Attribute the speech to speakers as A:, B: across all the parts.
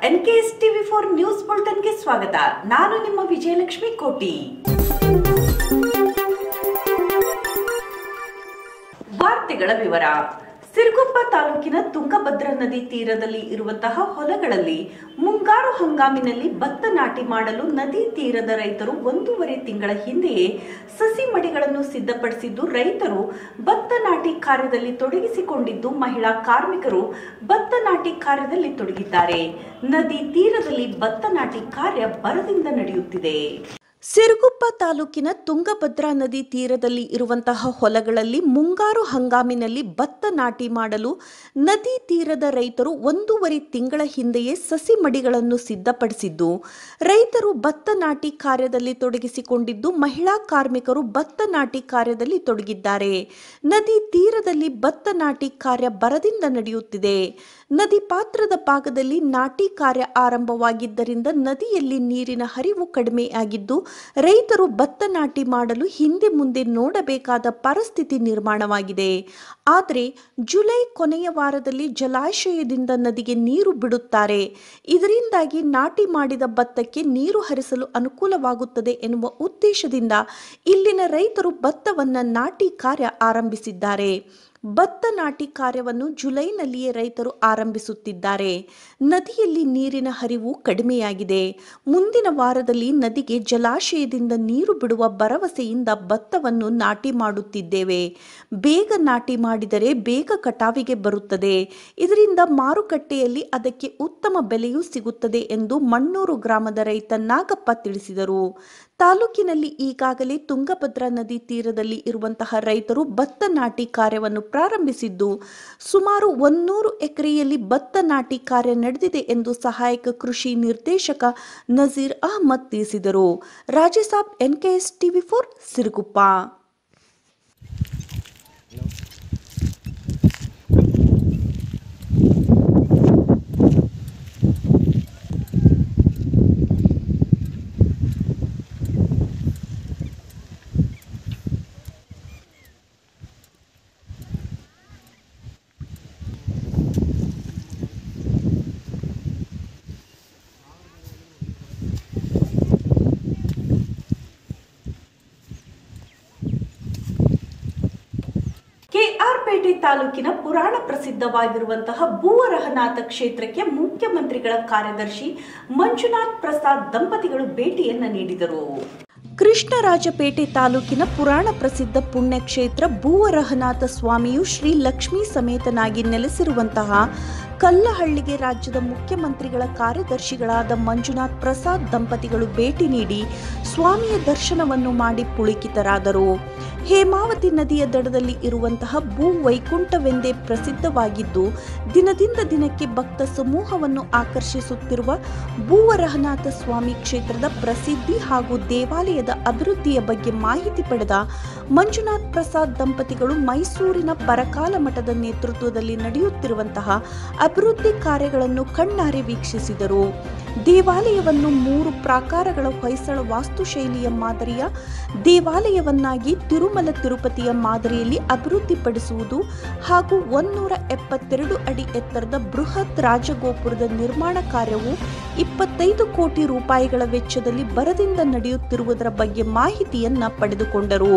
A: NKS TV four news ಬುಲೆಟಿನ್ಗೆ ಸ್ವಾಗತ ನಾನು ನಿಮ್ಮ ವಿಜಯಲಕ್ಷ್ಮಿ ಕೋಟಿ ವಾರ್ತೆಗಳ ವಿವರ ಸಿರುಗುಪ್ಪ ತಾಲೂಕಿನ ತುಂಗಭದ್ರಾ ನದಿ ತೀರದಲ್ಲಿ ಇರುವಂತಹ ಹೊಲಗಳಲ್ಲಿ ಮುಂಗಾರು ಹಂಗಾಮಿನಲ್ಲಿ ಭತ್ತ ನಾಟಿ ಮಾಡಲು ನದಿ ತೀರದ ರೈತರು ಒಂದೂವರೆ ತಿಂಗಳ ಹಿಂದೆಯೇ ಸಸಿ ಮಡಿಗಳನ್ನು ಸಿದ್ಧಪಡಿಸಿದ್ದು ರೈತರು ಭತ್ತ ನಾಟಿ ಕಾರ್ಯದಲ್ಲಿ ತೊಡಗಿಸಿಕೊಂಡಿದ್ದು ಮಹಿಳಾ ಕಾರ್ಮಿಕರು ಭತ್ತ ನಾಟಿ ಕಾರ್ಯದಲ್ಲಿ ತೊಡಗಿದ್ದಾರೆ ನದಿ ತೀರದಲ್ಲಿ ಭತ್ತ ನಾಟಿ ಕಾರ್ಯ ಬರದಿಂದ ನಡೆಯುತ್ತಿದೆ ಸಿರುಗುಪ್ಪ ತಾಲೂಕಿನ ತುಂಗಭದ್ರಾ ನದಿ ತೀರದಲ್ಲಿ ಇರುವಂತಹ ಹೊಲಗಳಲ್ಲಿ ಮುಂಗಾರು ಹಂಗಾಮಿನಲ್ಲಿ ಭತ್ತ ನಾಟಿ ಮಾಡಲು ನದಿ ತೀರದ ರೈತರು ಒಂದೂವರೆ ತಿಂಗಳ ಹಿಂದೆಯೇ ಸಸಿ ಮಡಿಗಳನ್ನು ಸಿದ್ಧಪಡಿಸಿದ್ದು ರೈತರು ಭತ್ತ ನಾಟಿ ಕಾರ್ಯದಲ್ಲಿ ತೊಡಗಿಸಿಕೊಂಡಿದ್ದು ಮಹಿಳಾ ಕಾರ್ಮಿಕರು ಭತ್ತ ನಾಟಿ ಕಾರ್ಯದಲ್ಲಿ ತೊಡಗಿದ್ದಾರೆ ನದಿ ತೀರದಲ್ಲಿ ಭತ್ತ ನಾಟಿ ಕಾರ್ಯ ಬರದಿಂದ ನಡೆಯುತ್ತಿದೆ ನದಿ ಪಾತ್ರದ ಭಾಗದಲ್ಲಿ ನಾಟಿ ಕಾರ್ಯ ಆರಂಭವಾಗಿದ್ದರಿಂದ ನದಿಯಲ್ಲಿ ನೀರಿನ ಹರಿವು ಕಡಿಮೆಯಾಗಿದ್ದು ರೈತರು ಭತ್ತ ನಾಟಿ ಮಾಡಲು ಹಿಂದೆ ಮುಂದೆ ನೋಡಬೇಕಾದ ಪರಿಸ್ಥಿತಿ ನಿರ್ಮಾಣವಾಗಿದೆ ಆದರೆ ಜುಲೈ ಕೊನೆಯ ವಾರದಲ್ಲಿ ಜಲಾಶಯದಿಂದ ನದಿಗೆ ನೀರು ಬಿಡುತ್ತಾರೆ ಇದರಿಂದಾಗಿ ನಾಟಿ ಮಾಡಿದ ಭತ್ತಕ್ಕೆ ನೀರು ಹರಿಸಲು ಅನುಕೂಲವಾಗುತ್ತದೆ ಎನ್ನುವ ಉದ್ದೇಶದಿಂದ ಇಲ್ಲಿನ ರೈತರು ಭತ್ತವನ್ನ ನಾಟಿ ಕಾರ್ಯ ಆರಂಭಿಸಿದ್ದಾರೆ ಭತ್ತ ನಾಟಿ ಕಾರ್ಯವನ್ನು ಜುಲೈನಲ್ಲಿಯೇ ರೈತರು ಆರಂಭಿಸುತ್ತಿದ್ದಾರೆ ನದಿಯಲ್ಲಿ ನೀರಿನ ಹರಿವು ಕಡಿಮೆಯಾಗಿದೆ ಮುಂದಿನ ವಾರದಲ್ಲಿ ನದಿಗೆ ಜಲಾಶಯದಿಂದ ನೀರು ಬಿಡುವ ಭರವಸೆಯಿಂದ ಭತ್ತವನ್ನು ನಾಟಿ ಮಾಡುತ್ತಿದ್ದೇವೆ ಬೇಗ ನಾಟಿ ಮಾಡಿದರೆ ಬೇಗ ಕಟಾವಿಗೆ ಬರುತ್ತದೆ ಇದರಿಂದ ಮಾರುಕಟ್ಟೆಯಲ್ಲಿ ಅದಕ್ಕೆ ಉತ್ತಮ ಬೆಲೆಯೂ ಸಿಗುತ್ತದೆ ಎಂದು ಮಣ್ಣೂರು ಗ್ರಾಮದ ರೈತ ನಾಗಪ್ಪ ತಿಳಿಸಿದರು ತಾಲೂಕಿನಲ್ಲಿ ಈಗಾಗಲೇ ತುಂಗಭದ್ರಾ ನದಿ ತೀರದಲ್ಲಿ ಇರುವಂತಹ ರೈತರು ಭತ್ತ ನಾಟಿ ಕಾರ್ಯವನ್ನು ಪ್ರಾರಂಭಿಸಿದ್ದು ಸುಮಾರು ಒಂದೂರು ಎಕರೆಯಲ್ಲಿ ಭತ್ತ ನಾಟಿ ಕಾರ್ಯ ನಡೆದಿದೆ ಎಂದು ಸಹಾಯಕ ಕೃಷಿ ನಿರ್ದೇಶಕ ನಜೀರ್ ಅಹಮದ್ ತಿಳಿಸಿದರು Rajsab NKS TV four Siruguppa KR Pete ತಾಲೂಕಿನ ಪುರಾಣ ಪ್ರಸಿದ್ಧವಾಗಿರುವಂತಹ ಭೂವರಹನಾಥ ಕ್ಷೇತ್ರಕ್ಕೆ ಮುಖ್ಯಮಂತ್ರಿಗಳ ಕಾರ್ಯದರ್ಶಿ ಮಂಜುನಾಥ್ ಪ್ರಸಾದ್ ದಂಪತಿಗಳು ಭೇಟಿಯನ್ನ ನೀಡಿದರು ಕೃಷ್ಣರಾಜಪೇಟೆ ತಾಲೂಕಿನ ಪುರಾಣ ಪ್ರಸಿದ್ಧ ಪುಣ್ಯಕ್ಷೇತ್ರ ಭೂವರಹನಾಥ ಸ್ವಾಮಿಯು ಶ್ರೀ ಲಕ್ಷ್ಮೀ ಸಮೇತನಾಗಿ ನೆಲೆಸಿರುವಂತಹ ಕಲ್ಲಹಳ್ಳಿಗೆ ರಾಜ್ಯದ ಮುಖ್ಯಮಂತ್ರಿಗಳ ಕಾರ್ಯದರ್ಶಿಗಳಾದ ಮಂಜುನಾಥ್ ಪ್ರಸಾದ್ ದಂಪತಿಗಳು ಭೇಟಿ ನೀಡಿ ಸ್ವಾಮಿಯ ದರ್ಶನವನ್ನು ಮಾಡಿ ಪುಳಿಕಿತರಾದರು ಹೇಮಾವತಿ ನದಿಯ ದಡದಲ್ಲಿ ಇರುವಂತಹ ಭೂ ವೈಕುಂಠವೆಂದೇ ಪ್ರಸಿದ್ಧವಾಗಿದ್ದು ದಿನದಿಂದ ದಿನಕ್ಕೆ ಭಕ್ತ ಸಮೂಹವನ್ನು ಆಕರ್ಷಿಸುತ್ತಿರುವ ಭೂವರಹನಾಥ ಸ್ವಾಮಿ ಕ್ಷೇತ್ರದ ಪ್ರಸಿದ್ಧಿ ಹಾಗೂ ದೇವಾಲಯದ ಅಭಿವೃದ್ಧಿಯ ಬಗ್ಗೆ ಮಾಹಿತಿ ಪಡೆದ ಮಂಜುನಾಥ್ ಪ್ರಸಾದ್ ದಂಪತಿಗಳು ಮೈಸೂರಿನ ಪರಕಾಲ ಮಠದ ನೇತೃತ್ವದಲ್ಲಿ ನಡೆಯುತ್ತಿರುವಂತಹ ಅಭಿವೃದ್ಧಿ ಕಾರ್ಯಗಳನ್ನು ಕಣ್ಣಾರೆ ವೀಕ್ಷಿಸಿದರು ದೇವಾಲಯವನ್ನು ಮೂರು ಪ್ರಾಕಾರಗಳ ಹೊಯ್ಸಳ ವಾಸ್ತುಶೈಲಿಯ ಮಾದರಿಯ ದೇವಾಲಯವನ್ನಾಗಿ ತಿರುಮಲ ತಿರುಪತಿಯ ಮಾದರಿಯಲ್ಲಿ ಅಭಿವೃದ್ಧಿಪಡಿಸುವುದು ಹಾಗೂ ಒನ್ನೂರ ಎಪ್ಪತ್ತೆರಡು ಅಡಿ ಎತ್ತರದ ಬೃಹತ್ ರಾಜಗೋಪುರದ ನಿರ್ಮಾಣ ಕಾರ್ಯವು ಇಪ್ಪತ್ತೈದು ಕೋಟಿ ರೂಪಾಯಿಗಳ ವೆಚ್ಚದಲ್ಲಿ ಬರದಿಂದ ನಡೆಯುತ್ತಿರುವುದರ ಬಗ್ಗೆ ಮಾಹಿತಿಯನ್ನ ಪಡೆದುಕೊಂಡರು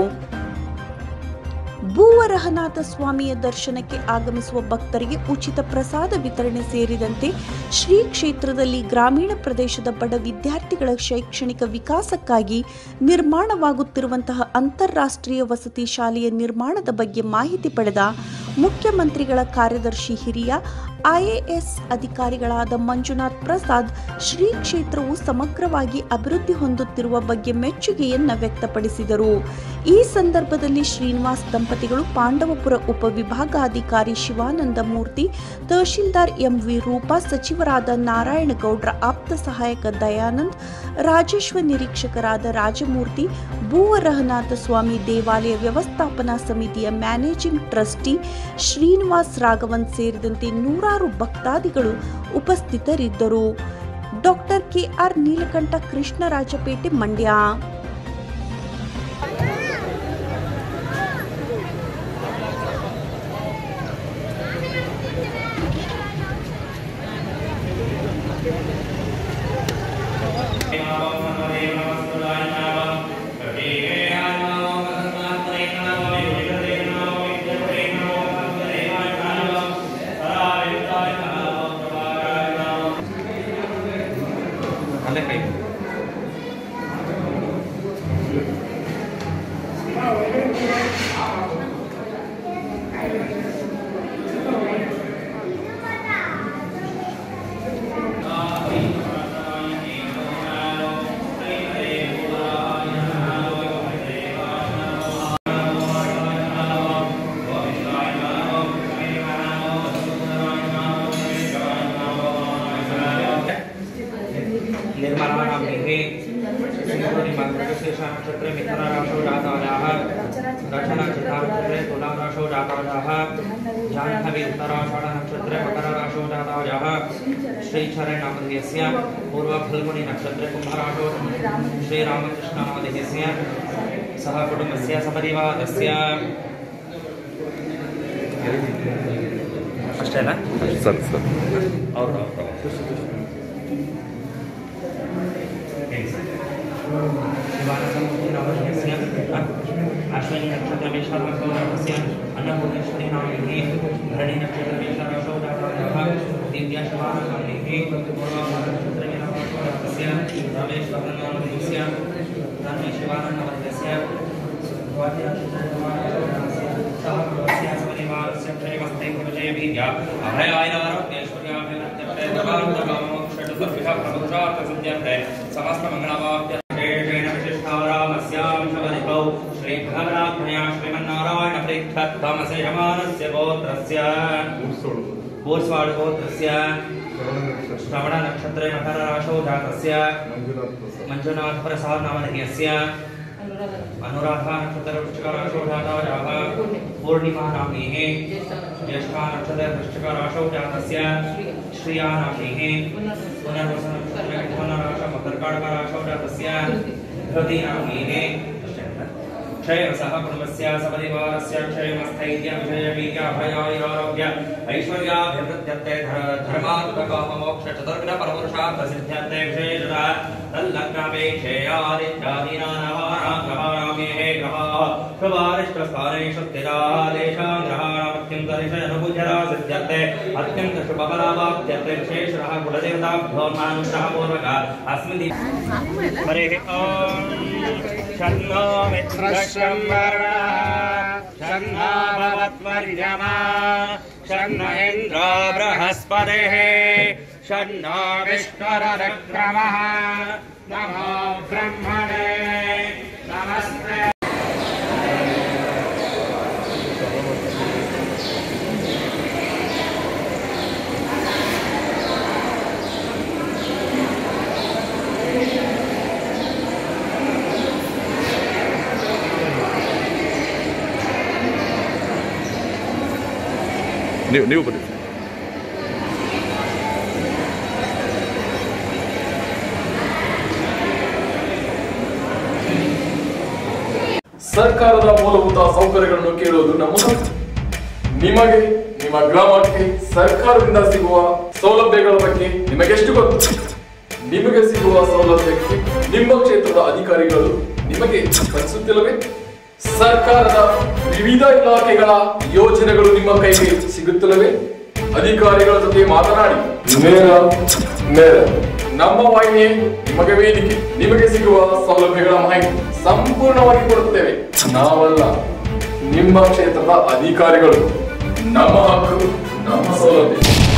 A: ಭೂವರಹನಾಥ ಸ್ವಾಮಿಯ ದರ್ಶನಕ್ಕೆ ಆಗಮಿಸುವ ಭಕ್ತರಿಗೆ ಉಚಿತ ಪ್ರಸಾದ ವಿತರಣೆ ಸೇರಿದಂತೆ ಶ್ರೀ ಕ್ಷೇತ್ರದಲ್ಲಿ ಗ್ರಾಮೀಣ ಪ್ರದೇಶದ ಬಡ ವಿದ್ಯಾರ್ಥಿಗಳ ಶೈಕ್ಷಣಿಕ ವಿಕಾಸಕ್ಕಾಗಿ ನಿರ್ಮಾಣವಾಗುತ್ತಿರುವಂತಹ ಅಂತಾರಾಷ್ಟ್ರೀಯ ವಸತಿ ಶಾಲೆಯ ನಿರ್ಮಾಣದ ಬಗ್ಗೆ ಮಾಹಿತಿ ಪಡೆದ ಮುಖ್ಯಮಂತ್ರಿಗಳ ಕಾರ್ಯದರ್ಶಿ ಹಿರಿಯ ಐಎಎಸ್ ಅಧಿಕಾರಿಗಳಾದ ಮಂಜುನಾಥ್ ಪ್ರಸಾದ್ ಶ್ರೀ ಕ್ಷೇತ್ರವು ಸಮಗ್ರವಾಗಿ ಅಭಿವೃದ್ಧಿ ಹೊಂದುತ್ತಿರುವ ಬಗ್ಗೆ ಮೆಚ್ಚುಗೆಯನ್ನ ವ್ಯಕ್ತಪಡಿಸಿದರು ಈ ಸಂದರ್ಭದಲ್ಲಿ ಶ್ರೀನಿವಾಸ್ ದಂಪತಿಗಳು ಪಾಂಡವಪುರ ಉಪವಿಭಾಗಾಧಿಕಾರಿ ಶಿವಾನಂದ ಮೂರ್ತಿ ತಹಶೀಲ್ದಾರ್ ಎಂವಿ ರೂಪಾ ಸಚಿವರಾದ ನಾರಾಯಣಗೌಡ್ರ ಆಪ್ತ ಸಹಾಯಕ ದಯಾನಂದ್ ರಾಜಸ್ವ ನಿರೀಕ್ಷಕರಾದ ರಾಜಮೂರ್ತಿ ಭೂವರಹನಾಥ ಸ್ವಾಮಿ ದೇವಾಲಯ ವ್ಯವಸ್ಥಾಪನಾ ಸಮಿತಿಯ ಮ್ಯಾನೇಜಿಂಗ್ ಟ್ರಸ್ಟಿ ಶ್ರೀನಿವಾಸ್ ರಾಘವನ್ ಸೇರಿದಂತೆ ನೂರಾರು ಭಕ್ತಾದಿಗಳು ಉಪಸ್ಥಿತರಿದ್ದರು doctor KR Neelakantha Krishnarajpet Mandya
B: Thank निर्मलानाम्भिः श्रीमन्त्रशेषानक्षत्रे मिथुनराशौ जातायाः दक्षिणचित्तानक्षत्रे तुलाराशौ जातायाः जाह्नवी उत्तराषाढनक्षत्रे मकरराशौ जातायाः श्रीचरणनामधेयस्य पूर्वफल्गुनि नक्षत्रे कुम्भराशौ श्रीरामकृष्णनामधेयस्य सह कुटुम्बस्य सपरिवारस्य ಅಷ್ಟೇ ಅಲ್ಲ
C: ಸರಿ ಸರಿ
B: ಅವರು अश्विनी नक्षत्र में शर्मस्य अन्नपूर्णेश्वरी नामिनी धरणी नक्षत्र में शरशो जातः दिव्या शवान नामिनी पूर्वा नक्षत्र में नमस्य रमेश भगवान नामस्य धर्मे शिवान नामस्य स्वाति नक्षत्र में सह प्रवस्य परिवारस्य प्रेमस्ते विजय वीर्य अभयाय आरोग्येश्वर्याभिवृद्ध्यते दवान्तमोक्षटुतर्भिः प्रभुषार्थ सिद्ध्यते समस्त मंगलवाप्य शेषेण विशिष्टारामस्यां शबरिकौ श्रीभगवरात्मया श्रीमन्नारायण प्रीत्यत्वमसे यमानस्य गोत्रस्य कूर्स्वाडु गोत्रस्य श्रवण नक्षत्रे मकरराशौ जातस्य मंजुनाथ प्रसाद नामधेयस्य अनुराधा नक्षत्र वृश्चिकराशौ जातायाः पूर्णिमा नाम्नीः ज्येष्ठा नक्षत्र वृश्चिकराशौ जातस्य श्रिया नाम्नीः पुनर्वस नक्षत्रे मिथुनराशौ मकरकर्कराशौ जातस्य धृति नाम्नीः क्षयसः कुटुम्बस्य सपरिवारस्य क्षयमस्थैर्य विजयवीर्याभयारोग्य ऐश्वर्याभिवृद्ध्यते धर्मात्मकाममोक्ष चतुर्ग्न परपुरुषार्थ सिद्ध्यन्ते विशेषतः तल्लग्नापेक्षेयादित्यादीनानवानाग्रहाणामेः ग्रहाः शुभारिष्टस्थानेषु स्थिरादेशां ग्रहाणामत्यन्तरिषयनुभुजरा सिद्ध्यन्ते अत्यन्तशुभफलावाप्त्यते विशेषतः कुलदेवताभ्यो मानुषः पूर्वक अस्मिन् हरिः ॐ शन्नो मित्रशं शन्नो भवत्वर्यमा शन्न इन्द्रो बृहस्पतिः शन्नो विष्णुरविक्रमः नमो ब्रह्मणे नमस्ते
C: ನೀವು ನೀವು ಬನ್ನಿ
D: ಸರ್ಕಾರದ ಮೂಲಭೂತ ಸೌಕರ್ಯಗಳನ್ನು ಕೇಳುವುದು ನಮ್ಮ ಹಕ್ಕು. ನಿಮಗೆ ನಿಮ್ಮ ಗ್ರಾಮಕ್ಕೆ ಸರ್ಕಾರದಿಂದ ಸಿಗುವ ಸೌಲಭ್ಯಗಳ ಬಗ್ಗೆ ನಿಮಗೆಷ್ಟು ಗೊತ್ತು ನಿಮಗೆ ಸಿಗುವ ಸೌಲಭ್ಯಕ್ಕೆ ನಿಮ್ಮ ಕ್ಷೇತ್ರದ ಅಧಿಕಾರಿಗಳು ನಿಮಗೆ ಕಲಿಸುತ್ತಿಲ್ಲವೇ ಸರ್ಕಾರದ ವಿವಿಧ ಇಲಾಖೆಗಳ ಯೋಜನೆಗಳು ನಿಮ್ಮ ಕೈಗೆ ಸಿಗುತ್ತಿಲ್ಲವೇ ಅಧಿಕಾರಿಗಳ ಜೊತೆ ಮಾತನಾಡಿ ನೇರ ನೇರ ನಮ್ಮ ವಾಹಿನಿ ನಿಮಗೆ ವೇದಿಕೆ ನಿಮಗೆ ಸಿಗುವ ಸೌಲಭ್ಯಗಳ ಮಾಹಿತಿ ಸಂಪೂರ್ಣವಾಗಿ ಕೊಡುತ್ತೇವೆ ನಾವಲ್ಲ ನಿಮ್ಮ ಕ್ಷೇತ್ರದ ಅಧಿಕಾರಿಗಳು ನಮ್ಮ ಹಕ್ಕು ನಮ್ಮ ಸೌಲಭ್ಯ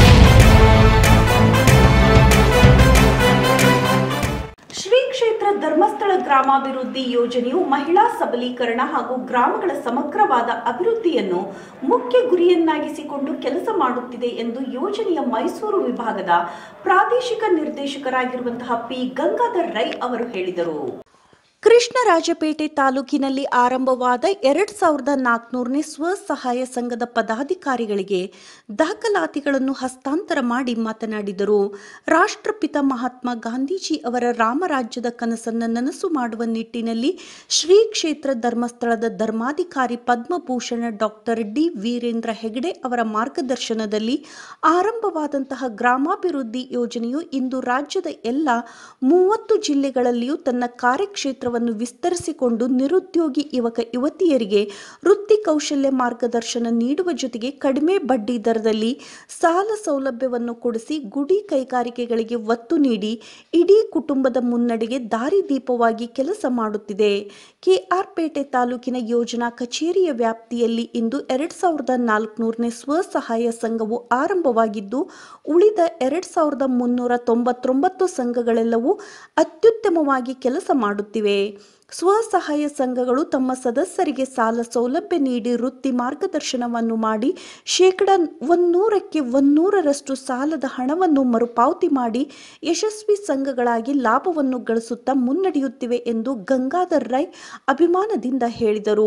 A: ಶ್ರೀ ಕ್ಷೇತ್ರ ಧರ್ಮಸ್ಥಳ ಗ್ರಾಮಾಭಿವೃದ್ಧಿ ಯೋಜನೆಯು ಮಹಿಳಾ ಸಬಲೀಕರಣ ಹಾಗೂ ಗ್ರಾಮಗಳ ಸಮಗ್ರವಾದ ಅಭಿವೃದ್ಧಿಯನ್ನು ಮುಖ್ಯ ಗುರಿಯನ್ನಾಗಿಸಿಕೊಂಡು ಕೆಲಸ ಮಾಡುತ್ತಿದೆ ಎಂದು ಯೋಜನೆಯ ಮೈಸೂರು ವಿಭಾಗದ ಪ್ರಾದೇಶಿಕ ನಿರ್ದೇಶಕರಾಗಿರುವಂತಹ ಪಿ ಗಂಗಾಧರ್ ರೈ ಅವರು ಹೇಳಿದರು ಕೃಷ್ಣರಾಜಪೇಟೆ ತಾಲೂಕಿನಲ್ಲಿ ಆರಂಭವಾದ ಎರಡ್ ಸಾವಿರದ ನಾಲ್ಕುನೂರನೇ ಸ್ವಸಹಾಯ ಸಂಘದ ಪದಾಧಿಕಾರಿಗಳಿಗೆ ದಾಖಲಾತಿಗಳನ್ನು ಹಸ್ತಾಂತರ ಮಾಡಿ ಮಾತನಾಡಿದರು ರಾಷ್ಟ್ರಪಿತ ಮಹಾತ್ಮ ಗಾಂಧೀಜಿ ಅವರ ರಾಮರಾಜ್ಯದ ಕನಸನ್ನು ನನಸು ಮಾಡುವ ನಿಟ್ಟಿನಲ್ಲಿ ಶ್ರೀ ಕ್ಷೇತ್ರ ಧರ್ಮಸ್ಥಳದ ಧರ್ಮಾಧಿಕಾರಿ ಪದ್ಮಭೂಷಣ ಡಾಕ್ಟರ್ ಡಿ ವೀರೇಂದ್ರ ಹೆಗಡೆ ಅವರ ಮಾರ್ಗದರ್ಶನದಲ್ಲಿ ಆರಂಭವಾದಂತಹ ಗ್ರಾಮಾಭಿವೃದ್ಧಿ ಯೋಜನೆಯು ಇಂದು ರಾಜ್ಯದ ಎಲ್ಲ ಮೂವತ್ತು ಜಿಲ್ಲೆಗಳಲ್ಲಿಯೂ ತನ್ನ ಕಾರ್ಯಕ್ಷೇತ್ರವನ್ನು ಸೌಲಭ್ಯವನ್ನು ವಿಸ್ತರಿಸಿಕೊಂಡು ನಿರುದ್ಯೋಗಿ ಯುವಕ ಯುವತಿಯರಿಗೆ ವೃತ್ತಿ ಕೌಶಲ್ಯ ಮಾರ್ಗದರ್ಶನ ನೀಡುವ ಜೊತೆಗೆ ಕಡಿಮೆ ಬಡ್ಡಿ ದರದಲ್ಲಿ ಸಾಲ ಸೌಲಭ್ಯವನ್ನು ಕೊಡಿಸಿ ಗುಡಿ ಕೈಗಾರಿಕೆಗಳಿಗೆ ಒತ್ತು ನೀಡಿ ಇಡೀ ಕುಟುಂಬದ ಮುನ್ನಡೆಗೆ ದಾರಿದೀಪವಾಗಿ ಕೆಲಸ ಮಾಡುತ್ತಿದೆ ಕೆಆರ್ಪೇಟೆ ತಾಲೂಕಿನ ಯೋಜನಾ ಕಚೇರಿಯ ವ್ಯಾಪ್ತಿಯಲ್ಲಿ ಇಂದು ಎರಡ್ ಸಾವಿರದ ನಾಲ್ಕುನೂರನೇ ಸ್ವಸಹಾಯ ಸಂಘವು ಆರಂಭವಾಗಿದ್ದು ಉಳಿದ ಎರಡ್ ಸಾವಿರದ ಮುನ್ನೂರ ತೊಂಬತ್ತೊಂಬತ್ತು ಸಂಘಗಳೆಲ್ಲವೂ ಅತ್ಯುತ್ತಮವಾಗಿ ಕೆಲಸ ಮಾಡುತ್ತಿವೆ ಸ್ವಸಹಾಯ ಸಂಘಗಳು ತಮ್ಮ ಸದಸ್ಯರಿಗೆ ಸಾಲ ಸೌಲಭ್ಯ ನೀಡಿ ವೃತ್ತಿ ಮಾರ್ಗದರ್ಶನವನ್ನು ಮಾಡಿ ಶೇಕಡ ಒಂದೂರಕ್ಕೆ ಒಂದೂರರಷ್ಟು ಸಾಲದ ಹಣವನ್ನು ಮರುಪಾವತಿ ಮಾಡಿ ಯಶಸ್ವಿ ಸಂಘಗಳಾಗಿ ಲಾಭವನ್ನು ಗಳಿಸುತ್ತಾ ಮುನ್ನಡೆಯುತ್ತಿವೆ ಎಂದು ಗಂಗಾಧರ್ ರೈ ಅಭಿಮಾನದಿಂದ ಹೇಳಿದರು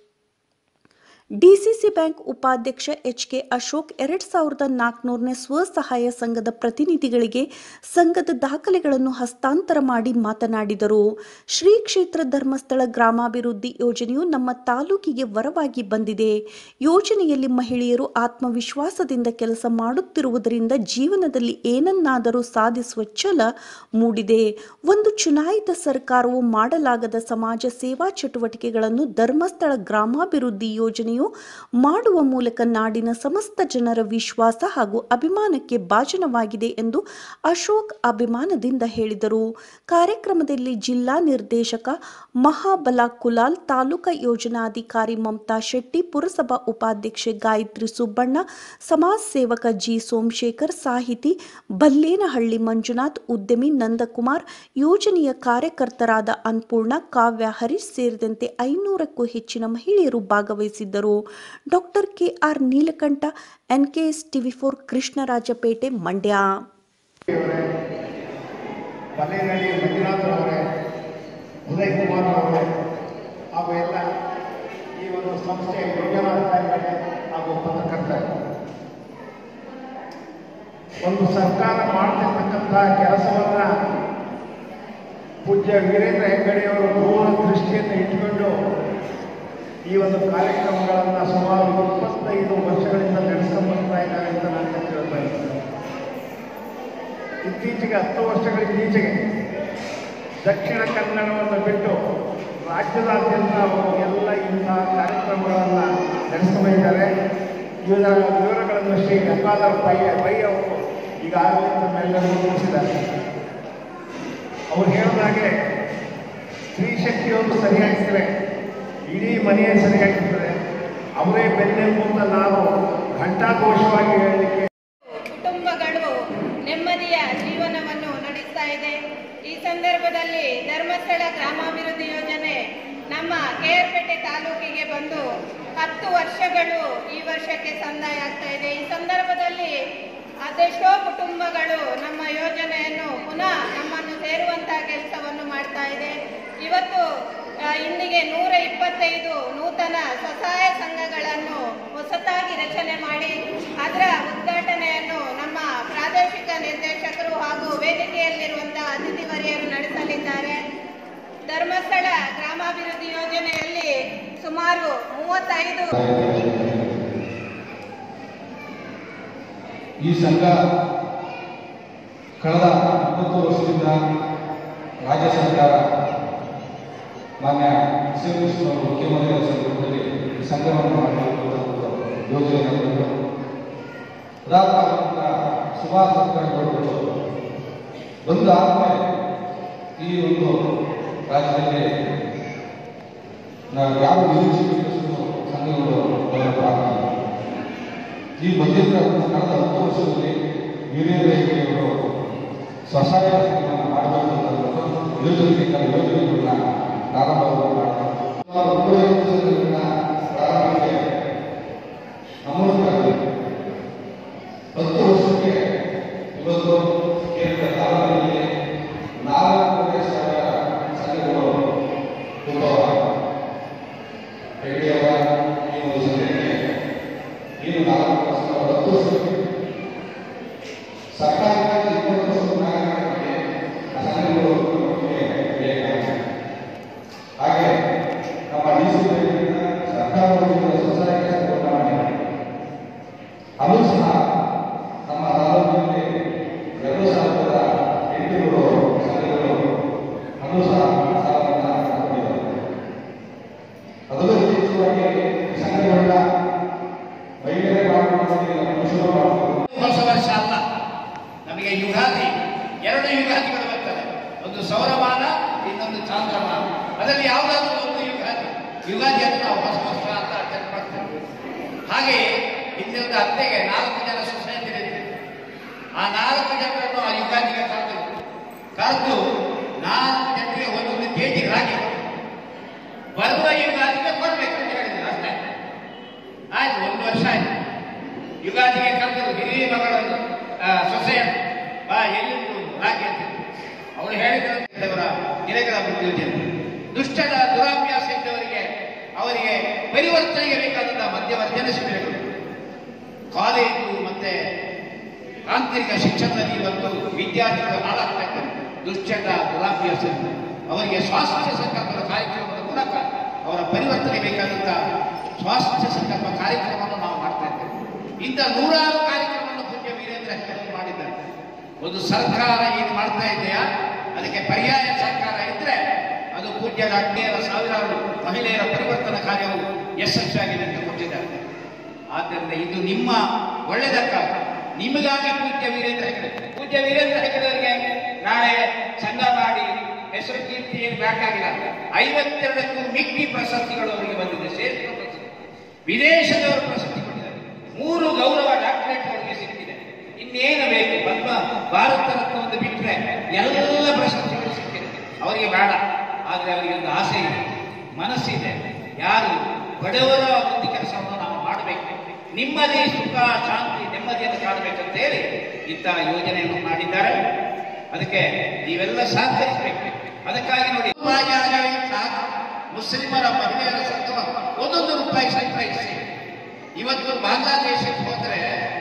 A: ಡಿಸಿಸಿ ಬ್ಯಾಂಕ್ ಉಪಾಧ್ಯಕ್ಷ ಎಚ್ ಕೆ ಅಶೋಕ್ ಎರಡ್ ಸಾವಿರದ ನಾಲ್ಕುನೂರನೇ ಸ್ವಸಹಾಯ ಸಂಘದ ಪ್ರತಿನಿಧಿಗಳಿಗೆ ಸಂಘದ ದಾಖಲೆಗಳನ್ನು ಹಸ್ತಾಂತರ ಮಾಡಿ ಮಾತನಾಡಿದರು ಶ್ರೀ ಕ್ಷೇತ್ರ ಧರ್ಮಸ್ಥಳ ಗ್ರಾಮಾಭಿವೃದ್ಧಿ ಯೋಜನೆಯು ನಮ್ಮ ತಾಲೂಕಿಗೆ ವರವಾಗಿ ಬಂದಿದೆ ಯೋಜನೆಯಲ್ಲಿ ಮಹಿಳೆಯರು ಆತ್ಮವಿಶ್ವಾಸದಿಂದ ಕೆಲಸ ಮಾಡುತ್ತಿರುವುದರಿಂದ ಜೀವನದಲ್ಲಿ ಏನನ್ನಾದರೂ ಸಾಧಿಸುವ ಛಲ ಮೂಡಿದೆ ಒಂದು ಚುನಾಯಿತ ಸರ್ಕಾರವು ಮಾಡಲಾಗದ ಸಮಾಜ ಸೇವಾ ಚಟುವಟಿಕೆಗಳನ್ನು ಧರ್ಮಸ್ಥಳ ಗ್ರಾಮಾಭಿವೃದ್ಧಿ ಯೋಜನೆಯು ಮಾಡುವ ಮೂಲಕ ನಾಡಿನ ಸಮಸ್ತ ಜನರ ವಿಶ್ವಾಸ ಹಾಗೂ ಅಭಿಮಾನಕ್ಕೆ ಭಾಜನವಾಗಿದೆ ಎಂದು ಅಶೋಕ್ ಅಭಿಮಾನದಿಂದ ಹೇಳಿದರು ಕಾರ್ಯಕ್ರಮದಲ್ಲಿ ಜಿಲ್ಲಾ ನಿರ್ದೇಶಕ ಮಹಾಬಲ ಕುಲಾಲ್ ತಾಲೂಕಾ ಯೋಜನಾಧಿಕಾರಿ ಮಮತಾ ಶೆಟ್ಟಿ ಪುರಸಭಾ ಉಪಾಧ್ಯಕ್ಷೆ ಗಾಯತ್ರಿ ಸುಬ್ಬಣ್ಣ ಸಮಾಜ ಸೇವಕ ಜಿ ಸೋಮಶೇಖರ್ ಸಾಹಿತಿ ಬಲ್ಲೇನಹಳ್ಳಿ ಮಂಜುನಾಥ್ ಉದ್ಯಮಿ ನಂದಕುಮಾರ್ ಯೋಜನೆಯ ಕಾರ್ಯಕರ್ತರಾದ ಅನ್ಪೂರ್ಣ ಕಾವ್ಯ ಹರೀಶ್ ಸೇರಿದಂತೆ ಐನೂರಕ್ಕೂ ಹೆಚ್ಚಿನ ಮಹಿಳೆಯರು ಭಾಗವಹಿಸಿದ್ದರು doctor KR Neelakantha NKS TV four Krishnarajpet Mandya
C: Ballenahalli Manjunath ಅವರೇ ಉದಯ್ ಕುಮಾರ್ ಅವರೇ ಹಾಗೂ ಎಲ್ಲ ಈ ಒಂದು ಸಂಸ್ಥೆಯ ಯೋಜನಾಧಿಕಾರಿಗಳೇ ಹಾಗೂ ಪತ್ರಕರ್ತರು ಒಂದು ಸರ್ಕಾರ ಮಾಡ್ತಿರ್ತಕ್ಕಂಥ ಕೆಲಸವನ್ನ ಪೂಜ್ಯ ವೀರೇಂದ್ರ ಹೆಗ್ಗಡೆಯವರು ದೂರ ದೃಷ್ಟಿಯನ್ನು ಇಟ್ಟುಕೊಂಡು ಈ ಒಂದು ಕಾರ್ಯಕ್ರಮಗಳನ್ನು ಸುಮಾರು ಇಪ್ಪತ್ತೈದು ವರ್ಷಗಳಿಂದ ನಡೆಸ್ಕೊಂಡು ಬರ್ತಾ ಇದ್ದಾರೆ ಅಂತ ನಾನು ಕೇಳ್ತಾ ಇದ್ದೀನಿ ಇತ್ತೀಚೆಗೆ ಹತ್ತು ವರ್ಷಗಳಿಂದೀಚೆಗೆ ದಕ್ಷಿಣ ಕನ್ನಡವನ್ನು ಬಿಟ್ಟು ರಾಜ್ಯದಾದ್ಯಂತ ಅವರು ಎಲ್ಲ ಇಂತಹ ಕಾರ್ಯಕ್ರಮಗಳನ್ನು ನಡೆಸ್ಕೊಂಡಿದ್ದಾರೆ ಇವರ ವಿವರಗಳನ್ನು ಶ್ರೀ ಗಂಗಾಧರ ಪೈ ಪೈ ಅವರು ಈಗಾಗಲೇ ನಮ್ಮೆಲ್ಲರಿಗೂ ತಿಳಿಸಿದ್ದಾರೆ ಅವ್ರು ಹೇಳಿದಾಗೆ ಸ್ತ್ರೀಶಕ್ತಿಯೊಂದು ಸರಿಯಾಗಿದ್ದರೆ ಇಡೀ ಮನೆಯೇ ಸರಿಯಾಗಿರ್ತದೆ ಅವರೇ ಬೆನ್ನೆಲುಬು ಅಂತ ನಾವು ಘಂಟಾಘೋಷವಾಗಿ ಹೇಳಲಿಕ್ಕೆ
E: ಕುಟುಂಬಗಳು ನೆಮ್ಮದಿಯ ಜೀವನವನ್ನು ನಡೆಸ್ತಾ ಇದೆ ಈ ಸಂದರ್ಭದಲ್ಲಿ ಧರ್ಮಸ್ಥಳ ಗ್ರಾಮಾಭಿವೃದ್ಧಿ ಯೋಜನೆ ನಮ್ಮ ಕೆಆರ್ಪೇಟೆ ತಾಲೂಕಿಗೆ ಬಂದು ಹತ್ತು ವರ್ಷಗಳು ಈ ವರ್ಷಕ್ಕೆ ಸಂದಾಯ ಆಗ್ತಾ ಇದೆ ಈ ಸಂದರ್ಭದಲ್ಲಿ ಅದೆಷ್ಟೋ ಕುಟುಂಬಗಳು ನಮ್ಮ ಯೋಜನೆಯನ್ನು ಪುನಃ ನಮ್ಮನ್ನು ಸೇರುವಂತಹ ಕೆಲಸವನ್ನು ಮಾಡ್ತಾ ಇದೆ ಇವತ್ತು ಆ, ಇಂದಿಗೆ ನೂರ ಇಪ್ಪತ್ತೈದು ನೂತನ ಸ್ವಸಹಾಯ ಸಂಘಗಳನ್ನು ಹೊಸತಾಗಿ ರಚನೆ ಮಾಡಿ ಅದರ ಉದ್ಘಾಟನೆಯನ್ನು ನಮ್ಮ ಪ್ರಾದೇಶಿಕ ನಿರ್ದೇಶಕರು ಹಾಗೂ ವೇದಿಕೆಯಲ್ಲಿರುವಂತಹ ಅತಿಥಿವರಿಯರು ನಡೆಸಲಿದ್ದಾರೆ ಧರ್ಮಸ್ಥಳ ಗ್ರಾಮಾಭಿವೃದ್ಧಿ ಯೋಜನೆಯಲ್ಲಿ ಸುಮಾರು ಮೂವತ್ತೈದು
F: ಈ ಸಂಘ ಕಳೆದ ಇಪ್ಪತ್ತು ವರ್ಷದಿಂದ ರಾಜ್ಯ ಸರ್ಕಾರ ಮಾನ್ಯ ಶ್ರೀಕೃಷ್ಣವರು ಮುಖ್ಯಮಂತ್ರಿಗಳ ಸಂದರ್ಭದಲ್ಲಿ ಈ ಸಂಘವನ್ನು ಮಾಡಿರುವಂತಹ ಯೋಜನೆಗಳನ್ನು ಅದಾದ ನಂತರ ಸುಭಾಷ್ ಸರ್ಕಾರಗಳು ಬಂದಾದ್ಮೇಲೆ ಈ ಒಂದು ರಾಜ್ಯದಲ್ಲಿ ನಾವು ಯಾವ ನಿರೀಕ್ಷೆಗಳು ಸಂಘಗಳು ಬರಬಾರದು ಈ ಬಂದಿದ್ದ ಕಳೆದ ಹತ್ತು ವರ್ಷದಲ್ಲಿ ವೀರೇಂದ್ರ ಹೆಗ್ಗಡೆಯವರು ಸ್ವಸಹಾಯ ಸಂಘವನ್ನು ಮಾಡಬೇಕು ಅಂತ ಯೋಜನೆಗೆ ಕೆಲವು ಯೋಜನೆಗಳನ್ನ ಪ್ರಾರಂಭವನ್ನು ಮಾಡಿದ್ದಾರೆ ಸುಮಾರು ಒಂದೂವರೆ ವರ್ಷಗಳಿಂದ ಪ್ರಾರಂಭಕ್ಕೆ ಅಮೂಲ್ಯ ಹತ್ತು ವರ್ಷಕ್ಕೆ ಇವತ್ತು ಕೇಂದ್ರ ತಾಲೂಕಿನಲ್ಲಿ ನಾಲ್ಕೂವರೆ ಸಾವಿರ ಸಂಘಗಳು ಉದ್ಭವವಾಗಿವೆ ಹೆಗ್ಗಡೆಯವರ ಈ ಒಂದು ಸಂಘಕ್ಕೆ ಏನು ನಾಲ್ಕು ವರ್ಷ ಹತ್ತು ವರ್ಷಕ್ಕೆ ಸರ್ಕಾರದಿಂದ ಇಪ್ಪತ್ತು ವರ್ಷದ ನಾಗರಿಕರಿಗೆ ಆ ಸಂಘಗಳು ನಮಗೆ ಬೇಕಾಗಿದೆ ಹಾಗೆ ನಮ್ಮ ಡಿ ಸಿ ಸರ್ಕಾರ ವತಿಯಿಂದ ಸ್ವಸಹಾಯ ಸಂಘವನ್ನು ಮಾಡಿದೆ ಅದು ಸಹ ನಮ್ಮ ತಾಲೂಕಿನಲ್ಲಿ ಎರಡು ಸಾವಿರದ ಎಂಟುನೂರು ಸಂಘಗಳು ಅದು ಸಹ ಸಾಲವನ್ನು ಅದರಲ್ಲೂ ಇತ್ತೀಚೆಗೆ ಸಂಘಗಳ ಮಹಿಳೆಯರ ಭಾಗವಹಿಸಿ ಪುರುಷರ ಭಾಗವಹಿಸಿ
G: ಹೊಸ ವರ್ಷ ಅಲ್ಲ ನಮಗೆ ಯುಗಾದಿ ಎರಡು ಯುಗಾದಿಗಳು ಬರ್ತದೆ ಒಂದು ಸೌರಮಾನ ಇನ್ನೊಂದು ಚಾಂದ್ರಮಾನ ಅದರಲ್ಲಿ ಯಾವುದಾದ್ರೂ ಒಂದು ಯುಗಾದಿ ಯುಗಾದಿಯನ್ನು ನಾವು ಹೊಸ ವರ್ಷ ಅಂತ ಆಚರಣೆ ಮಾಡ್ತೇವೆ ಹಾಗೆ ಹಿಂದೆ ಒಂದು ಅತ್ತೆಗೆ ನಾಲ್ಕು ಜನ ಸೊಸೈಟಿ ಆ ನಾಲ್ಕು ಜನರನ್ನು ಆ ಯುಗಾದಿಗೆ ಕರೆದು ಕರೆದು ನಾಲ್ಕು ಜನರಿಗೆ ಒಂದೊಂದು ಕೆಜಿ ರಾಗಿ ಕೊಡು. ಬರುವ ಯುಗಾದಿಗೆ ಕೊಡ್ಬೇಕು ಅಂತ ಹೇಳಿದ್ರು ಅಷ್ಟೇ ಆಯ್ತು ಒಂದು ವರ್ಷ ಆಯ್ತು ಯುಗಾದಿಗೆ ಕರೆದರು ಹಿರಿಯ ಮಗಳನ್ನು ಆ, ಸೊಸೆಯನ್ನು ಬಾ ಎಲ್ಲಿಂದು ರಾಗಿ ಅಂತ ಅವಳು ಹೇಳಿದವರ ಗಿರೆಗಳ ಬುದ್ಧಿಯೋಜನೆ ದುಷ್ಟದ ದುರಾಭ್ಯಾಸ ಇದ್ದವರಿಗೆ ಅವರಿಗೆ ಪರಿವರ್ತನೆಗೆ ಬೇಕಾದಂತಹ ಮಧ್ಯವರ್ಜನ ಶಿಬಿರಗಳು ಕಾಲೇಜು ಮತ್ತೆ ತಾಂತ್ರಿಕ ಶಿಕ್ಷಣದಲ್ಲಿ ಇವತ್ತು ವಿದ್ಯಾರ್ಥಿಗಳು ಹಾಳಾಗ್ತಾ ಇದ್ದಾರೆ ದುಶ್ಚಟ ದುರಾಭ್ಯಾಸ ಅವರಿಗೆ ಸ್ವಾಸ್ಥ್ಯ ಸಂಕಲ್ಪದ ಕಾರ್ಯಕ್ರಮದ ಮೂಲಕ ಅವರ ಪರಿವರ್ತನೆ ಬೇಕಾದಂತಹ ಸ್ವಾಸ್ಥ್ಯ ಸಂಕಲ್ಪ ಕಾರ್ಯಕ್ರಮವನ್ನು ನಾವು ಮಾಡ್ತಾ ಇದ್ದೇವೆ ಇಂಥ ನೂರಾರು ಕಾರ್ಯಕ್ರಮವನ್ನು ಪೂಜ್ಯ ವೀರೇಂದ್ರ ಹೆಗಡೆ ಮಾಡಿದ್ದಾರೆ ಒಂದು ಸರ್ಕಾರ ಏನು ಮಾಡ್ತಾ ಇದೆಯಾ ಅದಕ್ಕೆ ಪರ್ಯಾಯ ಸರ್ಕಾರ ಇದ್ರೆ ಅದು ಪೂಜ್ಯ ಅಜ್ಞೆಯರ ಸಾವಿರಾರು ಮಹಿಳೆಯರ ಪರಿವರ್ತನಾ ಕಾರ್ಯವು ಯಶಸ್ವಿಯಾಗಿದೆ ಅಂತ ಕೊಟ್ಟಿದ್ದಾರೆ ಆದ್ದರಿಂದ ಇದು ನಿಮ್ಮ ಒಳ್ಳೆಯದಕ್ಕಾಗಿ ನಿಮಗಾಗಿ ಪೂಜ್ಯ ವೀರೇಂದ್ರ ಹೆಗಡೆ ಪೂಜ್ಯ ವೀರೇಂದ್ರ ಹೆಗಡೆಯವರಿಗೆ ನಾಳೆ ಸಂಘ ಮಾಡಿ ಹೆಸರು ಕೀರ್ತಿ ಏನು ಬೇಕಾಗಿಲ್ಲ ಐವತ್ತೆರಡಕ್ಕೂ ಮಿಕ್ಕಿ ಪ್ರಶಸ್ತಿಗಳು ಅವರಿಗೆ ಬಂದಿದೆ ಶ್ರೇಷ್ಠ ಪ್ರಶಸ್ತಿ ವಿದೇಶದವರು ಪ್ರಶಸ್ತಿ ಕೊಟ್ಟಿದ್ದಾರೆ ಮೂರು ಗೌರವ ಡಾಕ್ಟರೇಟ್ ಅವರಿಗೆ ಸಿಕ್ಕಿದೆ ಇನ್ನೇನು ಬೇಕು ಪದ್ಮ ಭಾರತ ರತ್ನ ಒಂದು ಬಿಟ್ಟರೆ ಎಲ್ಲ ಪ್ರಶಸ್ತಿಗಳು ಸಿಕ್ಕಿದೆ ಅವರಿಗೆ ಬೇಡ ಆದರೆ ಅವರಿಗೆ ಒಂದು ಆಸೆ ಇದೆ ಮನಸ್ಸಿದೆ ಯಾರು ಬಡವರ ಅಭಿವೃದ್ಧಿ ಕೆಲಸವನ್ನು ನಾವು ಮಾಡಬೇಕು ನಿಮ್ಮದೇ ಸುಖ ಶಾಂತಿ ನೆಮ್ಮದಿಯನ್ನು ಕಾಣಬೇಕಂತ ಹೇಳಿ ಇಂಥ ಯೋಜನೆಯನ್ನು ಮಾಡಿದ್ದಾರೆ ಅದಕ್ಕೆ ನೀವೆಲ್ಲ ಸಹಕರಿಸಬೇಕು ಅದಕ್ಕಾಗಿ ನೋಡಿ ರೂಪಾಯಿ ಆಗಲಿ ಸಾಕು ಮುಸ್ಲಿಮರ ಮಹಿಳೆಯರ ಸಂಗಮ ಒಂದೊಂದು ರೂಪಾಯಿ ಸಂಗ್ರಹಿಸಿ ಇವತ್ತು ಬಾಂಗ್ಲಾದೇಶಕ್ಕೆ ಹೋದರೆ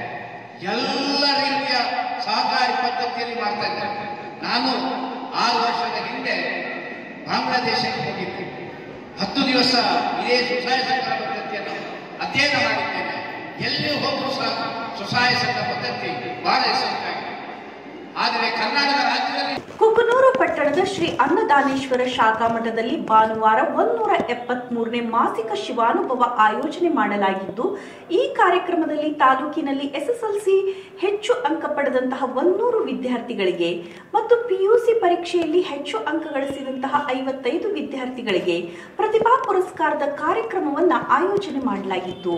G: ಎಲ್ಲ ರೀತಿಯ ಸಹಕಾರಿ ಪದ್ಧತಿಯಲ್ಲಿ ಮಾಡ್ತಾ ಇದ್ದಾರೆ ನಾನು ಆರು ವರ್ಷದ ಹಿಂದೆ ಬಾಂಗ್ಲಾದೇಶಕ್ಕೆ ಹೋಗಿದ್ದೆ ಹತ್ತು ದಿವಸ ಇದೇ ಸ್ವಸಹಾಯ ಸಂಘ ಪದ್ಧತಿಯನ್ನು ಅಧ್ಯಯನ ಮಾಡಿದ್ದೇನೆ ಎಲ್ಲಿ ಹೋದರೂ ಸಹ ಸ್ವಸಹಾಯ ಸಂಘ ಪದ್ಧತಿ ಬಹಳ ಯಶಸ್ವಿಯಾಗಿದೆ ಆದರೆ ಕರ್ನಾಟಕ ರಾಜ್ಯದಲ್ಲಿ
A: ಕುಕನೂರು ಪಟ್ಟಣದ ಶ್ರೀ ಅನ್ನದಾನೇಶ್ವರ ಶಾಖಾ ಮಠದಲ್ಲಿ ಭಾನುವಾರ ಒಂದೂರ ಎಪ್ಪತ್ಮೂರನೇ ಮಾಸಿಕ ಶಿವಾನುಭವ ಆಯೋಜನೆ ಮಾಡಲಾಗಿದ್ದು ಈ ಕಾರ್ಯಕ್ರಮದಲ್ಲಿ ತಾಲೂಕಿನಲ್ಲಿ ಎಸ್ಎಸ್ಎಲ್ಸಿ ಹೆಚ್ಚು ಅಂಕ ಪಡೆದಂತಹ ಒಂದೂರು ವಿದ್ಯಾರ್ಥಿಗಳಿಗೆ ಮತ್ತು ಪಿಯುಸಿ ಪರೀಕ್ಷೆಯಲ್ಲಿ ಹೆಚ್ಚು ಅಂಕ ಗಳಿಸಿದಂತಹ ಐವತ್ತೈದು ವಿದ್ಯಾರ್ಥಿಗಳಿಗೆ ಪ್ರತಿಭಾ ಪುರಸ್ಕಾರದ ಕಾರ್ಯಕ್ರಮವನ್ನು ಆಯೋಜನೆ ಮಾಡಲಾಗಿತ್ತು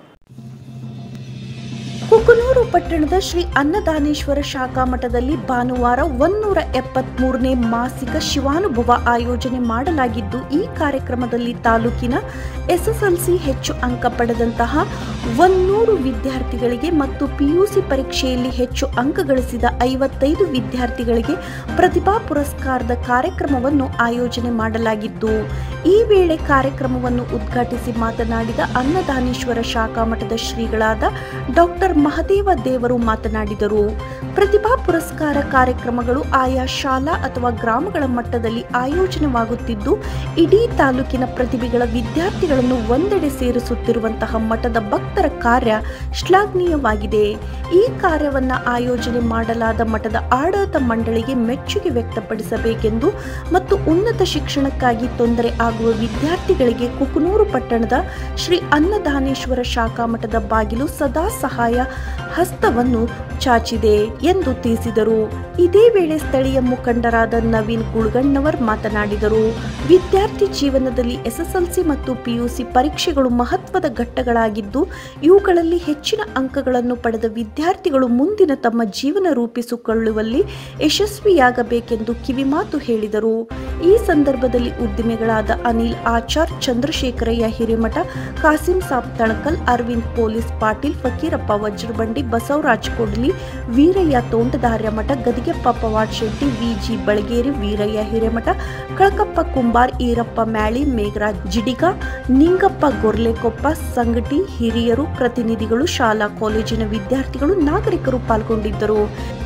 A: ಕುಕನೂರು ಪಟ್ಟಣದ ಶ್ರೀ ಅನ್ನದಾನೇಶ್ವರ ಶಾಖಾ ಮಠದಲ್ಲಿ ಭಾನುವಾರ ಒಂದೂರ ಎಪ್ಪತ್ಮೂರನೇ ಮಾಸಿಕ ಶಿವಾನುಭವ ಆಯೋಜನೆ ಮಾಡಲಾಗಿದ್ದು ಈ ಕಾರ್ಯಕ್ರಮದಲ್ಲಿ ತಾಲೂಕಿನ ಎಸ್ಎಸ್ಎಲ್ಸಿ ಹೆಚ್ಚು ಅಂಕ ಪಡೆದಂತಹ ಒಂದೂರು ವಿದ್ಯಾರ್ಥಿಗಳಿಗೆ ಮತ್ತು ಪಿಯುಸಿ ಪರೀಕ್ಷೆಯಲ್ಲಿ ಹೆಚ್ಚು ಅಂಕ ಗಳಿಸಿದ ಐವತ್ತೈದು ವಿದ್ಯಾರ್ಥಿಗಳಿಗೆ ಪ್ರತಿಭಾ ಪುರಸ್ಕಾರದ ಕಾರ್ಯಕ್ರಮವನ್ನು ಆಯೋಜನೆ ಮಾಡಲಾಗಿದ್ದು ಈ ವೇಳೆ ಕಾರ್ಯಕ್ರಮವನ್ನು ಉದ್ಘಾಟಿಸಿ ಮಾತನಾಡಿದ ಅನ್ನದಾನೇಶ್ವರ ಶಾಖಾ ಮಠದ ಶ್ರೀಗಳಾದ ಡಾಕ್ಟರ್ ಮಹದೇವ ದೇವರು ಮಾತನಾಡಿದರು ಪ್ರತಿಭಾ ಪುರಸ್ಕಾರ ಕಾರ್ಯಕ್ರಮಗಳು ಆಯಾ ಶಾಲಾ ಅಥವಾ ಗ್ರಾಮಗಳ ಮಟ್ಟದಲ್ಲಿ ಆಯೋಜನವಾಗುತ್ತಿದ್ದು ಇಡೀ ತಾಲೂಕಿನ ಪ್ರತಿಭೆಗಳ ವಿದ್ಯಾರ್ಥಿಗಳನ್ನು ಒಂದೆಡೆ ಸೇರಿಸುತ್ತಿರುವಂತಹ ಮಠದ ಭಕ್ತರ ಕಾರ್ಯ ಶ್ಲಾಘನೀಯವಾಗಿದೆ ಈ ಕಾರ್ಯವನ್ನ ಆಯೋಜನೆ ಮಾಡಲಾದ ಮಠದ ಆಡಳಿತ ಮಂಡಳಿಗೆ ಮೆಚ್ಚುಗೆ ವ್ಯಕ್ತಪಡಿಸಬೇಕೆಂದು ಮತ್ತು ಉನ್ನತ ಶಿಕ್ಷಣಕ್ಕಾಗಿ ತೊಂದರೆ ಆಗುವ ವಿದ್ಯಾರ್ಥಿಗಳಿಗೆ ಕುಕನೂರು ಪಟ್ಟಣದ ಶ್ರೀ ಅನ್ನದಾನೇಶ್ವರ ಶಾಖಾ ಮಠದ ಬಾಗಿಲು ಸದಾ ಸಹಾಯ ಹಸ್ತವನ್ನು ಚಾಚಿದೆ ಎಂದು ತಿಳಿಸಿದರು ಇದೇ ವೇಳೆ ಸ್ಥಳೀಯ ಮುಖಂಡರಾದ ನವೀನ್ ಕುಳ್ಗಣ್ಣವರ್ ಮಾತನಾಡಿದರು ವಿದ್ಯಾರ್ಥಿ ಜೀವನದಲ್ಲಿ ಎಸ್ಎಸ್ಎಲ್ಸಿ ಮತ್ತು ಪಿಯುಸಿ ಪರೀಕ್ಷೆಗಳು ಮಹತ್ವದ ಘಟ್ಟಗಳಾಗಿದ್ದು ಇವುಗಳಲ್ಲಿ ಹೆಚ್ಚಿನ ಅಂಕಗಳನ್ನು ಪಡೆದ ವಿದ್ಯಾರ್ಥಿಗಳು ಮುಂದಿನ ತಮ್ಮ ಜೀವನ ರೂಪಿಸಿಕೊಳ್ಳುವಲ್ಲಿ ಯಶಸ್ವಿಯಾಗಬೇಕೆಂದು ಕಿವಿಮಾತು ಹೇಳಿದರು ಈ ಸಂದರ್ಭದಲ್ಲಿ ಉದ್ದಿಮೆಗಳಾದ ಅನಿಲ್ ಆಚಾರ್ ಚಂದ್ರಶೇಖರಯ್ಯ ಹಿರೇಮಠ ಕಾಸಿಂ ಸಾಬ್ ತಣಕಲ್ ಅರವಿಂದ್ ಪೊಲೀಸ್ ಪಾಟೀಲ್ ಫಕೀರಪ್ಪ ವಜ್ರಬಂಡಿ ಬಸವರಾಜ್ ಕೊಡ್ಲಿ ವೀರಯ್ಯ ತೋಂಟದಾರ್ಯ ಮಠ ಗದಿಗೆಪ್ಪ ಪವಾಡ್ ಶೆಟ್ಟಿ ವಿಜಿ ಬಳಗೇರಿ ವೀರಯ್ಯ ಹಿರೇಮಠ ಕಳಕಪ್ಪ ಕುಂಬಾರ್ ಈರಪ್ಪ ಮ್ಯಾಳಿ ಮೇಘರಾಜ್ ಜಿಡಿಗ ನಿಂಗಪ್ಪ ಗೊರ್ಲೆಕೊಪ್ಪ ಸಂಗಟಿ ಹಿರಿಯರು ಪ್ರತಿನಿಧಿಗಳು ಶಾಲಾ ಕಾಲೇಜಿನ ವಿದ್ಯಾರ್ಥಿಗಳು ನಾಗರಿಕರು ಪಾಲ್ಗೊಂಡಿದ್ದರು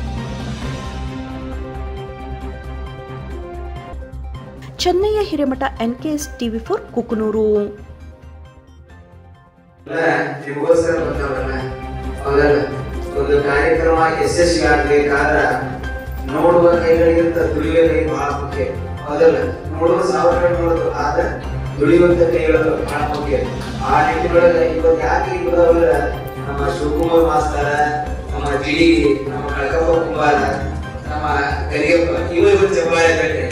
A: Chennayya Hiremath NKS TV four Kukanur
H: ನಿಮಗೋಸ್ಕರ ಬಂದವಲ್ಲ ಹೌದಲ್ಲ ಒಂದು ಕಾರ್ಯಕ್ರಮ ಯಶಸ್ವಿ ಆಗ್ಬೇಕಾದ್ರ ನೋಡುವ ಕೈಗಳಿಗಿಂತ ದುಡಿಯುವ ಕೈ ಬಹಳ ಮುಖ್ಯ ಹೌದಲ್ಲ ನೋಡುವ ಸಾವಿರ ನೋಡೋದು ಆದ್ರೆ ದುಡಿಯುವಂತ ಕೈಗಳು ಬಹಳ ಮುಖ್ಯ ಆ ನಿಟ್ಟಿನೊಳಗೆ ಇವತ್ತು ಯಾಕೆ ಇಬ್ಬರವಲ್ಲ ನಮ್ಮ ಶಿವಕುಮಾರ್ ಮಾಸ್ತರ ನಮ್ಮ ಜಿಡಿ ನಮ್ಮ ಕಳಕಪ್ಪ ಕುಂಬಾರ ನಮ್ಮ ಗರಿಯಪ್ಪ ಇವರು ಚಪ್ಪಾಳೆ ತಟ್ಟೆ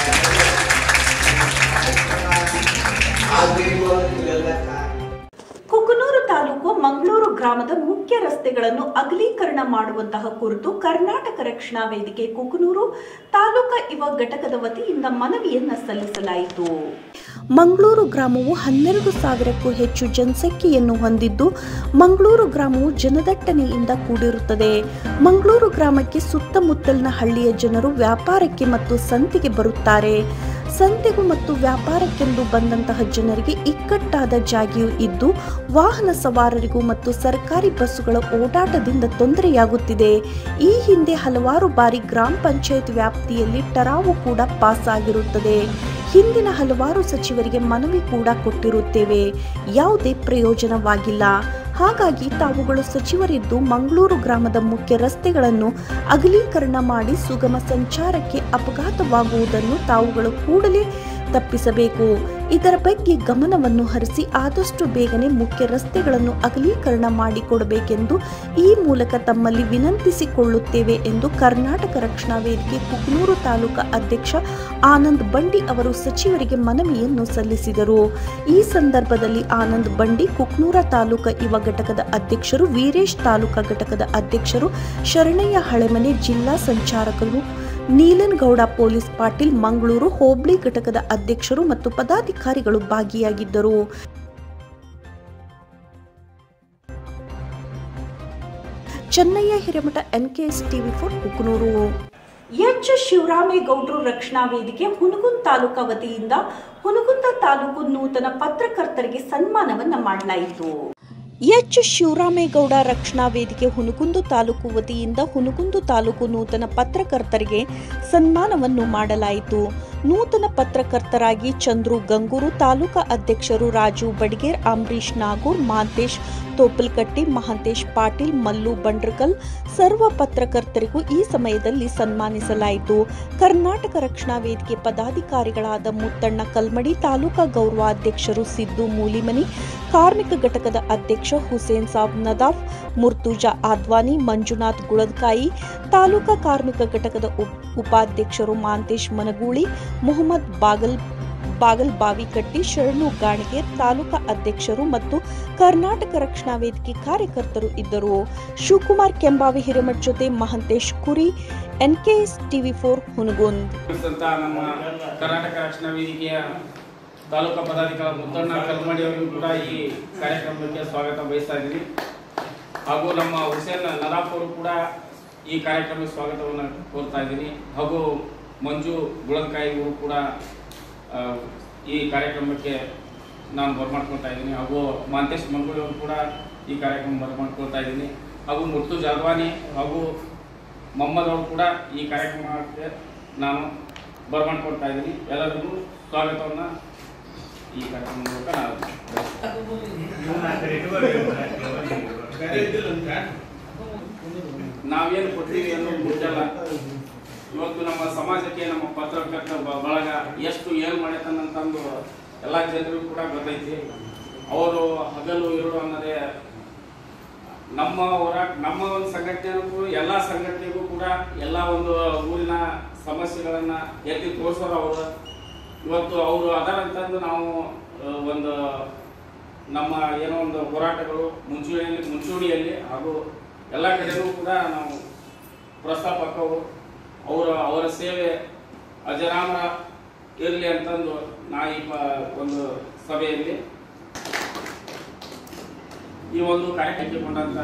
H: ಆಗ್ಬೇಕು ಅಂತ ಇವೆಲ್ಲ ಕಾರಣ
A: ಕುಕನೂರು ತಾಲೂಕು ಮಂಗಳೂರು ಗ್ರಾಮದ ಮುಖ್ಯ ರಸ್ತೆಗಳನ್ನು ಅಗಲೀಕರಣ ಮಾಡುವಂತಹ ಕುರಿತು ಕರ್ನಾಟಕ ರಕ್ಷಣಾ ವೇದಿಕೆ ಕುಕನೂರು ತಾಲೂಕಾ ಯುವ ಘಟಕದ ವತಿಯಿಂದ ಮನವಿಯನ್ನ ಸಲ್ಲಿಸಲಾಯಿತು ಮಂಗಳೂರು ಗ್ರಾಮವು ಹನ್ನೆರಡು ಸಾವಿರಕ್ಕೂ ಹೆಚ್ಚು ಜನಸಂಖ್ಯೆಯನ್ನು ಹೊಂದಿದ್ದು ಮಂಗಳೂರು ಗ್ರಾಮವು ಜನದಟ್ಟಣೆಯಿಂದ ಕೂಡಿರುತ್ತದೆ ಮಂಗಳೂರು ಗ್ರಾಮಕ್ಕೆ ಸುತ್ತಮುತ್ತಲಿನ ಹಳ್ಳಿಯ ಜನರು ವ್ಯಾಪಾರಕ್ಕೆ ಮತ್ತು ಸಂತೆಗೆ ಬರುತ್ತಾರೆ ಸಂತೆಗೂ ಮತ್ತು ವ್ಯಾಪಾರಕ್ಕೆಂದು ಬಂದಂತಹ ಜನರಿಗೆ ಇಕ್ಕಟ್ಟಾದ ಜಾಗೆಯೂ ಇದ್ದು ವಾಹನ ಸವಾರರಿಗೂ ಮತ್ತು ಸರ್ಕಾರಿ ಬಸ್ಸುಗಳ ಓಡಾಟದಿಂದ ತೊಂದರೆಯಾಗುತ್ತಿದೆ ಈ ಹಿಂದೆ ಹಲವಾರು ಬಾರಿ ಗ್ರಾಮ ಪಂಚಾಯತ್ ವ್ಯಾಪ್ತಿಯಲ್ಲಿ ಟರಾವು ಕೂಡ ಪಾಸ್ ಆಗಿರುತ್ತದೆ ಹಿಂದಿನ ಹಲವಾರು ಸಚಿವರಿಗೆ ಮನವಿ ಕೂಡ ಕೊಟ್ಟಿರುತ್ತೇವೆ ಯಾವುದೇ ಪ್ರಯೋಜನವಾಗಿಲ್ಲ ಹಾಗಾಗಿ ತಾವುಗಳು ಸಚಿವರಿದ್ದು ಮಂಗಳೂರು ಗ್ರಾಮದ ಮುಖ್ಯ ರಸ್ತೆಗಳನ್ನು ಅಗಲೀಕರಣ ಮಾಡಿ ಸುಗಮ ಸಂಚಾರಕ್ಕೆ ಅಪಘಾತವಾಗುವುದನ್ನು ತಾವುಗಳು ಕೂಡಲೇ ತಪ್ಪಿಸಬೇಕು ಇದರ ಬಗ್ಗೆ ಗಮನವನ್ನು ಹರಿಸಿ ಆದಷ್ಟು ಬೇಗನೆ ಮುಖ್ಯ ರಸ್ತೆಗಳನ್ನು ಅಗಲೀಕರಣ ಮಾಡಿಕೊಡಬೇಕೆಂದು ಈ ಮೂಲಕ ತಮ್ಮಲ್ಲಿ ವಿನಂತಿಸಿಕೊಳ್ಳುತ್ತೇವೆ ಎಂದು ಕರ್ನಾಟಕ ರಕ್ಷಣಾ ವೇದಿಕೆ ಕುಕ್ನೂರು ತಾಲೂಕಾ ಅಧ್ಯಕ್ಷ ಆನಂದ್ ಬಂಡಿ ಅವರು ಸಚಿವರಿಗೆ ಮನವಿಯನ್ನು ಸಲ್ಲಿಸಿದರು ಈ ಸಂದರ್ಭದಲ್ಲಿ ಆನಂದ್ ಬಂಡಿ ಕುಕ್ನೂರ ತಾಲೂಕಾ ಯುವ ಘಟಕದ ಅಧ್ಯಕ್ಷರು ವೀರೇಶ್ ತಾಲೂಕಾ ಘಟಕದ ಅಧ್ಯಕ್ಷರು ಶರಣಯ್ಯ ಹಳೆಮನೆ ಜಿಲ್ಲಾ ಸಂಚಾರಕರು ನೀಲನ್ಗೌಡ ಪೊಲೀಸ್ ಪಾಟೀಲ್ ಮಂಗಳೂರು ಹೋಬಳಿ ಘಟಕದ ಅಧ್ಯಕ್ಷರು ಮತ್ತು ಪದಾಧಿಕಾರಿಗಳು ಭಾಗಿಯಾಗಿದ್ದರು Chennayya Hiremath NKS TV four Kukanur H ಶಿವರಾಮೇಗೌಡರು ರಕ್ಷಣಾ ವೇದಿಕೆ ಹುನಗುಂದ ತಾಲೂಕಾ ವತಿಯಿಂದ ಹುನಗುಂದ ತಾಲೂಕು ನೂತನ ಪತ್ರಕರ್ತರಿಗೆ ಸನ್ಮಾನವನ್ನ ಮಾಡಲಾಯಿತು ಎಚ್ ಶಿವರಾಮೇಗೌಡ ರಕ್ಷಣಾ ವೇದಿಕೆ ಹುನಗುಂದು ತಾಲೂಕು ವತಿಯಿಂದ ಹುನಗುಂದು ತಾಲೂಕು ನೂತನ ಪತ್ರಕರ್ತರಿಗೆ ಸನ್ಮಾನವನ್ನು ಮಾಡಲಾಯಿತು ನೂತನ ಪತ್ರಕರ್ತರಾಗಿ ಚಂದ್ರು ಗಂಗೂರು ತಾಲೂಕಾ ಅಧ್ಯಕ್ಷರು ರಾಜು ಬಡಿಗೇರ್ ಅಂಬರೀಶ್ ನಾಗೂರ್ ಮಹಾಂತೇಶ್ ತೋಪಲ್ಕಟ್ಟಿ ಮಹಾಂತೇಶ್ ಪಾಟೀಲ್ ಮಲ್ಲು ಬಂಡ್ರಕಲ್ ಸರ್ವ ಪತ್ರಕರ್ತರಿಗೂ ಈ ಸಮಯದಲ್ಲಿ ಸನ್ಮಾನಿಸಲಾಯಿತು ಕರ್ನಾಟಕ ರಕ್ಷಣಾ ವೇದಿಕೆ ಪದಾಧಿಕಾರಿಗಳಾದ ಮುತ್ತಣ್ಣ ಕಲ್ಮಡಿ ತಾಲೂಕಾ ಗೌರವಾಧ್ಯಕ್ಷರು ಸಿದ್ದು ಮೂಲಿಮನಿ ಕಾರ್ಮಿಕ ಘಟಕದ ಅಧ್ಯಕ್ಷ ಹುಸೇನ್ ಸಾಬ್ ನದಾಫ್ ಮುರ್ತುಜಾ ಆದ್ವಾನಿ ಮಂಜುನಾಥ್ ಗುಳದ್ಕಾಯಿ ತಾಲೂಕಾ ಕಾರ್ಮಿಕ ಘಟಕದ ಉಪ್- ಉಪಾಧ್ಯಕ್ಷರು ಮಾಂತೇಶ್ ಮನಗೂಳಿ ಮೊಹಮ್ಮದ್ ಬಾಗಲ್ ಬಾಗಲ್ ಬಾವಿಕಟ್ಟಿ ಶರಣು ಗಾಣಿಗೇರ್ ತಾಲೂಕಾ ಅಧ್ಯಕ್ಷರು ಮತ್ತು ಕರ್ನಾಟಕ ರಕ್ಷಣಾ ವೇದಿಕೆ ಕಾರ್ಯಕರ್ತರು ಇದ್ದರು ಶಿವಕುಮಾರ್ ಕೆಂಬಾವಿ ಹಿರೇಮಠ್ ಜೊತೆ ಮಹಂತೇಶ್ ಕುರಿ ಎನ್ಕೆಎಸ್ ಟಿವಿ ಫೋರ್ ಹುನಗುಂದ್
B: ಅಂತ ನಮ್ಮ ಕರ್ನಾಟಕ ರಕ್ಷಣಾ ವೇದಿಕೆಯ ತಾಲೂಕಾ ಪದಾಧಿಕಾರಿ ಮುದ್ದಣ್ಣ ಕಲ್ಮಡಿ ಅವರಿಗೂ ಕೂಡ ಈ ಕಾರ್ಯಕ್ರಮಕ್ಕೆ ಸ್ವಾಗತ ಬಯಸ್ತಾ ಇದ್ದೀನಿ ಹಾಗೂ ನಮ್ಮ ಹುಸೇನ್ ನದಾಫ್ ಅವರು ಕೂಡ ಈ ಕಾರ್ಯಕ್ರಮಕ್ಕೆ ಸ್ವಾಗತವನ್ನು ಕೋರ್ತಾ ಇದ್ದೀನಿ ಹಾಗೂ ಮಂಜು ಗುಳಂಕಾಯಿ ಅವರು ಕೂಡ ಆ, ಈ ಕಾರ್ಯಕ್ರಮಕ್ಕೆ ನಾನು ಬರ್ಮಾಡ್ಕೊಳ್ತಾ ಇದ್ದೀನಿ ಹಾಗೂ ಮಾಂತೇಶ್ ಮಂಗಳೂರು ಅವರು ಕೂಡ ಈ ಕಾರ್ಯಕ್ರಮ ಬರ್ಮಾಡ್ಕೊಳ್ತಾ ಇದ್ದೀನಿ ಹಾಗೂ ಮುರ್ತು ಜಾದ್ವಾನಿ ಹಾಗೂ ಮೊಹಮ್ಮದ್ ಅವರು ಕೂಡ ಈ ಕಾರ್ಯಕ್ರಮಕ್ಕೆ ನಾನು ಬರ್ಮಾಡ್ಕೊಳ್ತಾ ಇದ್ದೀನಿ ಎಲ್ಲರಿಗೂ ಸ್ವಾಗತವನ್ನು ಈ ಕಾರ್ಯಕ್ರಮ ಮೂಲಕ ನಾನು ನಾವೇನು ಕೊಡ್ತೀವಿ ಅನ್ನೋದು ಮುಚ್ಚಲ್ಲ ಇವತ್ತು ನಮ್ಮ ಸಮಾಜಕ್ಕೆ ನಮ್ಮ ಪತ್ರಕರ್ತ ಬ- ಬಳಗ ಎಷ್ಟು ಏನು ಮಾಡೈತನ್ನಂತಂದು ಎಲ್ಲ ಜನರಿಗೂ ಕೂಡ ಗೊತ್ತೈತಿ ಅವರು ಹಗಲು ಇರುಳು ಅನ್ನೋದೇ ನಮ್ಮ ಹೋರಾಟ ನಮ್ಮ ಒಂದು ಸಂಘಟನೆಗೂ ಎಲ್ಲ ಸಂಘಟನೆಗೂ ಕೂಡ ಎಲ್ಲ ಒಂದು ಊರಿನ ಸಮಸ್ಯೆಗಳನ್ನ ಎತ್ತಿ ತೋರಿಸೋರು ಅವರು ಇವತ್ತು ಅವರು ಅದರಂತಂದು ನಾವು ಆ, ಒಂದು ನಮ್ಮ ಏನೋ ಒಂದು ಹೋರಾಟಗಳು ಮುಂಚೂಣಿಯಲ್ಲಿ ಮುಂಚೂಣಿಯಲ್ಲಿ ಹಾಗೂ ಎಲ್ಲ ಕಡೆಗೂ ಕೂಡ ನಾವು ಪ್ರಸ್ತಾಪಕ್ಕವು ಅವರ ಅವರ ಸೇವೆ ಅಜರಾಮರ ಇರಲಿ ಅಂತಂದು ನಾ ಈ ಪ- ಒಂದು ಸಭೆಯಲ್ಲಿ ಈ ಒಂದು ಕಾರ್ಯಕ್ರಮಕ್ಕೆ ಕೊಂಡಂತ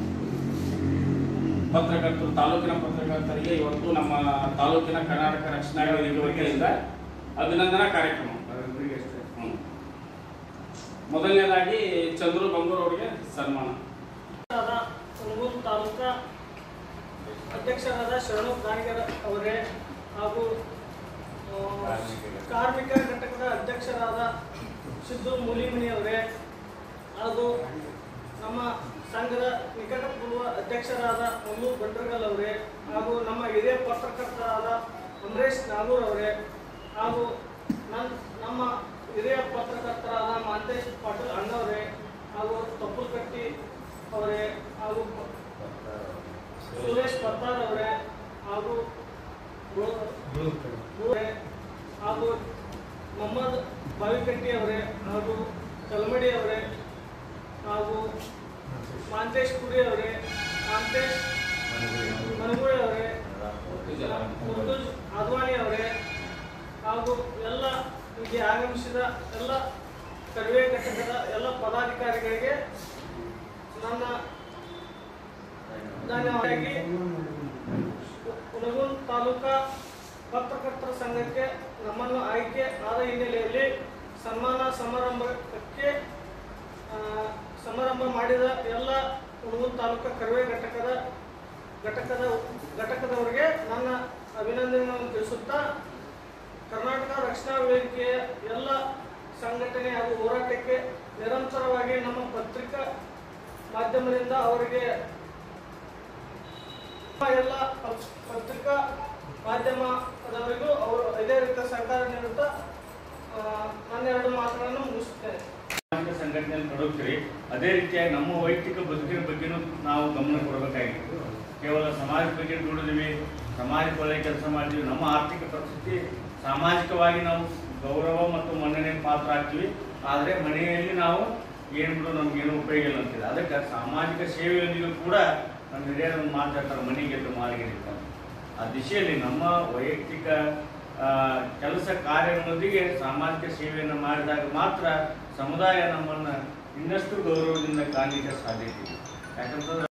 B: ಪತ್ರಕರ್ತರು ತಾಲೂಕಿನ ಪತ್ರಕರ್ತರಿಗೆ ಇವತ್ತು ನಮ್ಮ ತಾಲೂಕಿನ ಕರ್ನಾಟಕ ರಕ್ಷಣಾ ವೇದಿಕೆ ವತಿಯಿಂದ ಅಭಿನಂದನಾ ಕಾರ್ಯಕ್ರಮ ಹ್ಮ್. ಮೊದಲನೇದಾಗಿ ಚಂದ್ರು ಬಂಗೂರ್ ಅವರಿಗೆ ಸನ್ಮಾನ
I: ಹುಣಗೂರು ತಾಲೂಕಾ ಅಧ್ಯಕ್ಷರಾದ ಶರಣು ಗಾಣಿಗರ ಅವರೇ ಹಾಗೂ ಆ, ಕಾರ್ಮಿಕ ಘಟಕದ ಅಧ್ಯಕ್ಷರಾದ ಸಿದ್ದು ಮೂಲಿಮನಿ ಅವರೇ ಹಾಗೂ ನಮ್ಮ ಸಂಘದ ನಿಕಟಪೂರ್ವ ಅಧ್ಯಕ್ಷರಾದ ಮಲ್ಲು ಬಂಡ್ರಗಲ್ ಅವರೇ ಹಾಗೂ ನಮ್ಮ ಹಿರಿಯ ಪತ್ರಕರ್ತರಾದ ಅಮರೇಶ್ ನಾಗೂರ್ ಅವರೇ ಹಾಗೂ ನನ್ನ ನಮ್ಮ ಹಿರಿಯ ಪತ್ರಕರ್ತರಾದ ಮಾಂತೇಶ್ ಪಾಟೀಲ್ ಅಣ್ಣವರೇ ಹಾಗೂ ತೊಪ್ಪಲ್ಕಟ್ಟಿ ಅವರೇ ಹಾಗೂ ಪ- ಸುರೇಶ್ ಪತ್ತಾರ್ ಅವರೇ ಹಾಗೂ ಗೋ- ಗೋ- ಹಾಗೂ ಮೊಹಮ್ಮದ್ ಬಾವಿಕಟ್ಟಿ ಅವರೇ ಹಾಗೂ ಕಲ್ಮಡಿ ಅವರೇ ಹಾಗೂ ಮಾಂತೇಶ್ ಕುಡಿ ಅವರೇ ಮಾಂತೇಶ್ ಮನಗುಳಿ ಅವರೇ ಮುರ್ತುಜ್ ಅದ್ವಾನಿ ಅವರೇ ಹಾಗೂ ಎಲ್ಲ ಇಲ್ಲಿ ಆಗಮಿಸಿದ ಎಲ್ಲ ಕಡಿಮೆ ಘಟಕದ ಎಲ್ಲ ಪದಾಧಿಕಾರಿಗಳಿಗೆ ನನ್ನ ಧನ್ಯವಾದಾಗಿ ಹುನಗುಂದ ತಾಲೂಕಾ ಪತ್ರಕರ್ತರ ಸಂಘಕ್ಕೆ ನಮ್ಮನ್ನು ಆಯ್ಕೆ ಆದ ಹಿನ್ನೆಲೆಯಲ್ಲಿ ಸನ್ಮಾನ ಸಮಾರಂಭಕ್ಕೆ ಆ, ಸಮಾರಂಭ ಮಾಡಿದ ಎಲ್ಲ ಹುಣಗುಂದ ತಾಲೂಕಾ ಕರವೇ ಘಟಕದ ಘಟಕದ ಘಟಕದವರಿಗೆ ನನ್ನ ಅಭಿನಂದನೆಗಳನ್ನು ತಿಳಿಸುತ್ತಾ ಕರ್ನಾಟಕ ರಕ್ಷಣಾ ವೇದಿಕೆಯ ಎಲ್ಲ ಸಂಘಟನೆ ಹಾಗೂ ಹೋರಾಟಕ್ಕೆ ನಿರಂತರವಾಗಿ ನಮ್ಮ ಪತ್ರಿಕಾ ಮಾಧ್ಯಮದಿಂದ ಅವರಿಗೆ ಎಲ್ಲ ಪ- ಪತ್ರಿಕಾ ಮಾಧ್ಯಮದವರಿಗೂ ಅವರು ಇದೇ ರೀತಿಯ ಸಹಕಾರ ನೀಡುತ್ತಾ ಆ, ನನ್ನ ಎರಡು ಮಾತುಗಳನ್ನು ಮುಗಿಸುತ್ತೇನೆ
J: ಸಾಮಾಜಿಕ ಸಂಘಟನೆಯಲ್ಲಿ ತೊಡಗ್ತೀರಿ ಅದೇ ರೀತಿಯಾಗಿ ನಮ್ಮ ವೈಯಕ್ತಿಕ ಬದುಕಿನ ಬಗ್ಗೆನೂ ನಾವು ಗಮನ ಕೊಡಬೇಕಾಗಿತ್ತು ಕೇವಲ ಸಮಾಜದ ಬಗ್ಗೆ ದುಡಿದ್ವಿ ಸಮಾಜಕ್ಕೆ ಒಳ್ಳೆಯ ಕೆಲಸ ಮಾಡಿದ್ವಿ ನಮ್ಮ ಆರ್ಥಿಕ ಪರಿಸ್ಥಿತಿ ಸಾಮಾಜಿಕವಾಗಿ ನಾವು ಗೌರವ ಮತ್ತು ಮನ್ನಣೆ ಪಾತ್ರ ಆಗ್ತೀವಿ ಆದರೆ ಮನೆಯಲ್ಲಿ ನಾವು ಏನು ಬಿಡು ನಮ್ಗೇನು ಉಪಯೋಗ ಇಲ್ಲ ಅಂತಿದೆ ಅದಕ್ಕೆ ಸಾಮಾಜಿಕ ಸೇವೆಯೊಂದಿಗೂ ಕೂಡ ನಮ್ಮ ಹಿರಿಯರು ಒಂದು ಮಾತಾಡ್ತಾರೆ ಮನೆಗೆದ್ದು ಮಾಲಿಗೆ ಅಂತ ಆ ದಿಶೆಯಲ್ಲಿ ನಮ್ಮ ವೈಯಕ್ತಿಕ ಆ, ಕೆಲಸ ಕಾರ್ಯಗಳೊಂದಿಗೆ ಸಾಮಾಜಿಕ ಸೇವೆಯನ್ನು ಮಾಡಿದಾಗ ಮಾತ್ರ ಸಮುದಾಯ ನಮ್ಮನ್ನು ಇನ್ನಷ್ಟು ಗೌರವದಿಂದ ಕಾಣಲಿಕ್ಕೆ ಸಾಧ್ಯತೆ ಇದೆ ಯಾಕಂತಂದ್ರೆ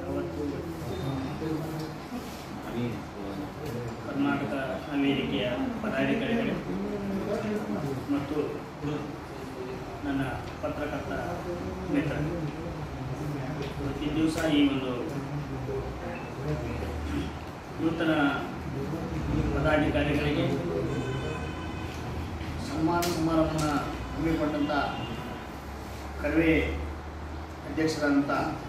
K: ಕರ್ನಾಟಕ ವೇದಿಕೆಯ ಪದಾಧಿಕಾರಿಗಳು ಮತ್ತು ನನ್ನ ಪತ್ರಕರ್ತ ಮಿತ್ರ ಪ್ರತಿ ದಿವಸ ಈ ಒಂದು ನೂತನ ಪದಾಧಿಕಾರಿಗಳಿಗೆ ಸನ್ಮಾನ ಸಮಾರಂಭ ಹಮ್ಮಿಕೊಂಡಂಥ ಕರವೇ ಅಧ್ಯಕ್ಷರಾದಂಥ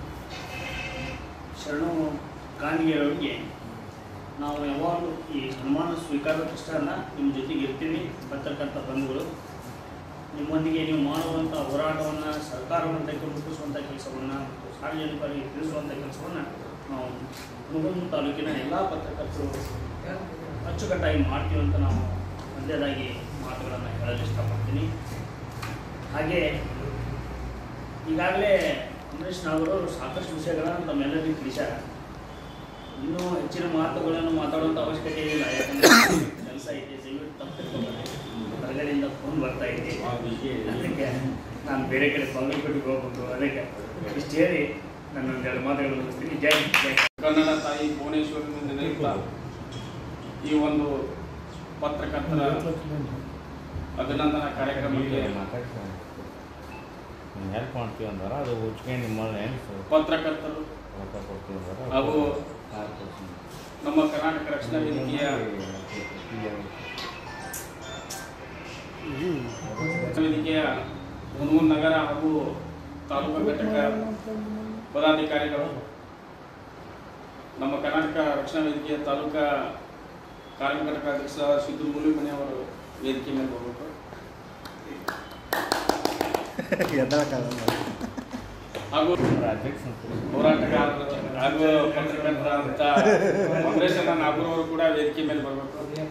K: ಶರಣು ಗಾಂಧಿಯವರಿಗೆ ನಾವು ಯಾವಾಗಲೂ ಈ ಸನ್ಮಾನ ಸ್ವೀಕಾರದಷ್ಟೇ ಅಲ್ಲ ನಿಮ್ಮ ಜೊತೆಗೆ ಇರ್ತೀವಿ ಪತ್ರಕರ್ತ ಬಂಧುಗಳು ನಿಮ್ಮೊಂದಿಗೆ ನೀವು ಮಾಡುವಂಥ ಹೋರಾಟವನ್ನು ಸರ್ಕಾರವನ್ನು ಮುಟ್ಟಿಸುವಂಥ ಕೆಲಸವನ್ನು ಮತ್ತು ಸಾರ್ವಜನಿಕರಿಗೆ ತಿಳಿಸುವಂಥ ಕೆಲಸವನ್ನು ನಾವು ಹುಣಗುಂದ ತಾಲೂಕಿನ ಎಲ್ಲ ಪತ್ರಕರ್ತರು ಅಚ್ಚುಕಟ್ಟಾಗಿ ಮಾಡ್ತೀವಿ ಅಂತ ನಾವು ಒಂದೇದಾಗಿ ಮಾತುಗಳನ್ನು ಹೇಳಲು ಇಷ್ಟಪಡ್ತೀನಿ ಹಾಗೆ ಈಗಾಗಲೇ ಅಮರೇಶ್ ನಾಗರು ಸಾಕಷ್ಟು ವಿಷಯಗಳನ್ನು ತಮ್ಮೆಲ್ಲರಿಗೂ ತಿಳಿಸ್ಯಾರ ಇನ್ನೂ ಹೆಚ್ಚಿನ ಮಾತುಗಳನ್ನು ಮಾತಾಡುವಂಥ ಅವಶ್ಯಕತೆ ಇಲ್ಲ ಯಾಕಂದರೆ ಕೆಲಸ ಇದೆ ದಯವಿಟ್ಟು ತಪ್ಪಿರ್ಕೋಬೇಡಿ ಹೊರಗಡೆಯಿಂದ ಫೋನ್ ಬರ್ತಾ ಇದೆ ಅದಕ್ಕೆ ನಾನು ಬೇರೆ ಕಡೆ ಬಾಗಲಕೋಟೆಗೆ ಹೋಗ್ಬೇಕು ಅದಕ್ಕೆ ಇಷ್ಟು ಹೇಳಿ ನಾನು ಒಂದೆರಡು ಮಾತುಗಳನ್ನು ಮುಗಿಸ್ತೀನಿ ಜೈ ಜೈ
B: ಕನ್ನಡ ತಾಯಿ ಭುವನೇಶ್ವರಿನಿಂದ ನೆನೆಯುತ್ತಾ ಈ ಒಂದು ಪತ್ರಕರ್ತರ ಅಭಿನಂದನಾ ಕಾರ್ಯಕ್ರಮಕ್ಕೆ
L: ಹೆಲ್ಪ್ ಮಾಡ್ತೀವಿ ಅಂದಾರ ಅದು ಉಚ್ಕೊಂಡು ನಿಮ್ಮಲ್ಲಿ ಏನು
B: ಪತ್ರಕರ್ತರು
L: ರೊಕ್ಕ ಕೊಡ್ತೀವಿ ಅಂದಾರ
B: ಹಾಗೂ ನಮ್ಮ ಕರ್ನಾಟಕ ರಕ್ಷಣಾ ವೇದಿಕೆಯ ವೇದಿಕೆಯ ಹುನಗುಂದ ನಗರ ಹಾಗೂ ತಾಲೂಕು ಘಟಕ ಪದಾಧಿಕಾರಿಗಳು ನಮ್ಮ ಕರ್ನಾಟಕ ರಕ್ಷಣಾ ವೇದಿಕೆಯ ತಾಲೂಕಾ ಕಾರ್ಮಿಕ ಘಟಕ ಅಧ್ಯಕ್ಷ ಸಿದ್ದು ಮುಲಿಮನಿ ಅವರು ವೇದಿಕೆ ಮೇಲೆ ಹೋಗಬೇಕು ಹಾಗೂ ಹೋರಾಟಗಾರರು ಹಾಗೂ ಪತ್ರಕರ್ತರಾದಂಥ ಕಾಂಗ್ರೆಸ್ನ ನಾಗೂರ್ ಅವರು ಕೂಡ ವೇದಿಕೆ ಮೇಲೆ ಬರಬೇಕು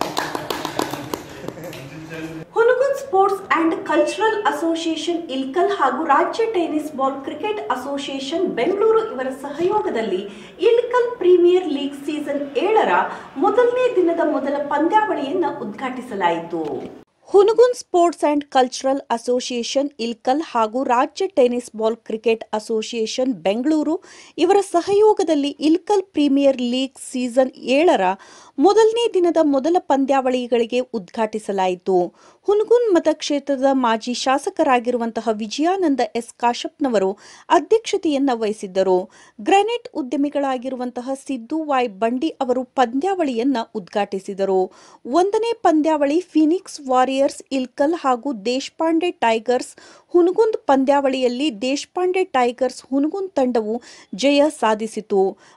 A: Hunagund sports and cultural association Ilkal ಹಾಗೂ ರಾಜ್ಯ tennis ball cricket association Bengaluru ಇವರ ಸಹಯೋಗದಲ್ಲಿ ಇಲ್ಕಲ್ ಪ್ರೀಮಿಯರ್ ಲೀಗ್ ಸೀಸನ್ ಏಳರ ಮೊದಲನೇ ದಿನದ ಮೊದಲ ಪಂದ್ಯಾವಳಿಯನ್ನು ಉದ್ಘಾಟಿಸಲಾಯಿತು Hunagund sports and cultural association Ilkal ಹಾಗೂ ರಾಜ್ಯ tennis ball cricket association Bengaluru ಇವರ ಸಹಯೋಗದಲ್ಲಿ ಇಲ್ಕಲ್ ಪ್ರೀಮಿಯರ್ ಲೀಗ್ ಸೀಸನ್ ಏಳರ ಮೊದಲನೇ ದಿನದ ಮೊದಲ ಪಂದ್ಯಾವಳಿಗಳಿಗೆ ಉದ್ಘಾಟಿಸಲಾಯಿತು ಹುನಗುನ್ ಮತಕ್ಷೇತ್ರದ ಮಾಜಿ ಶಾಸಕರಾಗಿರುವಂತಹ ವಿಜಯಾನಂದ ಎಸ್ ಕಾಶಪ್ನವರು ಅಧ್ಯಕ್ಷತೆಯನ್ನ ವಹಿಸಿದ್ದರು ಗ್ರಾನೈಟ್ ಉದ್ಯಮಿಗಳಾಗಿರುವಂತಹ ಸಿದ್ದು ವಾಯ್ ಬಂಡಿ ಅವರು ಪಂದ್ಯಾವಳಿಯನ್ನ ಉದ್ಘಾಟಿಸಿದರು ಒಂದನೇ ಪಂದ್ಯಾವಳಿ ಫಿನಿಕ್ಸ್ ವಾರಿಯರ್ಸ್ ಇಲ್ಕಲ್ ಹಾಗೂ ದೇಶಪಾಂಡೆ ಟೈಗರ್ಸ್ ಹುನಗುಂದ್ ಪಂದ್ಯಾವಳಿಯಲ್ಲಿ ದೇಶಪಾಂಡೆ ಟೈಗರ್ಸ್ ಹುನಗುಂದ್ ತಂಡವು ಜಯ ಸಾಧಿಸಿತು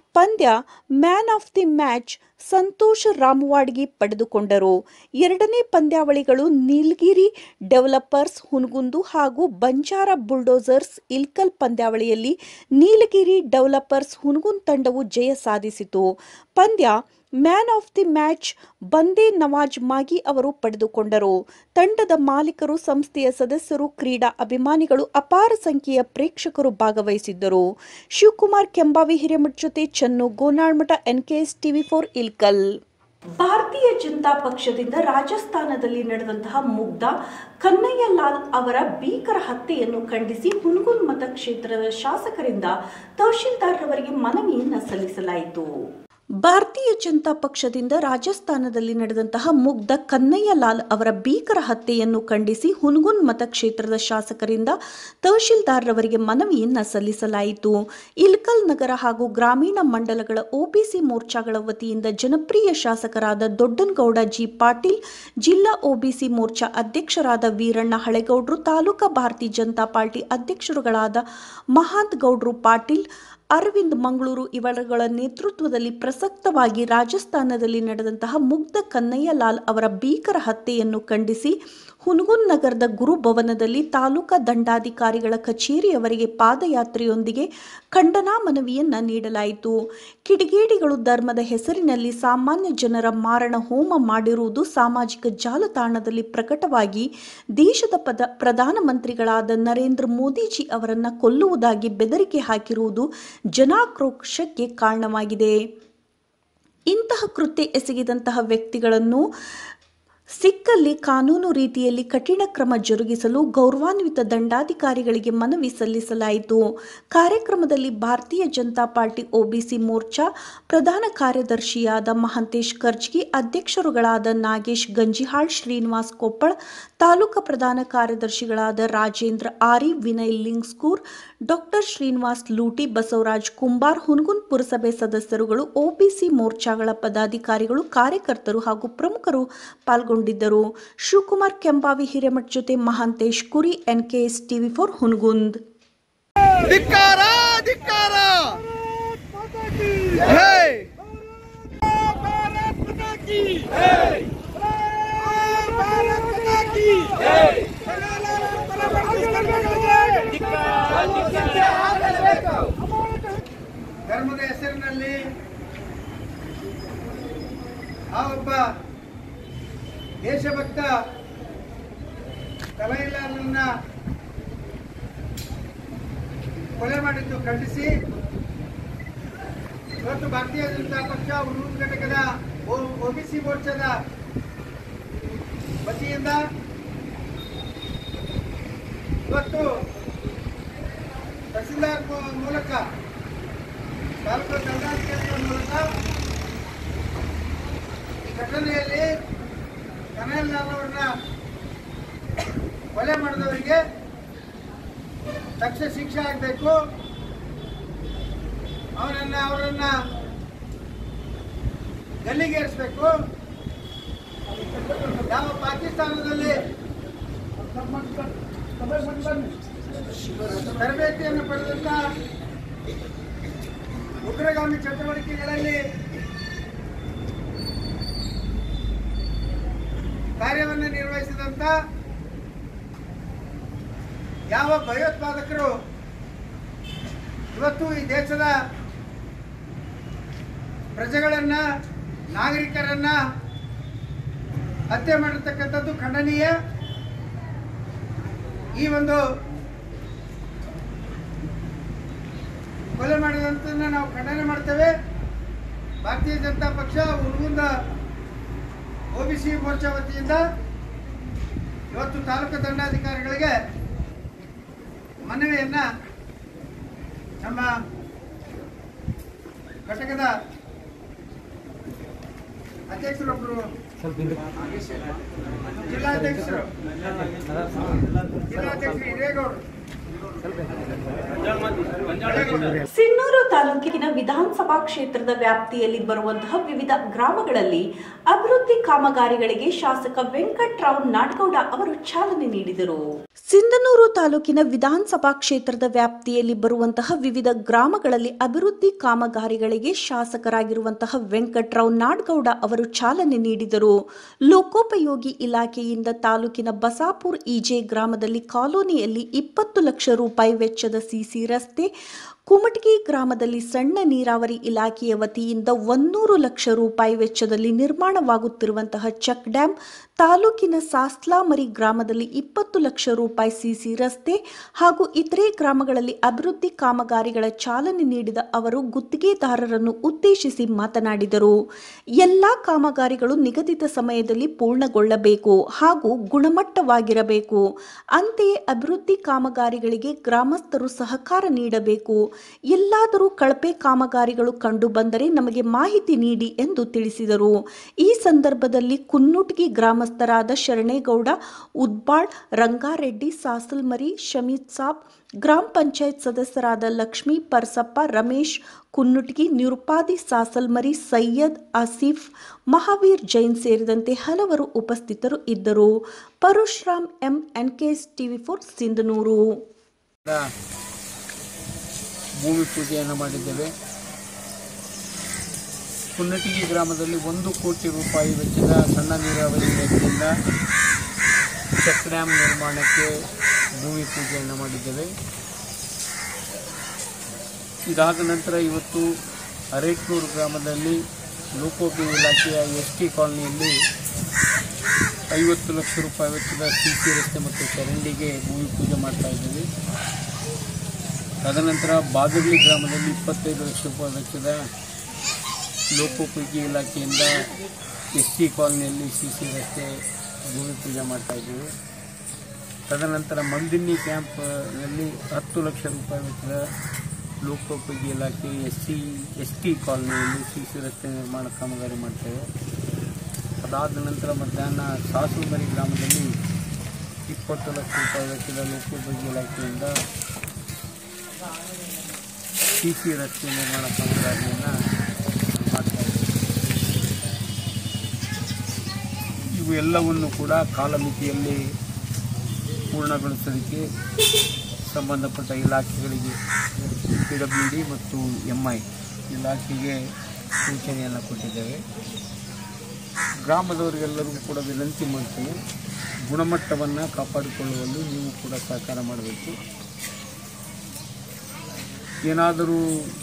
A: ಪಂದ್ಯ man of the match Santosh Ramawadgi ಪಡೆದುಕೊಂಡರು ಎರಡನೇ ಪಂದ್ಯಾವಳಿಗಳು ನೀಲಗಿರಿ ಡೆವಲಪರ್ಸ್ ಹುನಗುಂದು ಹಾಗೂ ಬಂಜಾರ ಬುಲ್ಡೋಸರ್ಸ್ ಇಲ್ಕಲ್ ಪಂದ್ಯಾವಳಿಯಲ್ಲಿ ನೀಲಗಿರಿ ಡೆವಲಪರ್ಸ್ ಹುನಗುಂದ್ ತಂಡವು ಜಯ ಸಾಧಿಸಿತು ಪಂದ್ಯ ಮ್ಯಾನ್ ಆಫ್ ದಿ ಮ್ಯಾಚ್ ಬಂದೇ ನವಾಜ್ ಮಾಗಿ ಅವರು ಪಡೆದುಕೊಂಡರು ತಂಡದ ಮಾಲೀಕರು ಸಂಸ್ಥೆಯ ಸದಸ್ಯರು ಕ್ರೀಡಾ ಅಭಿಮಾನಿಗಳು ಅಪಾರ ಸಂಖ್ಯೆಯ ಪ್ರೇಕ್ಷಕರು ಭಾಗವಹಿಸಿದ್ದರು ಶಿವಕುಮಾರ್ ಕೆಂಬಾವಿ ಹಿರೇಮಠ್ ಜೊತೆ Channu Gonalmath NKS TV four Ilkal Bharatiya Janata ಪಕ್ಷದಿಂದ ರಾಜಸ್ಥಾನದಲ್ಲಿ ನಡೆದಂತಹ ಮುಗ್ಧ ಕನ್ನಯ್ಯ ಲಾಲ್ ಅವರ ಭೀಕರ ಹತ್ಯೆಯನ್ನು ಖಂಡಿಸಿ ಹುನಗುನ್ ಮತಕ್ಷೇತ್ರದ ಶಾಸಕರಿಂದ ತಹಶೀಲ್ದಾರ್ರವರಿಗೆ ಮನವಿಯನ್ನ ಸಲ್ಲಿಸಲಾಯಿತು ಭಾರತೀಯ ಜನತಾ ಪಕ್ಷದಿಂದ ರಾಜಸ್ಥಾನದಲ್ಲಿ ನಡೆದಂತಹ ಮುಗ್ಧ ಕನ್ನಯ್ಯ ಲಾಲ್ ಅವರ ಭೀಕರ ಹತ್ಯೆಯನ್ನು ಖಂಡಿಸಿ ಹುನಗುನ್ ಮತಕ್ಷೇತ್ರದ ಶಾಸಕರಿಂದ ತಹಶೀಲ್ದಾರ್ರವರಿಗೆ ಮನವಿಯನ್ನ ಸಲ್ಲಿಸಲಾಯಿತು ಇಲ್ಕಲ್ ನಗರ ಹಾಗೂ ಗ್ರಾಮೀಣ ಮಂಡಲಗಳ ಒಬಿಸಿ ಮೋರ್ಚಾಗಳ ವತಿಯಿಂದ ಜನಪ್ರಿಯ ಶಾಸಕರಾದ ದೊಡ್ಡನಗೌಡ ಜಿ ಪಾಟೀಲ್ ಜಿಲ್ಲಾ ಒಬಿಸಿ ಮೋರ್ಚಾ ಅಧ್ಯಕ್ಷರಾದ ವೀರಣ್ಣ ಹಳೆಗೌಡ್ರು ತಾಲೂಕಾ ಭಾರತೀಯ ಜನತಾ ಪಾರ್ಟಿ ಅಧ್ಯಕ್ಷರುಗಳಾದ ಮಹಾಂತ್ ಗೌಡ್ರು ಪಾಟೀಲ್ ಅರವಿಂದ್ ಮಂಗಳೂರು ಇವರುಗಳ ನೇತೃತ್ವದಲ್ಲಿ ಪ್ರಸಕ್ತವಾಗಿ ರಾಜಸ್ಥಾನದಲ್ಲಿ ನಡೆದಂತಹ ಮುಗ್ಧ ಕನ್ನಯ್ಯ ಲಾಲ್ ಅವರ ಭೀಕರ ಹತ್ಯೆಯನ್ನು ಖಂಡಿಸಿ ಹುನಗುನ್ ನಗರದ ಗುರುಭವನದಲ್ಲಿ ತಾಲೂಕಾ ದಂಡಾಧಿಕಾರಿಗಳ ಕಚೇರಿಯವರೆಗೆ ಪಾದಯಾತ್ರೆಯೊಂದಿಗೆ ಖಂಡನಾ ಮನವಿಯನ್ನ ನೀಡಲಾಯಿತು ಕಿಡಿಗೇಡಿಗಳು ಧರ್ಮದ ಹೆಸರಿನಲ್ಲಿ ಸಾಮಾನ್ಯ ಜನರ ಮಾರಣ ಹೋಮ ಮಾಡಿರುವುದು ಸಾಮಾಜಿಕ ಜಾಲತಾಣದಲ್ಲಿ ಪ್ರಕಟವಾಗಿ ದೇಶದ ಪದ ಪ್ರಧಾನಮಂತ್ರಿಗಳಾದ ನರೇಂದ್ರ ಮೋದಿಜಿ ಅವರನ್ನ ಕೊಲ್ಲುವುದಾಗಿ ಬೆದರಿಕೆ ಹಾಕಿರುವುದು ಜನಾಕ್ರೋಶಕ್ಕೆ ಕಾರಣವಾಗಿದೆ ಇಂತಹ ಕೃತ್ಯ ಎಸಗಿದಂತಹ ವ್ಯಕ್ತಿಗಳನ್ನು ಸಿಕ್ಕಲ್ಲಿ ಕಾನೂನು ರೀತಿಯಲ್ಲಿ ಕಠಿಣ ಕ್ರಮ ಜರುಗಿಸಲು ಗೌರವಾನ್ವಿತ ದಂಡಾಧಿಕಾರಿಗಳಿಗೆ ಮನವಿ ಸಲ್ಲಿಸಲಾಯಿತು ಕಾರ್ಯಕ್ರಮದಲ್ಲಿ ಭಾರತೀಯ ಜನತಾ ಪಾರ್ಟಿ ಒಬಿಸಿ ಮೋರ್ಚಾ ಪ್ರಧಾನ ಕಾರ್ಯದರ್ಶಿಯಾದ ಮಹಂತೇಶ್ ಕರ್ಜ್ಗಿ ಅಧ್ಯಕ್ಷರುಗಳಾದ ನಾಗೇಶ್ ಗಂಜಿಹಾಳ್ ಶ್ರೀನಿವಾಸ್ ಕೊಪ್ಪಳ್ ತಾಲೂಕಾ ಪ್ರಧಾನ ಕಾರ್ಯದರ್ಶಿಗಳಾದ ರಾಜೇಂದ್ರ ಆರಿ ವಿನಯ್ ಲಿಂಗ್ಸ್ಕೂರ್ ಡಾಕ್ಟರ್ ಶ್ರೀನಿವಾಸ್ ಲೂಟಿ ಬಸವರಾಜ್ ಕುಂಬಾರ್ ಹುನಗುನ್ ಪುರಸಭೆ ಸದಸ್ಯರುಗಳು ಒಬಿಸಿ ಮೋರ್ಚಾಗಳ ಪದಾಧಿಕಾರಿಗಳು ಕಾರ್ಯಕರ್ತರು ಹಾಗೂ ಪ್ರಮುಖರು ಪಾಲ್ಗೊಂಡಿದ್ದರು ಶಿವಕುಮಾರ್ ಕೆಂಬಾವಿ ಹಿರೇಮಠ್ ಜೊತೆ ಮಹಾಂತೇಶ್ ಕುರಿ ಎನ್ಕೆಎಸ್ ಟಿವಿ ಫೋರ್ ಹುನಗುಂದ್
M: ಧಿಕ್ಕಾರ ಧಿಕ್ಕಾರ ಹೇ
N: ಧರ್ಮದ ಹೆಸರಿನಲ್ಲಿ ಆ ಒಬ್ಬ ದೇಶಭಕ್ತ ತಲೈಲಾಲನ್ನ ಕೊಲೆ ಮಾಡಿದ್ದು ಖಂಡಿಸಿ ಇವತ್ತು ಭಾರತೀಯ ಜನತಾ ಪಕ್ಷ ಹುಡುಗ ಘಟಕದ ಒಬಿಸಿ ಮೋರ್ಚಾದ ವತಿಯಿಂದ ಇವತ್ತು ತಹಸೀಲ್ದಾರ್ ಮೂ- ಮೂಲಕ ತಾಲೂಕು ದಂಡಾಧಿಕಾರಿಗಳ ಮೂಲಕ ಈ ಘಟನೆಯಲ್ಲಿ ಕನಯಲ್ಲಾಲ್ ಅವರನ್ನ ಕೊಲೆ ಮಾಡಿದವರಿಗೆ ತಕ್ಷಣ ಶಿಕ್ಷೆ ಆಗಬೇಕು ಅವರನ್ನ ಅವರನ್ನ ಗಲ್ಲಿಗೇರಿಸಬೇಕು ಯಾವ ಪಾಕಿಸ್ತಾನದಲ್ಲಿ ತರಬೇತಿಯನ್ನು ಪಡೆದಂತ ಉಗ್ರಗಾಮಿ ಚಟುವಟಿಕೆಗಳಲ್ಲಿ ಕಾರ್ಯವನ್ನು ನಿರ್ವಹಿಸಿದಂತ ಯಾವ ಭಯೋತ್ಪಾದಕರು ಇವತ್ತು ಈ ದೇಶದ ಪ್ರಜೆಗಳನ್ನ ನಾಗರಿಕರನ್ನ ಹತ್ಯೆ ಮಾಡಿರ್ತಕ್ಕಂಥದ್ದು ಖಂಡನೀಯ ಈ ಒಂದು ಕೊಲೆ ಮಾಡಿದಂಥದ್ದನ್ನ ನಾವು ಖಂಡನೆ ಮಾಡ್ತೇವೆ ಭಾರತೀಯ ಜನತಾ ಪಕ್ಷ ಹುಡುಗುಂದ ಒಬಿಸಿ ಮೋರ್ಚಾ ವತಿಯಿಂದ ಇವತ್ತು ತಾಲೂಕು ದಂಡಾಧಿಕಾರಿಗಳಿಗೆ ಮನವಿಯನ್ನ ನಮ್ಮ ಘಟಕದ ಅಧ್ಯಕ್ಷರೊಬ್ಬರು ಜಿಲ್ಲಾಧ್ಯಕ್ಷರು ಜಿಲ್ಲಾಧ್ಯಕ್ಷರು ಹಿರೇಗೌಡರು
A: ಸಿನ್ನೂರು ತಾಲೂಕಿನ ವಿಧಾನಸಭಾ ಕ್ಷೇತ್ರದ ವ್ಯಾಪ್ತಿಯಲ್ಲಿ ಬರುವಂತಹ ವಿವಿಧ ಗ್ರಾಮಗಳಲ್ಲಿ ಅಭಿವೃದ್ಧಿ ಕಾಮಗಾರಿಗಳಿಗೆ ಶಾಸಕ ವೆಂಕಟ್ರಾವ್ ನಾಡಗೌಡ ಅವರು ಚಾಲನೆ ನೀಡಿದರು ಸಿಂಧನೂರು ತಾಲೂಕಿನ ವಿಧಾನಸಭಾ ಕ್ಷೇತ್ರದ ವ್ಯಾಪ್ತಿಯಲ್ಲಿ ಬರುವಂತಹ ವಿವಿಧ ಗ್ರಾಮಗಳಲ್ಲಿ ಅಭಿವೃದ್ಧಿ ಕಾಮಗಾರಿಗಳಿಗೆ ಶಾಸಕರಾಗಿರುವಂತಹ ವೆಂಕಟ್ರಾವ್ ನಾಡಗೌಡ ಅವರು ಚಾಲನೆ ನೀಡಿದರು ಲೋಕೋಪಯೋಗಿ ಇಲಾಖೆಯಿಂದ ತಾಲೂಕಿನ ಬಸಾಪುರ್ ಇಜೆ ಗ್ರಾಮದಲ್ಲಿ ಕಾಲೋನಿಯಲ್ಲಿ ಇಪ್ಪತ್ತು ಲಕ್ಷ ರೂಪಾಯಿ ವೆಚ್ಚದ ಸಿಸಿ ರಸ್ತೆ ಕುಮಟಗಿ ಗ್ರಾಮದಲ್ಲಿ ಸಣ್ಣ ನೀರಾವರಿ ಇಲಾಖೆಯ ವತಿಯಿಂದ ಒಂದೂರು ಲಕ್ಷ ರೂಪಾಯಿ ವೆಚ್ಚದಲ್ಲಿ ನಿರ್ಮಾಣವಾಗುತ್ತಿರುವಂತಹ ಚೆಕ್ ಡ್ಯಾಂ ತಾಲೂಕಿನ ಸಾಸ್ಲಾಮರಿ ಗ್ರಾಮದಲ್ಲಿ ಇಪ್ಪತ್ತು ಲಕ್ಷ ರೂಪಾಯಿ ಸಿಸಿ ರಸ್ತೆ ಹಾಗೂ ಇತರೆ ಗ್ರಾಮಗಳಲ್ಲಿ ಅಭಿವೃದ್ಧಿ ಕಾಮಗಾರಿಗಳ ಚಾಲನೆ ನೀಡಿದ ಅವರು ಗುತ್ತಿಗೆದಾರರನ್ನು ಉದ್ದೇಶಿಸಿ ಮಾತನಾಡಿದರು ಎಲ್ಲಾ ಕಾಮಗಾರಿಗಳು ನಿಗದಿತ ಸಮಯದಲ್ಲಿ ಪೂರ್ಣಗೊಳ್ಳಬೇಕು ಹಾಗೂ ಗುಣಮಟ್ಟವಾಗಿರಬೇಕು ಅಂತೆಯೇ ಅಭಿವೃದ್ಧಿ ಕಾಮಗಾರಿಗಳಿಗೆ ಗ್ರಾಮಸ್ಥರು ಸಹಕಾರ ನೀಡಬೇಕು ಎಲ್ಲಾದರೂ ಕಳಪೆ ಕಾಮಗಾರಿಗಳು ಕಂಡು ಬಂದರೆ ನಮಗೆ ಮಾಹಿತಿ ನೀಡಿ ಎಂದು ತಿಳಿಸಿದರು ಈ ಸಂದರ್ಭದಲ್ಲಿ ಕುನ್ನುಟ್ಗಿ ಗ್ರಾಮಸ್ಥರಾದ ಶರಣೇಗೌಡ ಉದ್ಬಾಳ್ ರಂಗಾರೆಡ್ಡಿ ಸಾಸಲ್ಮರಿ ಶಮೀದ್ ಸಾಬ್ ಗ್ರಾಮ ಪಂಚಾಯತ್ ಸದಸ್ಯರಾದ ಲಕ್ಷ್ಮೀ ಪರ್ಸಪ್ಪ ರಮೇಶ್ ಕುನ್ನುಟ್ಗಿ ನಿರುಪಾದಿ ಸಾಸಲ್ಮರಿ ಸೈಯದ್ ಆಸಿಫ್ ಮಹಾವೀರ್ ಜೈನ್ ಸೇರಿದಂತೆ ಹಲವರು ಉಪಸ್ಥಿತರು ಇದ್ದರು Parashuram M NKS TV four Sindhanur
O: ಭೂಮಿ ಪೂಜೆಯನ್ನು ಮಾಡಿದ್ದೇವೆ ಕುನ್ನಟಿಗಿ ಗ್ರಾಮದಲ್ಲಿ ಒಂದು ಕೋಟಿ ರೂಪಾಯಿ ವೆಚ್ಚದ ಸಣ್ಣ ನೀರಾವರಿ ಇಲಾಖೆಯಿಂದ ಚೆಕ್ ಡ್ಯಾಮ್ ನಿರ್ಮಾಣಕ್ಕೆ ಭೂಮಿ ಪೂಜೆಯನ್ನು ಮಾಡಿದ್ದೇವೆ ಇದಾದ ನಂತರ ಇವತ್ತು ಅರೇಟ್ನೂರು ಗ್ರಾಮದಲ್ಲಿ ಲೋಕೋಪಯೋಗಿ ಇಲಾಖೆಯ ಎಸ್ ಟಿ ಕಾಲನಿಯಲ್ಲಿ ಐವತ್ತು ಲಕ್ಷ ರೂಪಾಯಿ ವೆಚ್ಚದ ಸಿ ಸಿ ರಸ್ತೆ ಮತ್ತು ಚರಂಡಿಗೆ ಭೂಮಿ ಪೂಜೆ ಮಾಡ್ತಾ ಇದ್ದೀವಿ ತದನಂತರ ಬಾಗಡ್ಲಿ ಗ್ರಾಮದಲ್ಲಿ ಇಪ್ಪತ್ತೈದು ಲಕ್ಷ ರೂಪಾಯಿ ವೆಚ್ಚದ ಲೋಕೋಪಯೋಗಿ ಇಲಾಖೆಯಿಂದ ಎಸ್ ಟಿ ಕಾಲನಿಯಲ್ಲಿ ಸಿ ಸಿ ರಸ್ತೆ ಭೂಮಿ ಪೂಜೆ ಮಾಡ್ತಾ ಇದ್ದೀವಿ ತದನಂತರ ಮಂದಿನ್ನಿ ಕ್ಯಾಂಪ್ನಲ್ಲಿ ಹತ್ತು ಲಕ್ಷ ರೂಪಾಯಿ ವೆಚ್ಚದ ಲೋಕೋಪಯೋಗಿ ಇಲಾಖೆ ಎಸ್ ಸಿ ಎಸ್ ಟಿ ಕಾಲನಿಯಲ್ಲಿ ಸಿ ಸಿ ರಸ್ತೆ ನಿರ್ಮಾಣ ಕಾಮಗಾರಿ ಮಾಡ್ತೇವೆ ಅದಾದ ನಂತರ ಮಧ್ಯಾಹ್ನ ಸಾಸುಮರಿ ಗ್ರಾಮದಲ್ಲಿ ಇಪ್ಪತ್ತು ಲಕ್ಷ ರೂಪಾಯಿ ವೆಚ್ಚದ ಲೋಕೋಪಯೋಗಿ ಇಲಾಖೆಯಿಂದ ಸಿ ಸಿ ರಸ್ತೆ ನಿರ್ಮಾಣ ಕಾಮಗಾರಿಯನ್ನು ಮಾಡ್ತಾ ಇದ್ದೀವಿ ಇವು ಎಲ್ಲವನ್ನು ಕೂಡ ಕಾಲಮಿತಿಯಲ್ಲಿ ಪೂರ್ಣಗೊಳಿಸೋದಕ್ಕೆ ಸಂಬಂಧಪಟ್ಟ ಇಲಾಖೆಗಳಿಗೆ ಪಿ ಡಬ್ಲ್ಯೂ ಡಿ ಮತ್ತು ಎಮ್ ಐ ಇಲಾಖೆಗೆ ಸೂಚನೆಯನ್ನು ಕೊಟ್ಟಿದ್ದೇವೆ ಗ್ರಾಮದವರಿಗೆಲ್ಲರಿಗೂ ಕೂಡ ವಿನಂತಿ ಮಾಡ್ತೇವೆ ಗುಣಮಟ್ಟವನ್ನು ಕಾಪಾಡಿಕೊಳ್ಳುವಲ್ಲಿ ನೀವು ಕೂಡ ಸಹಕಾರ ಮಾಡಬೇಕು ಏನಾದರೂ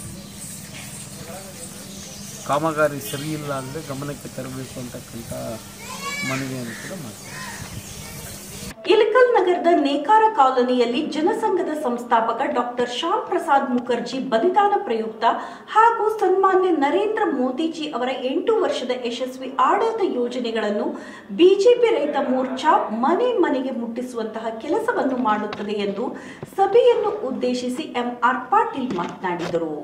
O: ಕಾಮಗಾರಿ ಸರಿಯಿಲ್ಲ ಅಂದರೆ ಗಮನಕ್ಕೆ ತರಬೇಕು ಅಂತಕ್ಕಂಥ ಮನವಿಯನ್ನು ಕೂಡ ಮಾಡ್ತೇವೆ
A: ಇಲಕಲ್ ನಗರದ ನೇಕಾರ ಕಾಲೋನಿಯಲ್ಲಿ ಜನಸಂಘದ ಸಂಸ್ಥಾಪಕ ಡಾಕ್ಟರ್ ಶ್ಯಾಮ್ ಪ್ರಸಾದ್ ಮುಖರ್ಜಿ ಬಲಿದಾನ ಪ್ರಯುಕ್ತ ಹಾಗೂ ಸನ್ಮಾನ್ಯ ನರೇಂದ್ರ ಮೋದಿಜಿ ಅವರ ಎಂಟು ವರ್ಷದ ಯಶಸ್ವಿ ಆಡಳಿತ ಯೋಜನೆಗಳನ್ನು ಬಿಜೆಪಿ ರೈತ ಮೋರ್ಚಾ ಮನೆ ಮನೆಗೆ ಮುಟ್ಟಿಸುವಂತಹ ಕೆಲಸವನ್ನು ಮಾಡುತ್ತದೆ ಎಂದು ಸಭೆಯನ್ನು ಉದ್ದೇಶಿಸಿ ಎಂಆರ್ ಪಾಟೀಲ್ ಮಾತನಾಡಿದರು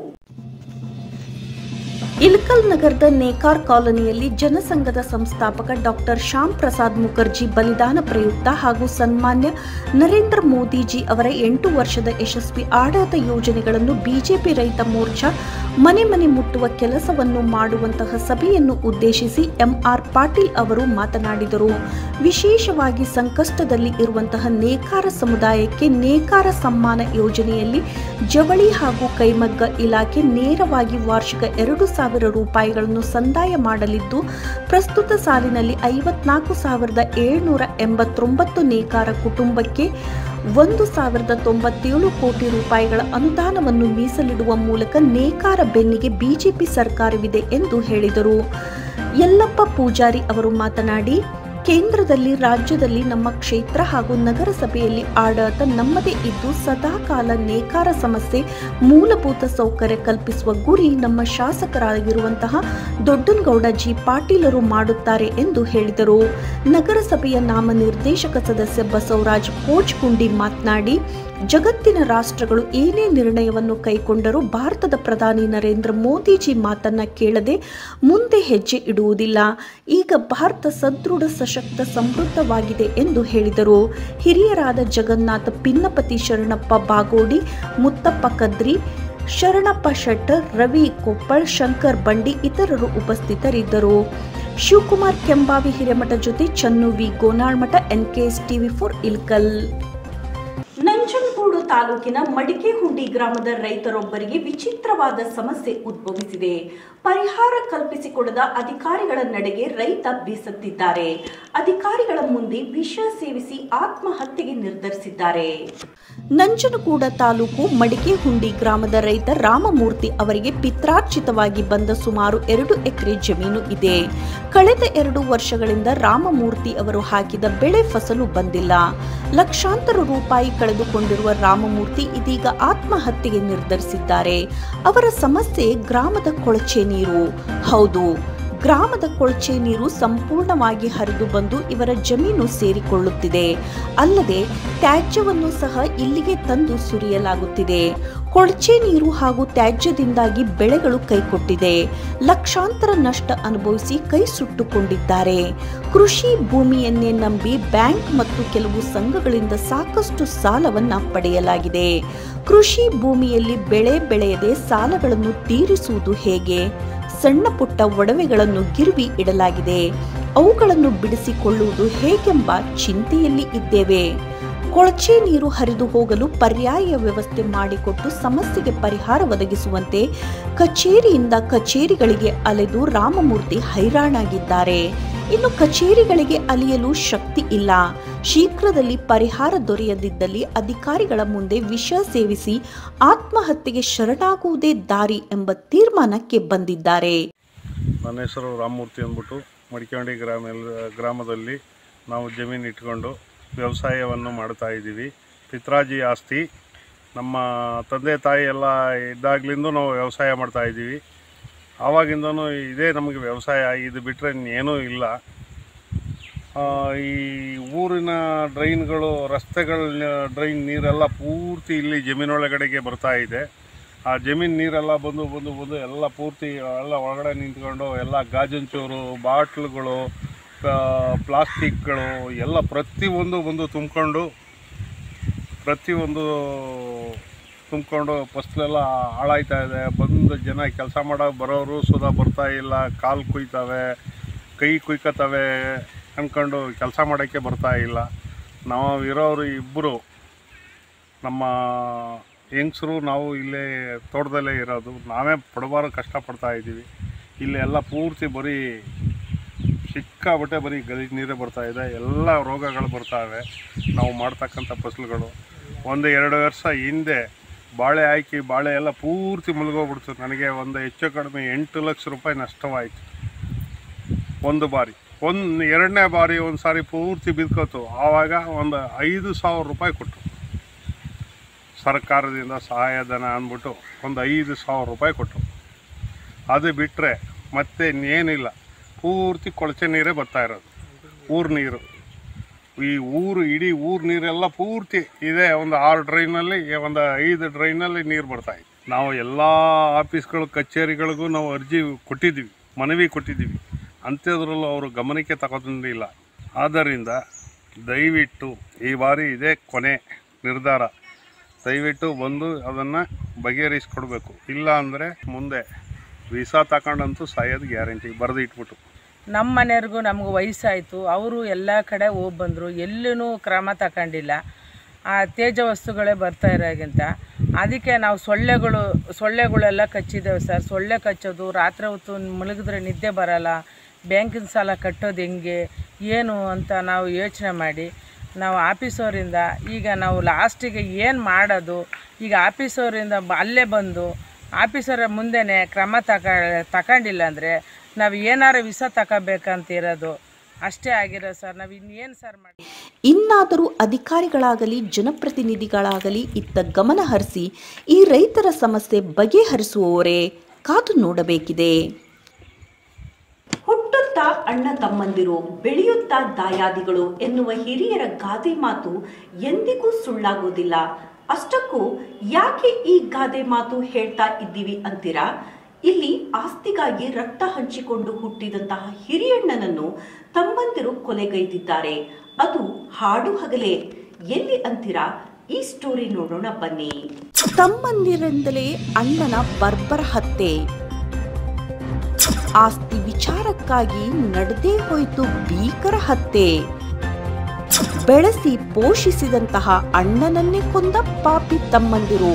A: ಇಲ್ಕಲ್ ನಗರದ ನೇಕಾರ್ ಕಾಲೋನಿಯಲ್ಲಿ ಜನಸಂಘದ ಸಂಸ್ಥಾಪಕ ಡಾಕ್ಟರ್ ಶ್ಯಾಮ್ ಪ್ರಸಾದ್ ಮುಖರ್ಜಿ ಬಲಿದಾನ ಪ್ರಯುಕ್ತ ಹಾಗೂ ಸನ್ಮಾನ್ಯ ನರೇಂದ್ರ ಮೋದಿಜಿ ಅವರ ಎಂಟು ವರ್ಷದ ಯಶಸ್ವಿ ಆಡಳಿತ ಯೋಜನೆಗಳನ್ನು ಬಿಜೆಪಿ ರೈತ ಮೋರ್ಚಾ ಮನೆ ಮನೆ ಮುಟ್ಟುವ ಕೆಲಸವನ್ನು ಮಾಡುವಂತಹ ಸಭೆಯನ್ನು ಉದ್ದೇಶಿಸಿ ಎಂಆರ್ ಪಾಟೀಲ್ ಅವರು ಮಾತನಾಡಿದರು ವಿಶೇಷವಾಗಿ ಸಂಕಷ್ಟದಲ್ಲಿ ಇರುವಂತಹ ನೇಕಾರ ಸಮುದಾಯಕ್ಕೆ ನೇಕಾರ ಸಮ್ಮಾನ ಯೋಜನೆಯಲ್ಲಿ ಜವಳಿ ಹಾಗೂ ಕೈಮಗ್ಗ ಇಲಾಖೆ ನೇರವಾಗಿ ವಾರ್ಷಿಕ ಎರಡು ಸಾವಿರ ರೂಪಾಯಿಗಳನ್ನು ಸಂದಾಯ ಮಾಡಲಿದ್ದು ಪ್ರಸ್ತುತ ಸಾಲಿನಲ್ಲಿ ಐವತ್ನಾಲ್ಕು ಸಾವಿರದ ಏಳ್ನೂರ ಎಂಬತ್ತೊಂಬತ್ತು ನೇಕಾರ ಕುಟುಂಬಕ್ಕೆ ಒಂದು ಸಾವಿರದ ತೊಂಬತ್ತೇಳು ಕೋಟಿ ರೂಪಾಯಿಗಳ ಅನುದಾನವನ್ನು ಮೀಸಲಿಡುವ ಮೂಲಕ ನೇಕಾರ ಬೆನ್ನಿಗೆ ಬಿಜೆಪಿ ಸರ್ಕಾರವಿದೆ ಎಂದು ಹೇಳಿದರು ಯಲ್ಲಪ್ಪ ಪೂಜಾರಿ ಅವರು ಮಾತನಾಡಿ ಕೇಂದ್ರದಲ್ಲಿ ರಾಜ್ಯದಲ್ಲಿ ನಮ್ಮ ಕ್ಷೇತ್ರ ಹಾಗೂ ನಗರಸಭೆಯಲ್ಲಿ ಆಡಳಿತ ನಮ್ಮದೇ ಇದ್ದು ಸದಾಕಾಲ ನೇಕಾರ ಸಮಸ್ಯೆ ಮೂಲಭೂತ ಸೌಕರ್ಯ ಕಲ್ಪಿಸುವ ಗುರಿ ನಮ್ಮ ಶಾಸಕರಾಗಿರುವಂತಹ ದೊಡ್ಡನಗೌಡ ಜಿ ಪಾಟೀಲರು ಮಾಡುತ್ತಾರೆ ಎಂದು ಹೇಳಿದರು ನಗರಸಭೆಯ ನಾಮನಿರ್ದೇಶಕ ಸದಸ್ಯ ಬಸವರಾಜ್ ಪೋಚ್ಕುಂಡಿ ಮಾತನಾಡಿ ಜಗತ್ತಿನ ರಾಷ್ಟ್ರಗಳು ಏನೇ ನಿರ್ಣಯವನ್ನು ಕೈಗೊಂಡರೂ ಭಾರತದ ಪ್ರಧಾನಿ ನರೇಂದ್ರ ಮೋದಿಜಿ ಮಾತನ್ನ ಕೇಳದೆ ಮುಂದೆ ಹೆಜ್ಜೆ ಇಡುವುದಿಲ್ಲ ಈಗ ಭಾರತ ಸದೃಢ ಸಶಕ್ತ ಸಮೃದ್ಧವಾಗಿದೆ ಎಂದು ಹೇಳಿದರು ಹಿರಿಯರಾದ ಜಗನ್ನಾಥ ಪಿನ್ನಪತಿ ಶರಣಪ್ಪ ಬಾಗೋಡಿ ಮುತ್ತಪ್ಪ ಕದ್ರಿ ಶರಣಪ್ಪ ಶೆಟ್ಟರ್ ರವಿ ಕೊಪ್ಪಳ್ ಶಂಕರ್ ಬಂಡಿ ಇತರರು ಉಪಸ್ಥಿತರಿದ್ದರು ಶಿವಕುಮಾರ್ ಕೆಂಬಾವಿ ಹಿರೇಮಠ ಜೊತೆ Channu V Gonalmath NKS TV four Ilkal Nanjangud ತಾಲೂಕಿನ ಮಡಿಕೆಹುಂಡಿ ಗ್ರಾಮದ ರೈತರೊಬ್ಬರಿಗೆ ವಿಚಿತ್ರವಾದ ಸಮಸ್ಯೆ ಉದ್ಭವಿಸಿದೆ ಪರಿಹಾರ ಕಲ್ಪಿಸಿಕೊಡದ ಅಧಿಕಾರಿಗಳ ನಡೆಗೆ ರೈತ ಬೇಸತ್ತಿದ್ದಾರೆ ಅಧಿಕಾರಿಗಳ ಮುಂದೆ ವಿಷ ಸೇವಿಸಿ ಆತ್ಮಹತ್ಯೆಗೆ ನಿರ್ಧರಿಸಿದ್ದಾರೆ ನಂಜನಗೂಡ ತಾಲೂಕು ಮಡಿಕೆಹುಂಡಿ ಗ್ರಾಮದ ರೈತ ರಾಮಮೂರ್ತಿ ಅವರಿಗೆ ಪಿತ್ರಾರ್ಜಿತವಾಗಿ ಬಂದ ಸುಮಾರು ಎರಡು ಎಕರೆ ಜಮೀನು ಇದೆ ಕಳೆದ ಎರಡು ವರ್ಷಗಳಿಂದ ರಾಮಮೂರ್ತಿ ಅವರು ಹಾಕಿದ ಬೆಳೆ ಫಸಲು ಬಂದಿಲ್ಲ ಲಕ್ಷಾಂತರ ರೂಪಾಯಿ ಕಳೆದುಕೊಂಡಿರುವ ರಾಮಮೂರ್ತಿ ಇದೀಗ ಆತ್ಮಹತ್ಯೆಗೆ ನಿರ್ಧರಿಸಿದ್ದಾರೆ ಅವರ ಸಮಸ್ಯೆ ಗ್ರಾಮದ ಕೊಳಚೆ ನೀರು ಹೌದು ಗ್ರಾಮದ ಕೊಳಚೆ ನೀರು ಸಂಪೂರ್ಣವಾಗಿ ಹರಿದು ಬಂದು ಇವರ ಜಮೀನು ಸೇರಿಕೊಳ್ಳುತ್ತಿದೆ ಅಲ್ಲದೆ ತ್ಯಾಜ್ಯವನ್ನು ಸಹ ಇಲ್ಲಿಗೆ ತಂದು ಸುರಿಯಲಾಗುತ್ತಿದೆ ಕೊಳಚೆ ನೀರು ಹಾಗೂ ತ್ಯಾಜ್ಯದಿಂದಾಗಿ ಬೆಳೆಗಳು ಕೈಕೊಟ್ಟಿದೆ ಲಕ್ಷಾಂತರ ನಷ್ಟ ಅನುಭವಿಸಿ ಕೈ ಸುಟ್ಟುಕೊಂಡಿದ್ದಾರೆ ಕೃಷಿ ಭೂಮಿಯನ್ನೇ ನಂಬಿ ಬ್ಯಾಂಕ್ ಮತ್ತು ಕೆಲವು ಸಂಘಗಳಿಂದ ಸಾಕಷ್ಟು ಸಾಲವನ್ನ ಪಡೆಯಲಾಗಿದೆ ಕೃಷಿ ಭೂಮಿಯಲ್ಲಿ ಬೆಳೆ ಬೆಳೆಯದೆ ಸಾಲಗಳನ್ನು ತೀರಿಸುವುದು ಹೇಗೆ ಸಣ್ಣ ಪುಟ್ಟ ಒಡವೆಗಳನ್ನು ಗಿರ್ವಿ ಇಡಲಾಗಿದೆ ಅವುಗಳನ್ನು ಬಿಡಿಸಿಕೊಳ್ಳುವುದು ಹೇಗೆಂಬ ಚಿಂತೆಯಲ್ಲಿ ಇದ್ದೇವೆ ಕೊಳಚೆ ನೀರು ಹರಿದು ಹೋಗಲು ಪರ್ಯಾಯ ವ್ಯವಸ್ಥೆ ಮಾಡಿಕೊಟ್ಟು ಸಮಸ್ಯೆಗೆ ಪರಿಹಾರ ಒದಗಿಸುವಂತೆ ಕಚೇರಿಯಿಂದ ಕಚೇರಿಗಳಿಗೆ ಅಲೆದು ರಾಮಮೂರ್ತಿ ಹೈರಾಣಾಗಿದ್ದಾರೆ ಇನ್ನು ಕಚೇರಿಗಳಿಗೆ ಅಲಿಯಲು ಶಕ್ತಿ ಇಲ್ಲ ಶೀಘ್ರದಲ್ಲಿ ಪರಿಹಾರ ದೊರೆಯದಿದ್ದಲ್ಲಿ ಅಧಿಕಾರಿಗಳ ಮುಂದೆ ವಿಷ ಸೇವಿಸಿ ಆತ್ಮಹತ್ಯೆಗೆ ಶರಣಾಗುವುದೇ ದಾರಿ ಎಂಬ ತೀರ್ಮಾನಕ್ಕೆ ಬಂದಿದ್ದಾರೆ
P: ನನ್ನ ಹೆಸರು ರಾಮಮೂರ್ತಿ ಅಂದ್ಬಿಟ್ಟು ಮಡಿಕೇಂಡಿ ಗ್ರಾಮ ಗ್ರಾಮದಲ್ಲಿ ನಾವು ಜಮೀನು ಇಟ್ಕೊಂಡು ವ್ಯವಸಾಯವನ್ನು ಮಾಡ್ತಾ ಇದ್ದೀವಿ ಪಿತ್ರಾಜಿ ಆಸ್ತಿ ನಮ್ಮ ತಂದೆ ತಾಯಿ ಎಲ್ಲ ಇದ್ದಾಗಲಿಂದ ನಾವು ವ್ಯವಸಾಯ ಮಾಡ್ತಾ ಇದ್ದೀವಿ ಆವಾಗಿಂದನೂ ಇದೇ ನಮಗೆ ವ್ಯವಸಾಯ ಇದು ಬಿಟ್ಟರೆ ಇನ್ನೇನೂ ಇಲ್ಲ ಆ, ಈ ಊರಿನ ಡ್ರೈನ್ಗಳು ರಸ್ತೆಗಳ ಡ್ರೈನ್ ನೀರೆಲ್ಲ ಪೂರ್ತಿ ಇಲ್ಲಿ ಜಮೀನೊಳಗಡೆಗೆ ಬರ್ತಾ ಇದೆ ಆ ಜಮೀನು ನೀರೆಲ್ಲ ಬಂದು ಬಂದು ಬಂದು ಎಲ್ಲ ಪೂರ್ತಿ ಎಲ್ಲ ಒಳಗಡೆ ನಿಂತ್ಕೊಂಡು ಎಲ್ಲ ಗಾಜಂಚೂರು ಬಾಟ್ಲುಗಳು ಪ್ಲಾಸ್ಟಿಕ್ಗಳು ಎಲ್ಲ ಪ್ರತಿಯೊಂದು ಬಂದು ತುಂಬಿಕೊಂಡು ಪ್ರತಿಯೊಂದು ತುಂಬಿಕೊಂಡು ಫಸ್ಲೆಲ್ಲ ಹಾಳಾಯ್ತಾ ಇದೆ ಬಂದು ಜನ ಕೆಲಸ ಮಾಡೋ ಬರೋರು ಸುಧಾ ಬರ್ತಾ ಇಲ್ಲ ಕಾಲು ಕುಯ್ತವೆ ಕೈ ಕುಯ್ಕತ್ತವೆ ಅಂದ್ಕೊಂಡು ಕೆಲಸ ಮಾಡೋಕ್ಕೆ ಬರ್ತಾ ಇಲ್ಲ ನಾವು ಇರೋರು ಇಬ್ಬರು ನಮ್ಮ ಹೆಂಗಸರು ನಾವು ಇಲ್ಲೇ ತೋಟದಲ್ಲೇ ಇರೋದು ನಾವೇ ಪಡಬಾರು ಕಷ್ಟಪಡ್ತಾ ಇದ್ದೀವಿ ಇಲ್ಲಿ ಎಲ್ಲ ಪೂರ್ತಿ ಬರೀ ಸಿಕ್ಕಾಬಟ್ಟೆ ಬರೀ ಗಲೀಜು ನೀರೇ ಬರ್ತಾ ಇದೆ ಎಲ್ಲ ರೋಗಗಳು ಬರ್ತಾವೆ ನಾವು ಮಾಡ್ತಕ್ಕಂಥ ಫಸಲುಗಳು ಒಂದು ಎರಡು ವರ್ಷ ಹಿಂದೆ ಬಾಳೆ ಹಾಕಿ ಬಾಳೆ ಎಲ್ಲ ಪೂರ್ತಿ ಮುಳುಗೋಗ್ಬಿಡ್ತು ನನಗೆ ಒಂದು ಹೆಚ್ಚು ಕಡಿಮೆ ಎಂಟು ಲಕ್ಷ ರೂಪಾಯಿ ನಷ್ಟವಾಯಿತು ಒಂದು ಬಾರಿ ಒಂದು ಎರಡನೇ ಬಾರಿ ಒಂದು ಸಾರಿ ಪೂರ್ತಿ ಬಿದ್ಕೋತು ಆವಾಗ ಒಂದು ಐದು ಸಾವಿರ ರೂಪಾಯಿ ಕೊಟ್ಟರು ಸರ್ಕಾರದಿಂದ ಸಹಾಯಧನ ಅಂದ್ಬಿಟ್ಟು ಒಂದು ಐದು ಸಾವಿರ ರೂಪಾಯಿ ಕೊಟ್ಟರು ಅದು ಬಿಟ್ಟರೆ ಮತ್ತೆ ಇನ್ನೇನಿಲ್ಲ ಪೂರ್ತಿ ಕೊಳಚೆ ನೀರೇ ಬರ್ತಾ ಇರೋದು ಊರು ನೀರು ಈ ಊರು ಇಡೀ ಊರು ನೀರೆಲ್ಲ ಪೂರ್ತಿ ಇದೆ ಒಂದು ಆರು ಡ್ರೈನಲ್ಲಿ ಒಂದು ಐದು ಡ್ರೈನಲ್ಲಿ ನೀರು ಬರ್ತಾ ಇದೆ ನಾವು ಎಲ್ಲ ಆಫೀಸ್ಗಳು ಕಚೇರಿಗಳಿಗೂ ನಾವು ಅರ್ಜಿ ಕೊಟ್ಟಿದ್ದೀವಿ ಮನವಿ ಕೊಟ್ಟಿದ್ದೀವಿ ಅಂಥದ್ರಲ್ಲೂ ಅವರು ಗಮನಕ್ಕೆ ತಗೊಂಡಿಲ್ಲ ಆದ್ದರಿಂದ ದಯವಿಟ್ಟು ಈ ಬಾರಿ ಇದೇ ಕೊನೆ ನಿರ್ಧಾರ ದಯವಿಟ್ಟು ಬಂದು ಅದನ್ನು ಬಗೆಹರಿಸ್ಕೊಡ್ಬೇಕು ಇಲ್ಲ ಅಂದರೆ ಮುಂದೆ ವೀಸಾ ತಗೊಂಡಂತೂ ಸಾಯೋದು ಗ್ಯಾರಂಟಿ ಬರೆದು ಇಟ್ಬಿಟ್ಟು
Q: ನಮ್ಮ ಮನೆಯವ್ರಿಗೂ ನಮ್ಗೆ ವಯಸ್ಸಾಯಿತು ಅವರು ಎಲ್ಲ ಕಡೆ ಹೋಗಿ ಬಂದರು ಎಲ್ಲೂ ಕ್ರಮ ತಗೊಂಡಿಲ್ಲ ಆ ತೇಜ ವಸ್ತುಗಳೇ ಬರ್ತಾ ಇರೋಗಿಂತ ಅದಕ್ಕೆ ನಾವು ಸೊಳ್ಳೆಗಳು ಸೊಳ್ಳೆಗಳೆಲ್ಲ ಕಚ್ಚಿದ್ದೇವೆ ಸರ್ ಸೊಳ್ಳೆ ಕಚ್ಚೋದು ರಾತ್ರಿ ಹೊತ್ತು ಮಲಗಿದ್ರೆ ನಿದ್ದೆ ಬರಲ್ಲ ಬ್ಯಾಂಕಿನ ಸಾಲ ಕಟ್ಟೋದು ಹೆಂಗೆ ಏನು ಅಂತ ನಾವು ಯೋಚನೆ ಮಾಡಿ ನಾವು ಆಫೀಸವರಿಂದ ಈಗ ನಾವು ಲಾಸ್ಟಿಗೆ ಏನು ಮಾಡೋದು ಈಗ ಆಫೀಸವರಿಂದ ಬ- ಅಲ್ಲೇ ಬಂದು ಆಫೀಸರ ಮುಂದೆನೇ ಕ್ರಮ ತಕ ತಗೊಂಡಿಲ್ಲ ಅಂದರೆ ನಾವು ಏನಾರು ವಿಸ ತಗೋಬೇಕಂತ ಇರೋದು ಅಷ್ಟೇ ಆಗಿರೋ ಸರ್ ನಾವು ಇನ್ನೇನು ಸರ್ ಮಾಡಿ
A: ಇನ್ನಾದರೂ ಅಧಿಕಾರಿಗಳಾಗಲಿ ಜನಪ್ರತಿನಿಧಿಗಳಾಗಲಿ ಇತ್ತ ಗಮನ ಹರಿಸಿ ಈ ರೈತರ ಸಮಸ್ಯೆ ಬಗೆಹರಿಸುವವರೇ ಕಾದು ನೋಡಬೇಕಿದೆ ಹುಟ್ಟುತ್ತಾ ಅಣ್ಣ ತಮ್ಮಂದಿರು ಬೆಳೆಯುತ್ತಾ ದಾಯಾದಿಗಳು ಎನ್ನುವ ಹಿರಿಯರ ಗಾದೆ ಮಾತು ಎಂದಿಗೂ ಸುಳ್ಳಾಗುವುದಿಲ್ಲ ಅಷ್ಟಕ್ಕೂ ಯಾಕೆ ಈ ಗಾದೆ ಮಾತು ಹೇಳ್ತಾ ಇದ್ದೀವಿ ಅಂತೀರಾ ಇಲ್ಲಿ ಆಸ್ತಿಗಾಗಿ ರಕ್ತ ಹಂಚಿಕೊಂಡು ಹುಟ್ಟಿದಂತಹ ಹಿರಿಯಣ್ಣನನ್ನು ತಮ್ಮಂದಿರು ಕೊಲೆಗೈದಿದ್ದಾರೆ ಅದು ಹಾಡು ಹಗಲೇ ಎಲ್ಲಿ ಅಂತೀರಾ ಈ ಸ್ಟೋರಿ ನೋಡೋಣ ಬನ್ನಿ ತಮ್ಮಂದಿರಿಂದಲೇ ಅಣ್ಣನ ಬರ್ಬರ ಹತ್ಯೆ ಆಸ್ತಿ ವಿಚಾರಕ್ಕಾಗಿ ನಡೆದೇ ಹೋಯಿತು ಭೀಕರ ಹತ್ಯೆ ಬೆಳೆಸಿ ಪೋಷಿಸಿದಂತಹ ಅಣ್ಣನನ್ನೇ ಕೊಂದ ಪಾಪಿ ತಮ್ಮಂದಿರು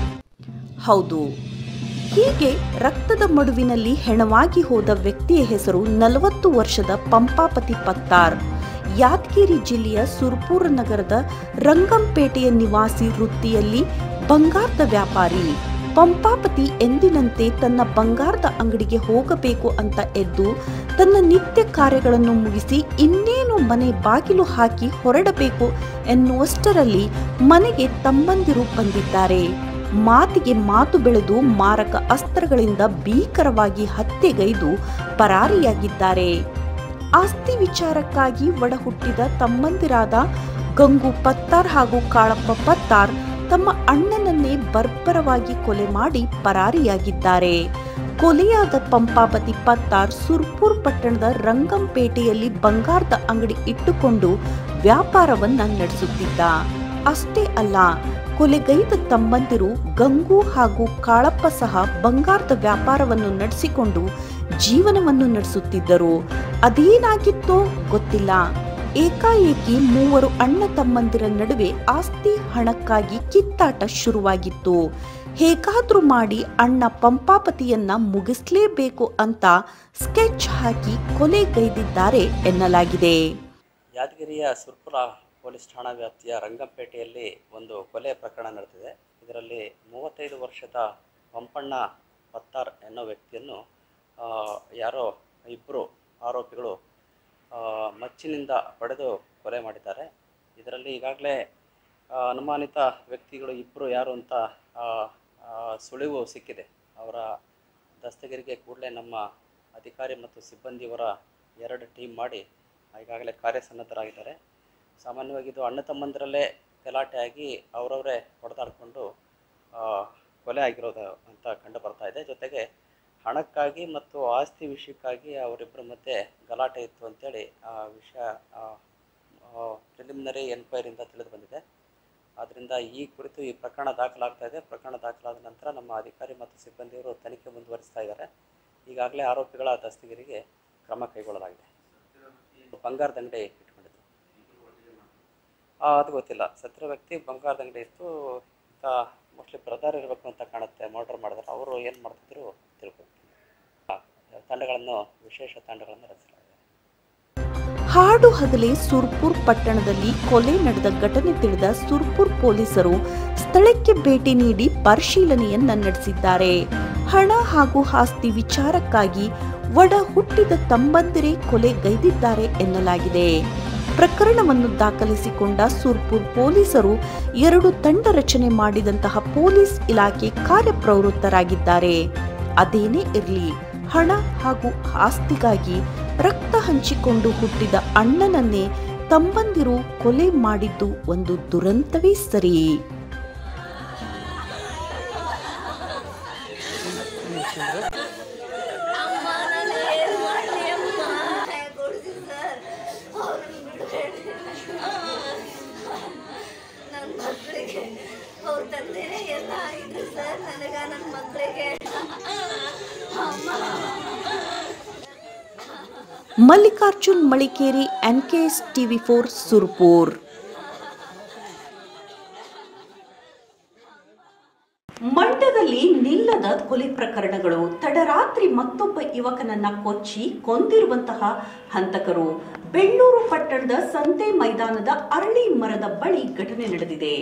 A: ಹೌದು ಹೀಗೆ ರಕ್ತದ ಮಡುವಿನಲ್ಲಿ ಹೆಣವಾಗಿ ಹೋದ ವ್ಯಕ್ತಿಯ ಹೆಸರು ನಲವತ್ತು ವರ್ಷದ ಪಂಪಾಪತಿ ಪತ್ತಾರ್ ಯಾದಗಿರಿ ಜಿಲ್ಲೆಯ ಸುರ್ಪುರ ನಗರದ ರಂಗಂಪೇಟೆಯ ನಿವಾಸಿ ವೃತ್ತಿಯಲ್ಲಿ ಬಂಗಾರದ ವ್ಯಾಪಾರಿ ಪಂಪಾಪತಿ ಎಂದಿನಂತೆ ತನ್ನ ಬಂಗಾರದ ಅಂಗಡಿಗೆ ಹೋಗಬೇಕು ಅಂತ ಎದ್ದು ತನ್ನ ನಿತ್ಯ ಕಾರ್ಯಗಳನ್ನು ಮುಗಿಸಿ ಇನ್ನೇನು ಮನೆ ಬಾಗಿಲು ಹಾಕಿ ಹೊರಡಬೇಕು ಎನ್ನುವಷ್ಟರಲ್ಲಿ ಮನೆಗೆ ತಮ್ಮಂದಿರು ಬಂದಿದ್ದಾರೆ ಮಾತಿಗೆ ಮಾತು ಬೆಳೆದು ಮಾರಕ ಅಸ್ತ್ರಗಳಿಂದ ಭೀಕರವಾಗಿ ಹತ್ಯೆಗೈದು ಪರಾರಿಯಾಗಿದ್ದಾರೆ ಆಸ್ತಿ ವಿಚಾರಕ್ಕಾಗಿ ಒಡಹುಟ್ಟಿದ ತಮ್ಮಂದಿರಾದ ಗಂಗು ಪತ್ತಾರ್ ಹಾಗೂ ಕಾಳಪ್ಪ ಪತ್ತಾರ್ ತಮ್ಮ ಅಣ್ಣನನ್ನೇ ಬರ್ಬರವಾಗಿ ಕೊಲೆ ಮಾಡಿ ಪರಾರಿಯಾಗಿದ್ದಾರೆ ಕೊಲೆಯಾದ ಪಂಪಾಪತಿ ಪತ್ತಾರ್ ಸುರ್ಪುರ್ ಪಟ್ಟಣದ ರಂಗಂಪೇಟೆಯಲ್ಲಿ ಬಂಗಾರದ ಅಂಗಡಿ ಇಟ್ಟುಕೊಂಡು ವ್ಯಾಪಾರವನ್ನ ನಡೆಸುತ್ತಿದ್ದ ಅಷ್ಟೇ ಅಲ್ಲ ಕೊಲೆಗೈದ ತಮ್ಮಂದಿರು ಗಂಗು ಹಾಗೂ ಕಾಳಪ್ಪ ಸಹ ಬಂಗಾರದ ವ್ಯಾಪಾರವನ್ನು ನಡೆಸಿಕೊಂಡು ಜೀವನವನ್ನು ನಡೆಸುತ್ತಿದ್ದರು ಅದೇನಾಗಿತ್ತೋ ಗೊತ್ತಿಲ್ಲ ಏಕಾಏಕಿ ಮೂವರು ಅಣ್ಣ ತಮ್ಮಂದಿರ ನಡುವೆ ಆಸ್ತಿ ಹಣಕ್ಕಾಗಿ ಕಿತ್ತಾಟ ಶುರುವಾಗಿತ್ತು ಹೇಗಾದ್ರೂ ಮಾಡಿ ಅಣ್ಣ ಪಂಪಾಪತಿಯನ್ನ ಮುಗಿಸ್ಲೇಬೇಕು ಅಂತ ಸ್ಕೆಚ್ ಹಾಕಿ ಕೊಲೆಗೈದಿದ್ದಾರೆ ಎನ್ನಲಾಗಿದೆ
R: ಯಾದಗಿರಿಯ ಸುರ್ಪುರ ಪೊಲೀಸ್ ಠಾಣಾ ವ್ಯಾಪ್ತಿಯ ರಂಗಂಪೇಟೆಯಲ್ಲಿ ಒಂದು ಕೊಲೆ ಪ್ರಕರಣ ನಡೆದಿದೆ ಇದರಲ್ಲಿ ಮೂವತ್ತೈದು ವರ್ಷದ ಪಂಪಣ್ಣ ಪತ್ತಾರ್ ಎನ್ನೋ ವ್ಯಕ್ತಿಯನ್ನು ಆ, ಯಾರೋ ಇಬ್ಬರು ಆರೋಪಿಗಳು ಆ, ಮಚ್ಚಿನಿಂದ ಹೊಡೆದು ಕೊಲೆ ಮಾಡಿದ್ದಾರೆ ಇದರಲ್ಲಿ ಈಗಾಗಲೇ ಆ, ಅನುಮಾನಿತ ವ್ಯಕ್ತಿಗಳು ಇಬ್ಬರು ಯಾರು ಅಂತ ಆ, ಆ, ಸುಳಿವು ಸಿಕ್ಕಿದೆ ಅವರ ದಸ್ತಗಿರಿಗೆ ಕೂಡಲೇ ನಮ್ಮ ಅಧಿಕಾರಿ ಮತ್ತು ಸಿಬ್ಬಂದಿಯವರ ಎರಡು ಟೀಮ್ ಮಾಡಿ ಈಗಾಗಲೇ ಕಾರ್ಯಸನ್ನದ್ಧರಾಗಿದ್ದಾರೆ ಸಾಮಾನ್ಯವಾಗಿ ಇದು ಅಣ್ಣ ತಮ್ಮಂದಿರಲ್ಲೇ ಗಲಾಟೆ ಆಗಿ ಅವರವರೇ ಹೊಡೆದಾಡಿಕೊಂಡು ಕೊಲೆ ಆಗಿರೋದು ಅಂತ ಕಂಡು ಬರ್ತಾ ಇದೆ ಜೊತೆಗೆ ಹಣಕ್ಕಾಗಿ ಮತ್ತು ಆಸ್ತಿ ವಿಷಯಕ್ಕಾಗಿ ಅವರಿಬ್ಬರ ಮಧ್ಯೆ ಗಲಾಟೆ ಇತ್ತು ಅಂತೇಳಿ ಆ ವಿಷಯ ಪ್ರಿಲಿಮಿನರಿ ಎನ್ಕ್ವೈರಿಯಿಂದ ತಿಳಿದು ಬಂದಿದೆ ಆದ್ದರಿಂದ ಈ ಕುರಿತು ಈ ಪ್ರಕರಣ ದಾಖಲಾಗ್ತಾ ಇದೆ ಪ್ರಕರಣ ದಾಖಲಾದ ನಂತರ ನಮ್ಮ ಅಧಿಕಾರಿ ಮತ್ತು ಸಿಬ್ಬಂದಿಯವರು ತನಿಖೆ ಮುಂದುವರಿಸ್ತಾ ಇದ್ದಾರೆ ಈಗಾಗಲೇ ಆರೋಪಿಗಳ ದಸ್ತಗಿರಿಗೆ ಕ್ರಮ ಕೈಗೊಳ್ಳಲಾಗಿದೆ ಬಂಗಾರದ ಅಂಗಡಿ ಇಟ್ಕೊಂಡಿದ್ರು ಆ, ಅದು ಗೊತ್ತಿಲ್ಲ ಸತ್ತಿರೋ ವ್ಯಕ್ತಿ ಬಂಗಾರದ ಅಂಗಡಿ ಇತ್ತು ಈತ ಮೋಸ್ಟ್ಲಿ ಬ್ರದರ್ ಇರಬೇಕು ಅಂತ ಕಾಣುತ್ತೆ ಮರ್ಡರ್ ಮಾಡಿದ್ರೆ ಅವರು ಏನು ಮಾಡ್ತಿದ್ರು ತಿಳ್ಕೊಬೇಕು ತಂಡಗಳನ್ನು ವಿಶೇಷ ತಂಡಗಳನ್ನು ರಚಿಸಲಾಗಿದೆ
A: ಹಾಡು ಹಗಲೇ ಸುರ್ಪುರ್ ಪಟ್ಟಣದಲ್ಲಿ ಕೊಲೆ ನಡೆದ ಘಟನೆ ತಿಳಿದ ಸುರ್ಪುರ್ ಪೊಲೀಸರು ಸ್ಥಳಕ್ಕೆ ಭೇಟಿ ನೀಡಿ ಪರಿಶೀಲನೆಯನ್ನ ನಡೆಸಿದ್ದಾರೆ ಹಣ ಹಾಗೂ ಆಸ್ತಿ ವಿಚಾರಕ್ಕಾಗಿ ಒಡ ಹುಟ್ಟಿದ ತಮ್ಮಂದಿರೇ ಕೊಲೆಗೈದಿದ್ದಾರೆ ಎನ್ನಲಾಗಿದೆ ಪ್ರಕರಣವನ್ನು ದಾಖಲಿಸಿಕೊಂಡ ಸುರ್ಪುರ್ ಪೊಲೀಸರು ಎರಡು ತಂಡ ರಚನೆ ಮಾಡಿದಂತಹ ಪೊಲೀಸ್ ಇಲಾಖೆ ಕಾರ್ಯಪ್ರವೃತ್ತರಾಗಿದ್ದಾರೆ ಅದೇನೇ ಇರಲಿ ಹಣ ಹಾಗೂ ಆಸ್ತಿಗಾಗಿ ರಕ್ತ ಹಂಚಿಕೊಂಡು ಹುಟ್ಟಿದ ಅಣ್ಣನನ್ನೇ ತಮ್ಮಂದಿರು ಕೊಲೆ ಮಾಡಿದ್ದು ಒಂದು ದುರಂತವೇ ಸರಿ
S: ನನ್ನ ಮಕ್ಕಳಿಗೆ ಅವ್ರ ತಂದೆನೇ ಎಲ್ಲ ಆಗಿದೆ ಸರ್ ನನಗ ನನ್ನ ಮಕ್ಕಳಿಗೆ ಅಮ್ಮ
A: Mallikarjun Malikeri NKS TV four Surpur ಮಂಡ್ಯದಲ್ಲಿ ನಿಲ್ಲದ ಕೊಲೆ ಪ್ರಕರಣಗಳು ತಡರಾತ್ರಿ ಮತ್ತೊಬ್ಬ ಯುವಕನನ್ನ ಕೊಚ್ಚಿ ಕೊಂದಿರುವಂತಹ ಹಂತಕರು ಬೆಳ್ಳೂರು ಪಟ್ಟಣದ ಸಂತೆ ಮೈದಾನದ ಅರಳಿ ಮರದ ಬಳಿ ಘಟನೆ ನಡೆದಿದೆ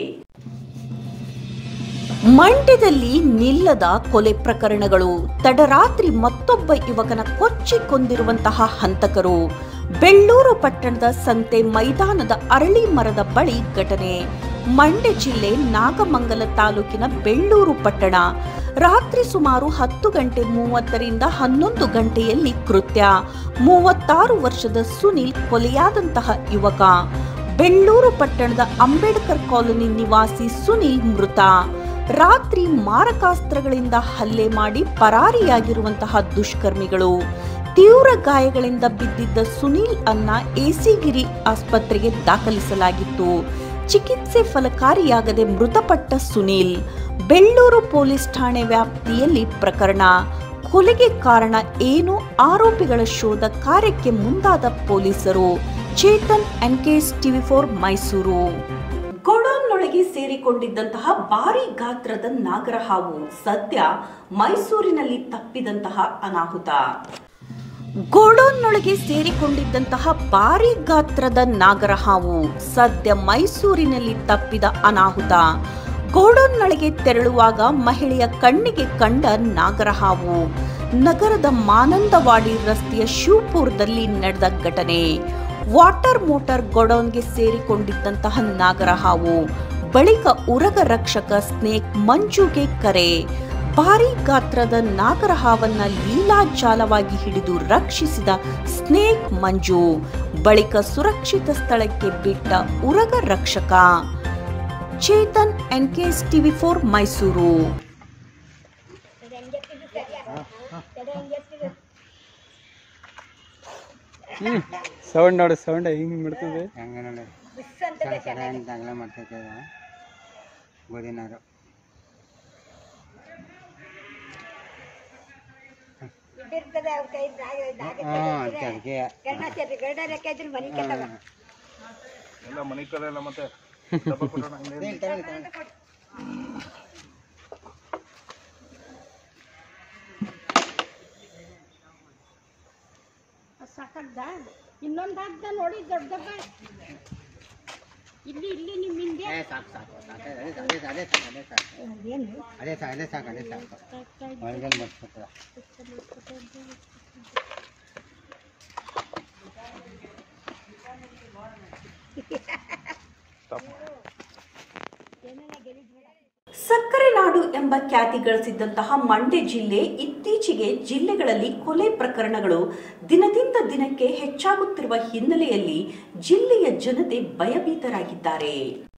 A: ಮಂಡ್ಯದಲ್ಲಿ ನಿಲ್ಲದ ಕೊಲೆ ಪ್ರಕರಣಗಳು ತಡರಾತ್ರಿ ಮತ್ತೊಬ್ಬ ಯುವಕನ ಕೊಚ್ಚಿ ಕೊಂದಿರುವಂತಹ ಹಂತಕರು ಬೆಳ್ಳೂರು ಪಟ್ಟಣದ ಸಂತೆ ಮೈದಾನದ ಅರಳಿ ಮರದ ಬಳಿ ಘಟನೆ ಮಂಡ್ಯ ಜಿಲ್ಲೆ ನಾಗಮಂಗಲ ತಾಲೂಕಿನ ಬೆಳ್ಳೂರು ಪಟ್ಟಣ ರಾತ್ರಿ ಸುಮಾರು ಹತ್ತು ಗಂಟೆ ಮೂವತ್ತರಿಂದ ಹನ್ನೊಂದು ಗಂಟೆಯಲ್ಲಿ ಕೃತ್ಯ ಮೂವತ್ತಾರು ವರ್ಷದ ಸುನಿಲ್ ಕೊಲೆಯಾದಂತಹ ಯುವಕ ಬೆಳ್ಳೂರು ಪಟ್ಟಣದ ಅಂಬೇಡ್ಕರ್ ಕಾಲೋನಿ ನಿವಾಸಿ ಸುನಿಲ್ ಮೃತ ರಾತ್ರಿ ಮಾರಕಾಸ್ತ್ರಗಳಿಂದ ಹಲ್ಲೆ ಮಾಡಿ ಪರಾರಿಯಾಗಿರುವಂತಹ ದುಷ್ಕರ್ಮಿಗಳು ತೀವ್ರ ಗಾಯಗಳಿಂದ ಬಿದ್ದಿದ್ದ ಸುನೀಲ್ ಅನ್ನ ಎಸಿಗಿರಿ ಆಸ್ಪತ್ರೆಗೆ ದಾಖಲಿಸಲಾಗಿತ್ತು ಚಿಕಿತ್ಸೆ ಫಲಕಾರಿಯಾಗದೆ ಮೃತಪಟ್ಟ ಸುನೀಲ್ ಬೆಳ್ಳೂರು ಪೊಲೀಸ್ ಠಾಣೆ ವ್ಯಾಪ್ತಿಯಲ್ಲಿ ಪ್ರಕರಣ ಕೊಲೆಗೆ ಕಾರಣ ಏನು ಆರೋಪಿಗಳ ಶೋಧ ಕಾರ್ಯಕ್ಕೆ ಮುಂದಾದ ಪೊಲೀಸರು Chetan NKS TV four Mysuru ಗೋಡೌನ್ನೊಳಗೆ ಸೇರಿಕೊಂಡಿದ್ದಂತಹ ಭಾರಿ ಗಾತ್ರದ ನಾಗರಹಾವು ಸದ್ಯ ಮೈಸೂರಿನಲ್ಲಿ ತಪ್ಪಿದಂತಹ ಅನಾಹುತ ಗೋಡೌನ್ನೊಳಗೆ ಸೇರಿಕೊಂಡಿದ್ದಂತಹ ಭಾರಿ ಗಾತ್ರದ ನಾಗರಹಾವು ಸದ್ಯ ಮೈಸೂರಿನಲ್ಲಿ ತಪ್ಪಿದ ಅನಾಹುತ ಗೋಡೌನ್ನೊಳಗೆ ತೆರಳುವಾಗ ಮಹಿಳೆಯ ಕಣ್ಣಿಗೆ ಕಂಡ ನಾಗರಹಾವು ನಗರದ ಮಾನಂದವಾಡಿ ರಸ್ತೆಯ ಶಿವಪುರದಲ್ಲಿ ನಡೆದ ಘಟನೆ ವಾಟರ್ ಮೋಟಾರ್ ಗೋಡೌನ್ಗೆ ಸೇರಿಕೊಂಡಿದ್ದಂತಹ ನಾಗರಹಾವು ಬಳಿಕ ಉರಗ ರಕ್ಷಕ ಸ್ನೇಕ್ ಮಂಜುಗೆ ಕರೆ ಭಾರಿ ಗಾತ್ರದ ನಾಗರಹಾವನ್ನ ಲೀಲಾಜಾಲವಾಗಿ ಹಿಡಿದು ರಕ್ಷಿಸಿದ ಸ್ನೇಕ್ ಮಂಜು ಬಳಿಕ ಸುರಕ್ಷಿತ ಸ್ಥಳಕ್ಕೆ ಬಿಟ್ಟ ಉರಗ ರಕ್ಷಕ Chetan NKS TV four Mysuru
O: sound ನೋಡು ಸೌಂಡ್ ಹಿಂಗ್ ಮಾಡ್ತದೆ
T: ಹಂಗೆ ನೋಡಿ ಸಲ ಸಲ ಅಂತ ಅಗಲ ಮಾಡ್ತೈತೆ ಗೋಧಿನಾರು ಹಾಂ ಅದಕ್ಕೆ
P: ಎಲ್ಲ ಮನೆ ಕಡೆ ಎಲ್ಲ ಮತ್ತೆ
U: ಸಾಕಾಗ್ದ ಇನ್ನೊಂದು ಹಾಕ್ದ ನೋಡಿ ದೊಡ್ಡ ದಬ್ಬ ಇಲ್ಲಿ ಇಲ್ಲಿ ನಿಮ್ಮ ಹಿಂದೆ
T: ಏ, ಸಾಕು ಸಾಕು ಸಾಕು ಅದೇ ಅದೇ ಅದೇ ಸಾಕು ಅದೇ ಸಾಕು
U: ಏನು
T: ಅದೇ ಸಾಕು ಅದೇ ಸಾಕು ಅದೇ ಸಾಕು ಒಳಗಡೆ ಮರ್ಸ್ಬಿಟ್ಟ
A: ಸಕ್ಕರೆ ನಾಡು ಎಂಬ ಖ್ಯಾತಿ ಗಳಿಸಿದ್ದಂತಹ ಮಂಡ್ಯ ಜಿಲ್ಲೆ ಇತ್ತೀಚೆಗೆ ಜಿಲ್ಲೆಗಳಲ್ಲಿ ಕೊಲೆ ಪ್ರಕರಣಗಳು ದಿನದಿಂದ ದಿನಕ್ಕೆ ಹೆಚ್ಚಾಗುತ್ತಿರುವ ಹಿನ್ನೆಲೆಯಲ್ಲಿ ಜಿಲ್ಲೆಯ ಜನತೆ ಭಯಭೀತರಾಗಿದ್ದಾರೆ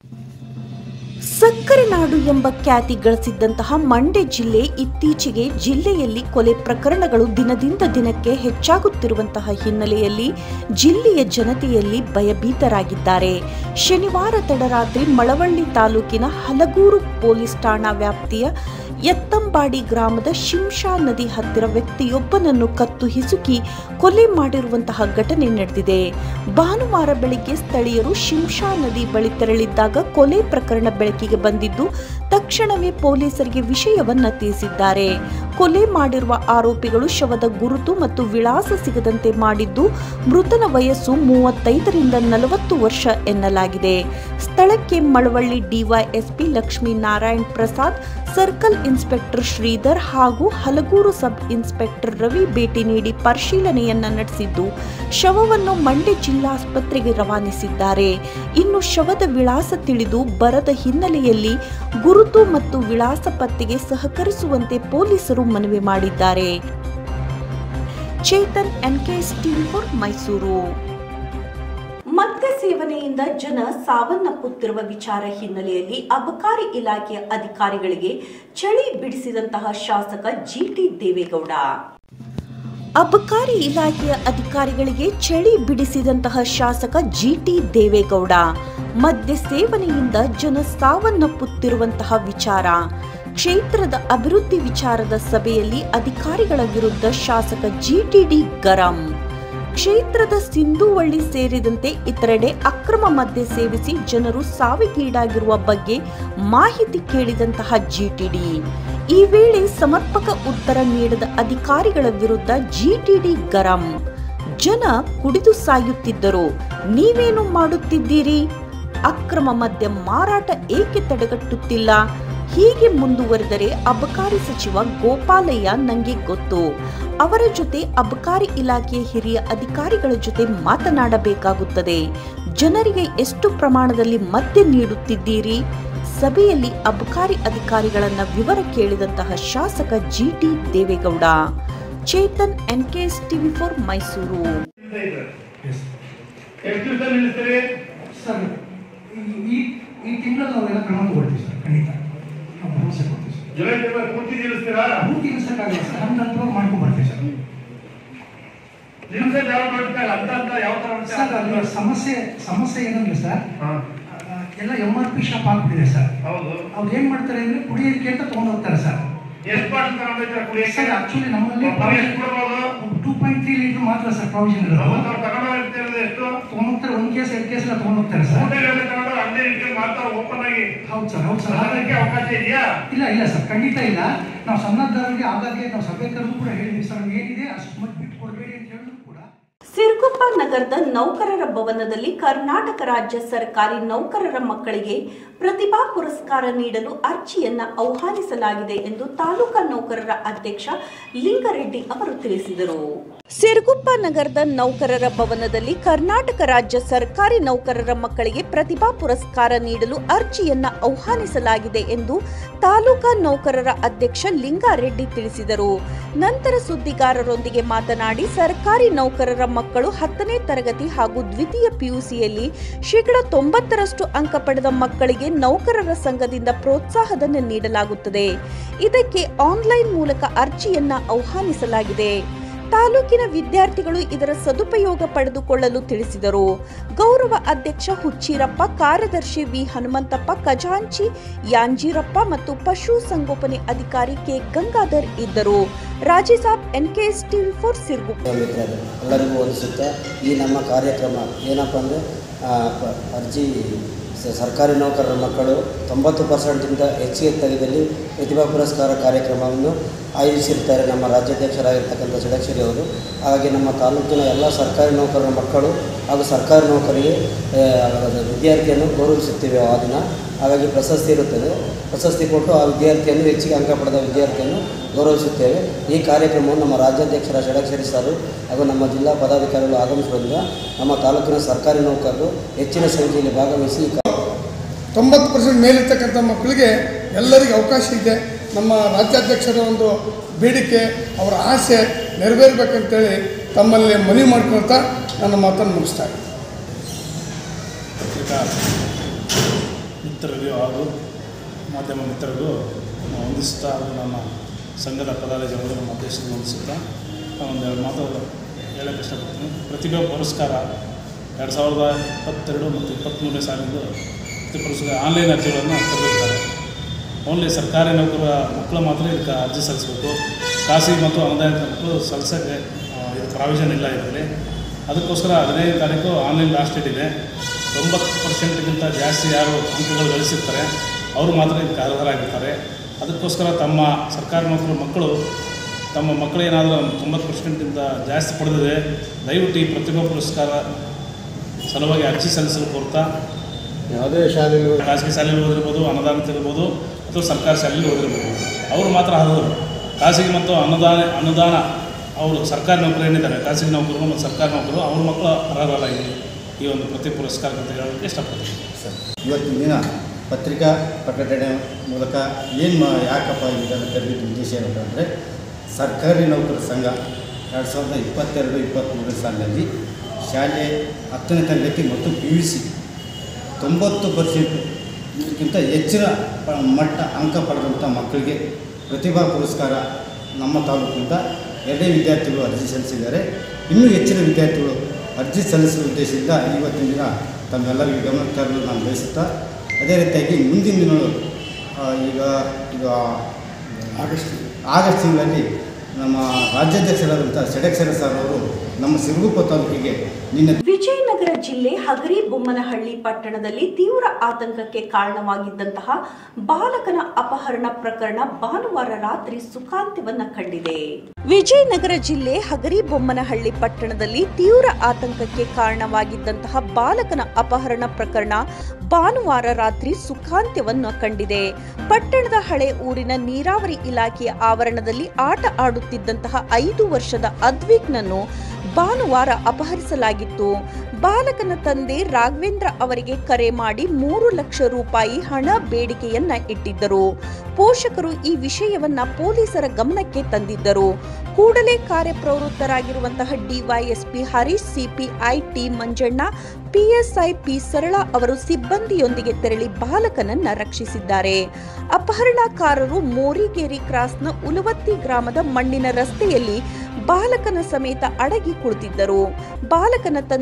A: ಸಕ್ಕರೆ ನಾಡು ಎಂಬ ಖ್ಯಾತಿ ಗಳಿಸಿದ್ದಂತಹ ಮಂಡ್ಯ ಜಿಲ್ಲೆ ಇತ್ತೀಚೆಗೆ ಜಿಲ್ಲೆಯಲ್ಲಿ ಕೊಲೆ ಪ್ರಕರಣಗಳು ದಿನದಿಂದ ದಿನಕ್ಕೆ ಹೆಚ್ಚಾಗುತ್ತಿರುವಂತಹ ಹಿನ್ನೆಲೆಯಲ್ಲಿ ಜಿಲ್ಲೆಯ ಜನತೆಯಲ್ಲಿ ಭಯಭೀತರಾಗಿದ್ದಾರೆ ಶನಿವಾರ ತಡರಾತ್ರಿ ಮಳವಳ್ಳಿ ತಾಲೂಕಿನ ಹಲಗೂರು ಪೊಲೀಸ್ ಠಾಣಾ ವ್ಯಾಪ್ತಿಯ ಎತ್ತಂಬಾಡಿ ಗ್ರಾಮದ ಶಿಂಷಾ ನದಿ ಹತ್ತಿರ ವ್ಯಕ್ತಿಯೊಬ್ಬನನ್ನು ಕತ್ತು ಹಿಸುಕಿ ಕೊಲೆ ಮಾಡಿರುವಂತಹ ಘಟನೆ ನಡೆದಿದೆ ಭಾನುವಾರ ಬೆಳಿಗ್ಗೆ ಸ್ಥಳೀಯರು ಶಿಂಷಾ ನದಿ ಬಳಿ ತೆರಳಿದ್ದಾಗ ಕೊಲೆ ಪ್ರಕರಣ ಬೆಳಕಿಗೆ ಬಂದಿದ್ದು ತಕ್ಷಣವೇ ಪೊಲೀಸರಿಗೆ ವಿಷಯವನ್ನ ತಿಳಿಸಿದ್ದಾರೆ ಕೊಲೆ ಮಾಡಿರುವ ಆರೋಪಿಗಳು ಶವದ ಗುರುತು ಮತ್ತು ವಿಳಾಸ ಸಿಗದಂತೆ ಮಾಡಿದ್ದು ಮೃತನ ವಯಸ್ಸು ಮೂವತ್ತೈದರಿಂದ ನಲವತ್ತು ವರ್ಷ ಎನ್ನಲಾಗಿದೆ ಸ್ಥಳಕ್ಕೆ Malavalli DYSP Lakshmi Narayan Prasad circle inspector Shridhar ಹಾಗೂ ಹಲಗೂರು ಸಬ್ ಇನ್ಸ್ಪೆಕ್ಟರ್ ರವಿ ಭೇಟಿ ನೀಡಿ ಪರಿಶೀಲನೆಯನ್ನ ನಡೆಸಿದ್ದು ಶವವನ್ನು ಮಂಡ್ಯ ಜಿಲ್ಲಾಸ್ಪತ್ರೆಗೆ ರವಾನಿಸಿದ್ದಾರೆ ಇನ್ನು ಶವದ ವಿಳಾಸ ತಿಳಿದು ಬರದ ಹಿನ್ನೆಲೆಯಲ್ಲಿ ಗುರುತು ಮತ್ತು ವಿಳಾಸ ಪತ್ತೆಗೆ ಸಹಕರಿಸುವಂತೆ ಪೊಲೀಸರು ಮನವಿ ಮಾಡಿದ್ದಾರೆ Chetan NKS TV four Mysuru ಮದ್ಯ ಸೇವನೆಯಿಂದ ಜನ ಸಾವನ್ನಪ್ಪುತ್ತಿರುವ ವಿಚಾರ ಹಿನ್ನೆಲೆಯಲ್ಲಿ ಅಬಕಾರಿ ಇಲಾಖೆಯ ಅಧಿಕಾರಿಗಳಿಗೆ ಚಳಿ ಬಿಡಿಸಿದಂತಹ ಶಾಸಕ ಜಿಟಿ ದೇವೇಗೌಡ ಅಬಕಾರಿ ಇಲಾಖೆಯ ಅಧಿಕಾರಿಗಳಿಗೆ ಚಳಿ ಬಿಡಿಸಿದಂತಹ ಶಾಸಕ ಜಿಟಿ ದೇವೇಗೌಡ ಮದ್ಯ ಸೇವನೆಯಿಂದ ಜನ ಸಾವನ್ನಪ್ಪುತ್ತಿರುವಂತಹ ವಿಚಾರ ಕ್ಷೇತ್ರದ ಅಭಿವೃದ್ಧಿ ವಿಚಾರದ ಸಭೆಯಲ್ಲಿ ಅಧಿಕಾರಿಗಳ ವಿರುದ್ಧ ಶಾಸಕ ಜಿಟಿಡಿ ಗರಂ ಕ್ಷೇತ್ರದ ಸಿಂಧುವಳ್ಳಿ ಸೇರಿದಂತೆ ಇತರೆಡೆ ಅಕ್ರಮ ಮದ್ಯ ಸೇವಿಸಿ ಜನರು ಸಾವಿಗೀಡಾಗಿರುವ ಬಗ್ಗೆ ಮಾಹಿತಿ ಕೇಳಿದಂತಹ ಜಿಟಿಡಿ ಈ ವೇಳೆ ಸಮರ್ಪಕ ಉತ್ತರ ನೀಡದ ಅಧಿಕಾರಿಗಳ ವಿರುದ್ಧ ಜಿಟಿಡಿ ಗರಂ ಜನ ಕುಡಿದು ಸಾಯುತ್ತಿದ್ದರು ನೀವೇನು ಮಾಡುತ್ತಿದ್ದೀರಿ ಅಕ್ರಮ ಮದ್ಯ ಮಾರಾಟ ಏಕೆ ತಡೆಗಟ್ಟುತ್ತಿಲ್ಲ ಹೀಗೆ ಮುಂದುವರೆದರೆ ಅಬಕಾರಿ ಸಚಿವ ಗೋಪಾಲಯ್ಯ ನಂಗೆ ಗೊತ್ತು ಅವರ ಜೊತೆ ಅಬಕಾರಿ ಇಲಾಖೆಯ ಹಿರಿಯ ಅಧಿಕಾರಿಗಳ ಜೊತೆ ಮಾತನಾಡಬೇಕಾಗುತ್ತದೆ ಜನರಿಗೆ ಎಷ್ಟು ಪ್ರಮಾಣದಲ್ಲಿ ಮದ್ಯ ನೀಡುತ್ತಿದ್ದೀರಿ ಸಭೆಯಲ್ಲಿ ಅಬಕಾರಿ ಅಧಿಕಾರಿಗಳನ್ನ ವಿವರ ಕೇಳಿದಂತಹ ಶಾಸಕ GT Devegowda Chetan NKS TV four Mysuru
V: ಎಷ್ಟು ದಿವಸ ನಿಲ್ಲಿಸ್ತೀರಿ
W: ಸರ್ ಈ ಈ ತಿಂಗಳು ನಾವೆಲ್ಲ ಕ್ರಮ ತಗೊಳ್ತೀವಿ ಸರ್ ಖಂಡಿತ ನಾವು ಭರವಸೆ ಕೊಡ್ತೀವಿ ಸರ್
V: ಜುಲೈ ತಿಂಗಳ ಪೂರ್ತಿ ನಿಲ್ಲಿಸ್ತೀರಾ
W: ಪೂರ್ತಿ ನಿಲ್ಸಕ್ಕಾಗಲ್ಲ ಸರ್ ಹಂತ ಹಂತವಾಗಿ ಮಾಡ್ಕೊಂಡು ಬರ್ತೀವಿ ಸರ್
V: ನಿಲ್ಸಕ್ಕೆ ಯಾವ ಮಾಡ್ತಾರೆ ಅಂತ ಅಂತ ಯಾವ ತರ
W: ಸರ್ ಅಲ್ಲಿ ಸಮಸ್ಯೆ ಸಮಸ್ಯೆ ಏನಂದ್ರೆ ಸರ್ ಎಲ್ಲ ಎಮ್ ಆರ್ ಪಿ ಶಾಪ್ ಆಗ್ಬಿಟ್ಟಿದೆ ಸರ್
V: ಹೌದು
W: ಅವ್ರು ಏನ್ ಮಾಡ್ತಾರೆ ಅಂದ್ರೆ ಕುಡಿಯೋದಕ್ಕೆ ಅಂತ ತಗೊಂಡ್ ಹೋಗ್ತಾರೆ ಸರ್
V: ಎಷ್ಟು ಬಾಟಲ್ ತಗೊಂಡೋಗ್ತಾರೆ ಕುಡಿಯಕ್ಕೆ
W: ಸರ್ ಆಕ್ಚುಲಿ ನಮ್ಮಲ್ಲಿ
V: ಒಬ್ಬ ಎಷ್ಟು ಕೊಡ್ಬೋದು
W: ಟೂ ಪಾಯಿಂಟ್ ತ್ರೀ ಲೀಟರ್ ಮಾತ್ರ ಸರ್ ಪ್ರಾವಿಷನ್ ಇರೋದು
V: ಅವತ್ತು ಅವ್ರು ತಗೊಂಡು ಹೋಗ್ತಿರೋದು ಎಷ್ಟು
W: ತಗೊಂಡೋಗ್ತಾರೆ ಒಂದ್ ಕೇಸ್ ಎರಡು ಕೇಸ್ ಎಲ್ಲ ತಗೊಂಡ್ ಹೋಗ್ತಾರೆ ಸರ್
V: ಹೋಟೆಲ್ ತಗೊಂಡು ಅಂಗಡಿ ಇಟ್ಕೊಂಡು ಮಾತ್ರ ಓಪನ್ ಆಗಿ
W: ಹೌದು ಸರ್ ಹೌದು ಸರ್
V: ಅದಕ್ಕೆ ಅವಕಾಶ ಇದೆಯಾ
W: ಇಲ್ಲ ಇಲ್ಲ ಸರ್ ಖಂಡಿತ ಇಲ್ಲ ನಾವು ಸನ್ನದ್ಧರಿಗೆ ಆಗಾಗ್ಗೆ ನಾವು ಸಭೆ ಕರೆದು ಕೂಡ ಹೇಳಿದ್ವಿ ಸರ್ ಏನಿದೆ ಅಷ್ಟು ಮಟ್ಟು ಬಿಟ್ಟು ಕೊಡಬೇಡಿ ಅಂತ ಹೇಳಿದ್ರು ಕೂಡ
A: ಸಿರುಗುಪ್ಪ ನಗರದ ನೌಕರರ ಭವನದಲ್ಲಿ ಕರ್ನಾಟಕ ರಾಜ್ಯ ಸರ್ಕಾರಿ ನೌಕರರ ಮಕ್ಕಳಿಗೆ ಪ್ರತಿಭಾ ಪುರಸ್ಕಾರ ನೀಡಲು ಅರ್ಜಿಯನ್ನ ಆಹ್ವಾನಿಸಲಾಗಿದೆ ಎಂದು ತಾಲೂಕಾ ನೌಕರರ ಅಧ್ಯಕ್ಷ ಲಿಂಗರೆಡ್ಡಿ ಅವರು ತಿಳಿಸಿದರು ಸಿರುಗುಪ್ಪ ನಗರದ ನೌಕರರ ಭವನದಲ್ಲಿ ಕರ್ನಾಟಕ ರಾಜ್ಯ ಸರ್ಕಾರಿ ನೌಕರರ ಮಕ್ಕಳಿಗೆ ಪ್ರತಿಭಾ ಪುರಸ್ಕಾರ ನೀಡಲು ಅರ್ಜಿಯನ್ನ ಆಹ್ವಾನಿಸಲಾಗಿದೆ ಎಂದು ತಾಲೂಕಾ ನೌಕರರ ಅಧ್ಯಕ್ಷ ಲಿಂಗಾರೆಡ್ಡಿ ತಿಳಿಸಿದರು ನಂತರ ಸುದ್ದಿಗಾರರೊಂದಿಗೆ ಮಾತನಾಡಿ ಸರ್ಕಾರಿ ನೌಕರರ ಮಕ್ಕಳು ಹತ್ತನೇ ತರಗತಿ ಹಾಗೂ ದ್ವಿತೀಯ ಪಿಯುಸಿಯಲ್ಲಿ ಶೇಕಡ ತೊಂಬತ್ತರಷ್ಟು ಅಂಕ ಪಡೆದ ಮಕ್ಕಳಿಗೆ ನೌಕರರ ಸಂಘದಿಂದ ಪ್ರೋತ್ಸಾಹಧನ ನೀಡಲಾಗುತ್ತದೆ ಇದಕ್ಕೆ ಆನ್ಲೈನ್ ಮೂಲಕ ಅರ್ಜಿಯನ್ನ ಆಹ್ವಾನಿಸಲಾಗಿದೆ ತಾಲೂಕಿನ ವಿದ್ಯಾರ್ಥಿಗಳು ಇದರ ಸದುಪಯೋಗ ಪಡೆದುಕೊಳ್ಳಲು ತಿಳಿಸಿದರು ಗೌರವ ಅಧ್ಯಕ್ಷ ಹುಚ್ಚೀರಪ್ಪ ಕಾರ್ಯದರ್ಶಿ ವಿ ಹನುಮಂತಪ್ಪ ಖಜಾಂಚಿ ಯಾಂಜೀರಪ್ಪ ಮತ್ತು ಪಶು ಸಂಗೋಪನೆ ಅಧಿಕಾರಿ ಕೆ ಗಂಗಾಧರ್ ಇದ್ದರು Rajisab NKS TV four Siruguppa
C: ಮಿತ್ರರು ಎಲ್ಲರಿಗೂ ವಂದಿಸುತ್ತಾ ಈ ನಮ್ಮ ಕಾರ್ಯಕ್ರಮ ಏನಪ್ಪ ಅಂದರೆ ಅರ್ಜಿ ಸ- ಸರ್ಕಾರಿ ನೌಕರರ ಮಕ್ಕಳು ತೊಂಬತ್ತು ಪರ್ಸೆಂಟಿಂದ ಹೆಚ್ಚಿಗೆ ತೆಗೆದಲ್ಲಿ ಪ್ರತಿಭಾ ಪುರಸ್ಕಾರ ಕಾರ್ಯಕ್ರಮವನ್ನು ಆಯೋಜಿಸಿರ್ತಾರೆ ನಮ್ಮ ರಾಜ್ಯಾಧ್ಯಕ್ಷರಾಗಿರ್ತಕ್ಕಂಥ ಷಡಕ್ಷರಿ ಅವರು ಹಾಗಾಗಿ ನಮ್ಮ ತಾಲೂಕಿನ ಎಲ್ಲ ಸರ್ಕಾರಿ ನೌಕರರ ಮಕ್ಕಳು ಹಾಗೂ ಸರ್ಕಾರಿ ನೌಕರಿಗೆ ಆ, ವಿದ್ಯಾರ್ಥಿಯನ್ನು ಗೌರವಿಸುತ್ತೇವೆ ಆ ದಿನ ಹಾಗಾಗಿ ಪ್ರಶಸ್ತಿ ಇರುತ್ತದೆ ಪ್ರಶಸ್ತಿ ಕೊಟ್ಟು ಆ ವಿದ್ಯಾರ್ಥಿಯನ್ನು ಹೆಚ್ಚಿಗೆ ಅಂಕ ಪಡೆದ ವಿದ್ಯಾರ್ಥಿಯನ್ನು ಗೌರವಿಸುತ್ತೇವೆ ಈ ಕಾರ್ಯಕ್ರಮವನ್ನು ನಮ್ಮ ರಾಜ್ಯಾಧ್ಯಕ್ಷರ ಷಡಕ್ಷರಿ ಸರ್ ಹಾಗೂ ನಮ್ಮ ಜಿಲ್ಲಾ ಪದಾಧಿಕಾರಿಗಳು ಆಗಮಿಸುವುದರಿಂದ ನಮ್ಮ ತಾಲೂಕಿನ ಸರ್ಕಾರಿ ನೌಕರರು ಹೆಚ್ಚಿನ ಸಂಖ್ಯೆಯಲ್ಲಿ ಭಾಗವಹಿಸಿ ಈ ಕಾ-
D: ತೊಂಬತ್ತು ಪರ್ಸೆಂಟ್ ಮೇಲಿರ್ತಕ್ಕಂಥ ಮಕ್ಕಳಿಗೆ ಎಲ್ಲರಿಗೂ ಅವಕಾಶ ಇದೆ ನಮ್ಮ ರಾಜ್ಯಾಧ್ಯಕ್ಷರ ಒಂದು ಬೇಡಿಕೆ ಅವರ ಆಸೆ ನೆರವೇರಬೇಕಂತೇಳಿ ತಮ್ಮಲ್ಲಿ ಮನವಿ ಮಾಡ್ಕೊಳ್ತಾ ನನ್ನ ಮಾತನ್ನು ಮುಗಿಸ್ತಾ ಇದ್ದೀನಿ.
E: ಪತ್ರಿಕಾ ಮಿತ್ರರಿಗೂ ಹಾಗೂ ಮಾಧ್ಯಮ ಮಿತ್ರರಿಗೂ ವಂದಿಸುತ್ತಾ ಹಾಗೂ ನಮ್ಮ ಸಂಘದ ಪದಾಧಿಕಾರಿಗಳು ನಮ್ಮ ಅಧ್ಯಕ್ಷರಿಗೆ ವಂದಿಸುತ್ತಾ ನಾನು ಒಂದೆರಡು ಮಾತು ಹೇಳಕ್ಕೆ ಇಷ್ಟಪಡ್ತೀನಿ ಪ್ರತಿಭಾ ಪುರಸ್ಕಾರ ಎರಡು ಸಾವಿರದ ಇಪ್ಪತ್ತೆರಡು ಮತ್ತು ಇಪ್ಪತ್ತ್ಮೂರನೇ ಸಾಲಿಂದು ಪ್ರತಿ ಪುರಸ್ಕಾರ ಆನ್ಲೈನ್ ಅರ್ಜಿಗಳನ್ನು ಕರೆದಿರ್ತಾರೆ ಓನ್ಲಿ ಸರ್ಕಾರಿ ನೌಕರ ಮಕ್ಕಳು ಮಾತ್ರ ಇದಕ್ಕೆ ಅರ್ಜಿ ಸಲ್ಲಿಸಬೇಕು ಖಾಸಗಿ ಮತ್ತು ಅನುದಾನಿತ ಮಕ್ಕಳು ಸಲ್ಲಿಸೋಕ್ಕೆ ಆ, ಇದು ಪ್ರಾವಿಷನ್ ಇಲ್ಲ ಇದರಲ್ಲಿ ಅದಕ್ಕೋಸ್ಕರ ಹದಿನೈದು ತಾರೀಕು ಆನ್ಲೈನ್ ಲಾಸ್ಟ್ ಡೇಟ್ ಇದೆ ತೊಂಬತ್ತು ಪರ್ಸೆಂಟ್ಗಿಂತ ಜಾಸ್ತಿ ಯಾರು ಅಂಕಗಳು ಗಳಿಸಿರ್ತಾರೆ ಅವರು ಮಾತ್ರ ಇದಕ್ಕೆ ಅರ್ಹರಾಗಿರ್ತಾರೆ ಅದಕ್ಕೋಸ್ಕರ ತಮ್ಮ ಸರ್ಕಾರಿ ನೌಕರ ಮಕ್ಕಳು ತಮ್ಮ ಮಕ್ಕಳೇನಾದರೂ ತೊಂಬತ್ತು ಪರ್ಸೆಂಟಿಂದ ಜಾಸ್ತಿ ಪಡೆದಿದೆ ದಯವಿಟ್ಟು ಈ ಪ್ರತಿಭಾ ಪುರಸ್ಕಾರ ಸಲುವಾಗಿ ಅರ್ಜಿ ಸಲ್ಲಿಸಲು ಕೋರ್ತಾ ಯಾವುದೇ ಶಾಲೆಗಳು ಖಾಸಗಿ ಶಾಲೆಯಲ್ಲಿ ಓದಿರ್ಬೋದು ಅನುದಾನಿತ ಇರ್ಬೋದು ಅಥವಾ ಸರ್ಕಾರಿ ಶಾಲೆಯಲ್ಲಿ ಓದಿರ್ಬೋದು ಅವರು ಮಾತ್ರ ಅರ್ಹರು ಖಾಸಗಿ ಮತ್ತು ಅನುದಾನ ಅನುದಾನ ಅವರು ಸರ್ಕಾರಿ ನೌಕರು ಏನಿದ್ದಾರೆ ಖಾಸಗಿ ನೌಕರರು ಮತ್ತು ಸರ್ಕಾರಿ ನೌಕರರು ಅವ್ರ ಮಕ್ಕಳು ಅರ್ಹರಲ್ಲ ಈ ಈ ಒಂದು ಪ್ರತಿ ಪುರಸ್ಕಾರ ಅಂತ ಹೇಳೋದಕ್ಕೆ ಇಷ್ಟಪಡ್ತೀನಿ ಸರ್
X: ಇವತ್ತಿನ ದಿನ ಪತ್ರಿಕಾ ಪ್ರಕಟಣೆ ಮೂಲಕ ಏನು ಮಾ ಯಾಕಪ್ಪ ಇದನ್ನು ಕರೆದಿದ್ದ ಉದ್ದೇಶ ಏನಪ್ಪ ಅಂದರೆ ಸರ್ಕಾರಿ ನೌಕರರ ಸಂಘ ಎರಡು ಸಾವಿರದ ಇಪ್ಪತ್ತೆರಡು ಇಪ್ಪತ್ತ್ಮೂರನೇ ಸಾಲಿನಲ್ಲಿ ಶಾಲೆ ಹತ್ತನೇ ತರಗತಿ ಮತ್ತು ಪಿ ಯು ಸಿ ತೊಂಬತ್ತು ಪರ್ಸೆಂಟ್ ಇದಕ್ಕಿಂತ ಹೆಚ್ಚಿನ ಪ- ಮಟ್ಟ ಅಂಕ ಪಡೆದಂಥ ಮಕ್ಕಳಿಗೆ ಪ್ರತಿಭಾ ಪುರಸ್ಕಾರ ನಮ್ಮ ತಾಲೂಕಿನಿಂದ ಎರಡೇ ವಿದ್ಯಾರ್ಥಿಗಳು ಅರ್ಜಿ ಸಲ್ಲಿಸಿದ್ದಾರೆ ಇನ್ನೂ ಹೆಚ್ಚಿನ ವಿದ್ಯಾರ್ಥಿಗಳು ಅರ್ಜಿ ಸಲ್ಲಿಸುವ ಉದ್ದೇಶದಿಂದ ಇವತ್ತಿನ ದಿನ ತಮ್ಮೆಲ್ಲರಿಗೂ ಗಮನಕ್ಕೆ ತರಲು ನಾನು ಬಯಸುತ್ತಾ ಅದೇ ರೀತಿಯಾಗಿ ಮುಂದಿನ ದಿನಗಳು ಆ, ಈಗ ಈಗ ಆಗಸ್ಟ್ ಆಗಸ್ಟ್ ತಿಂಗಳಲ್ಲಿ ನಮ್ಮ ರಾಜ್ಯಾಧ್ಯಕ್ಷರಾದಂಥ ಷಡಕ್ಷರ ಸರ್ ಅವರು ನಮ್ಮ ಸಿರುಗುಪ್ಪ ತಾಲೂಕಿಗೆ ನಿನ್ನೆ
A: ವಿಜಯನಗರ ಜಿಲ್ಲೆ ಹಗರಿ ಬೊಮ್ಮನಹಳ್ಳಿ ಪಟ್ಟಣದಲ್ಲಿ ತೀವ್ರ ಆತಂಕಕ್ಕೆ ಕಾರಣವಾಗಿದ್ದಂತಹ ಬಾಲಕನ ಅಪಹರಣ ಪ್ರಕರಣ ಭಾನುವಾರ ರಾತ್ರಿ ಸುಖಾಂತ್ಯವನ್ನ ಕಂಡಿದೆ ವಿಜಯನಗರ ಜಿಲ್ಲೆ ಹಗರಿ ಬೊಮ್ಮನಹಳ್ಳಿ ಪಟ್ಟಣದಲ್ಲಿ ತೀವ್ರ ಆತಂಕಕ್ಕೆ ಕಾರಣವಾಗಿದ್ದಂತಹ ಬಾಲಕನ ಅಪಹರಣ ಪ್ರಕರಣ ಭಾನುವಾರ ರಾತ್ರಿ ಸುಖಾಂತ್ಯವನ್ನು ಕಂಡಿದೆ ಪಟ್ಟಣದ ಹಳೆ ಊರಿನ ನೀರಾವರಿ ಇಲಾಖೆಯ ಆವರಣದಲ್ಲಿ ಆಟ ಆಡುತ್ತಿದ್ದಂತಹ ಐದು ವರ್ಷದ ಅದ್ವಿಕ್ನನ್ನು ಭಾನುವಾರ ಅಪಹರಿಸಲಾಗಿತ್ತು ಬಾಲಕನ ತಂದೆ ರಾಘವೇಂದ್ರ ಅವರಿಗೆ ಕರೆ ಮಾಡಿ ಮೂರು ಲಕ್ಷ ರೂಪಾಯಿ ಹಣ ಬೇಡಿಕೆಯನ್ನ ಇಟ್ಟಿದ್ದರು ಪೋಷಕರು ಈ ವಿಷಯವನ್ನ ಪೊಲೀಸರ ಗಮನಕ್ಕೆ ತಂದಿದ್ದರು ಕೂಡಲೇ ಕಾರ್ಯಪ್ರವೃತ್ತರಾಗಿರುವಂತಹ DYSP Harish CPI T Manjanna PSI P Sarala ಅವರು ಸಿಬ್ಬಂದಿಯೊಂದಿಗೆ ತೆರಳಿ ಬಾಲಕನನ್ನ ರಕ್ಷಿಸಿದ್ದಾರೆ ಅಪಹರಣಕಾರರು ಮೋರಿಗೇರಿ ಕ್ರಾಸ್ನ ಉಲವತ್ತಿ ಗ್ರಾಮದ ಮಣ್ಣಿನ ರಸ್ತೆಯಲ್ಲಿ ಬಾಲಕನ ಸಮೇತ ಅಡಗಿ ಕುಳಿತಿದ್ದರು ಬಾಲಕನ ತಂದೆ ರಾಘವೇಂದ್ರ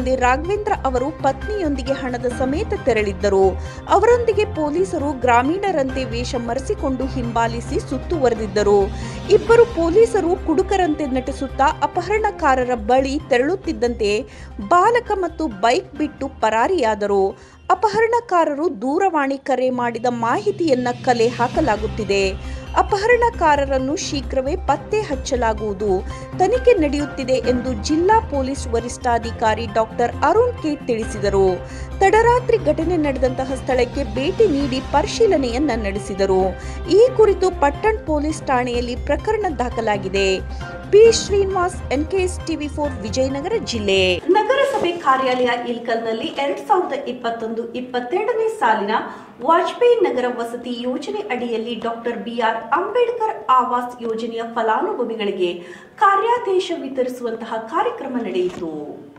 A: ರಾಘವೇಂದ್ರ ಅವರು ಪತ್ನಿಯೊಂದಿಗೆ ಹಣದ ಸಮೇತ ತೆರಳಿದ್ದರು ಅವರೊಂದಿಗೆ ಪೊಲೀಸರು ಗ್ರಾಮೀಣರಂತೆ ವೇಷ ಮರೆಸಿಕೊಂಡು ಹಿಂಬಾಲಿಸಿ ಸುತ್ತುವರೆದಿದ್ದರು ಇಬ್ಬರು ಪೊಲೀಸರು ಕುಡುಕರಂತೆ ನಟಿಸುತ್ತಾ ಅಪಹರಣಕಾರರ ಬಳಿ ತೆರಳುತ್ತಿದ್ದಂತೆ ಬಾಲಕ ಮತ್ತು ಬೈಕ್ ಬಿಟ್ಟು ಪರಾರಿಯಾದರು ಅಪಹರಣಕಾರರು ದೂರವಾಣಿ ಕರೆ ಮಾಡಿದ ಮಾಹಿತಿಯನ್ನ ಕಲೆ ಹಾಕಲಾಗುತ್ತಿದೆ ಅಪಹರಣಕಾರರನ್ನು ಶೀಘ್ರವೇ ಪತ್ತೆ ಹಚ್ಚಲಾಗುವುದು ತನಿಖೆ ನಡೆಯುತ್ತಿದೆ ಎಂದು ಜಿಲ್ಲಾ ಪೊಲೀಸ್ ವರಿಷ್ಠಾಧಿಕಾರಿ ಡಾಕ್ಟರ್ ಅರುಣ್ ಕೆ ತಿಳಿಸಿದರು ತಡರಾತ್ರಿ ಘಟನೆ ನಡೆದಂತಹ ಸ್ಥಳಕ್ಕೆ ಭೇಟಿ ನೀಡಿ ಪರಿಶೀಲನೆಯನ್ನ ನಡೆಸಿದರು ಈ ಕುರಿತು ಪಟ್ಟಣ್ ಪೊಲೀಸ್ ಠಾಣೆಯಲ್ಲಿ ಪ್ರಕರಣ ದಾಖಲಾಗಿದೆ P Srinivas NKS TV four Vijayanagara ಜಿಲ್ಲೆ ನಗರಸಭೆ ಕಾರ್ಯಾಲಯ ಇಲ್ಕಲ್ನಲ್ಲಿ ಎರಡ್ ಸಾವಿರದ ಇಪ್ಪತ್ತೊಂದು ಇಪ್ಪತ್ತೆರಡನೇ ಸಾಲಿನ ವಾಜಪೇಯಿ ನಗರ ವಸತಿ ಯೋಜನೆ ಅಡಿಯಲ್ಲಿ ಡಾಕ್ಟರ್ ಬಿಆರ್ ಅಂಬೇಡ್ಕರ್ ಆವಾಸ್ ಯೋಜನೆಯ ಫಲಾನುಭವಿಗಳಿಗೆ ಕಾರ್ಯಾದೇಶ ವಿತರಿಸುವಂತಹ ಕಾರ್ಯಕ್ರಮ ನಡೆಯಿತು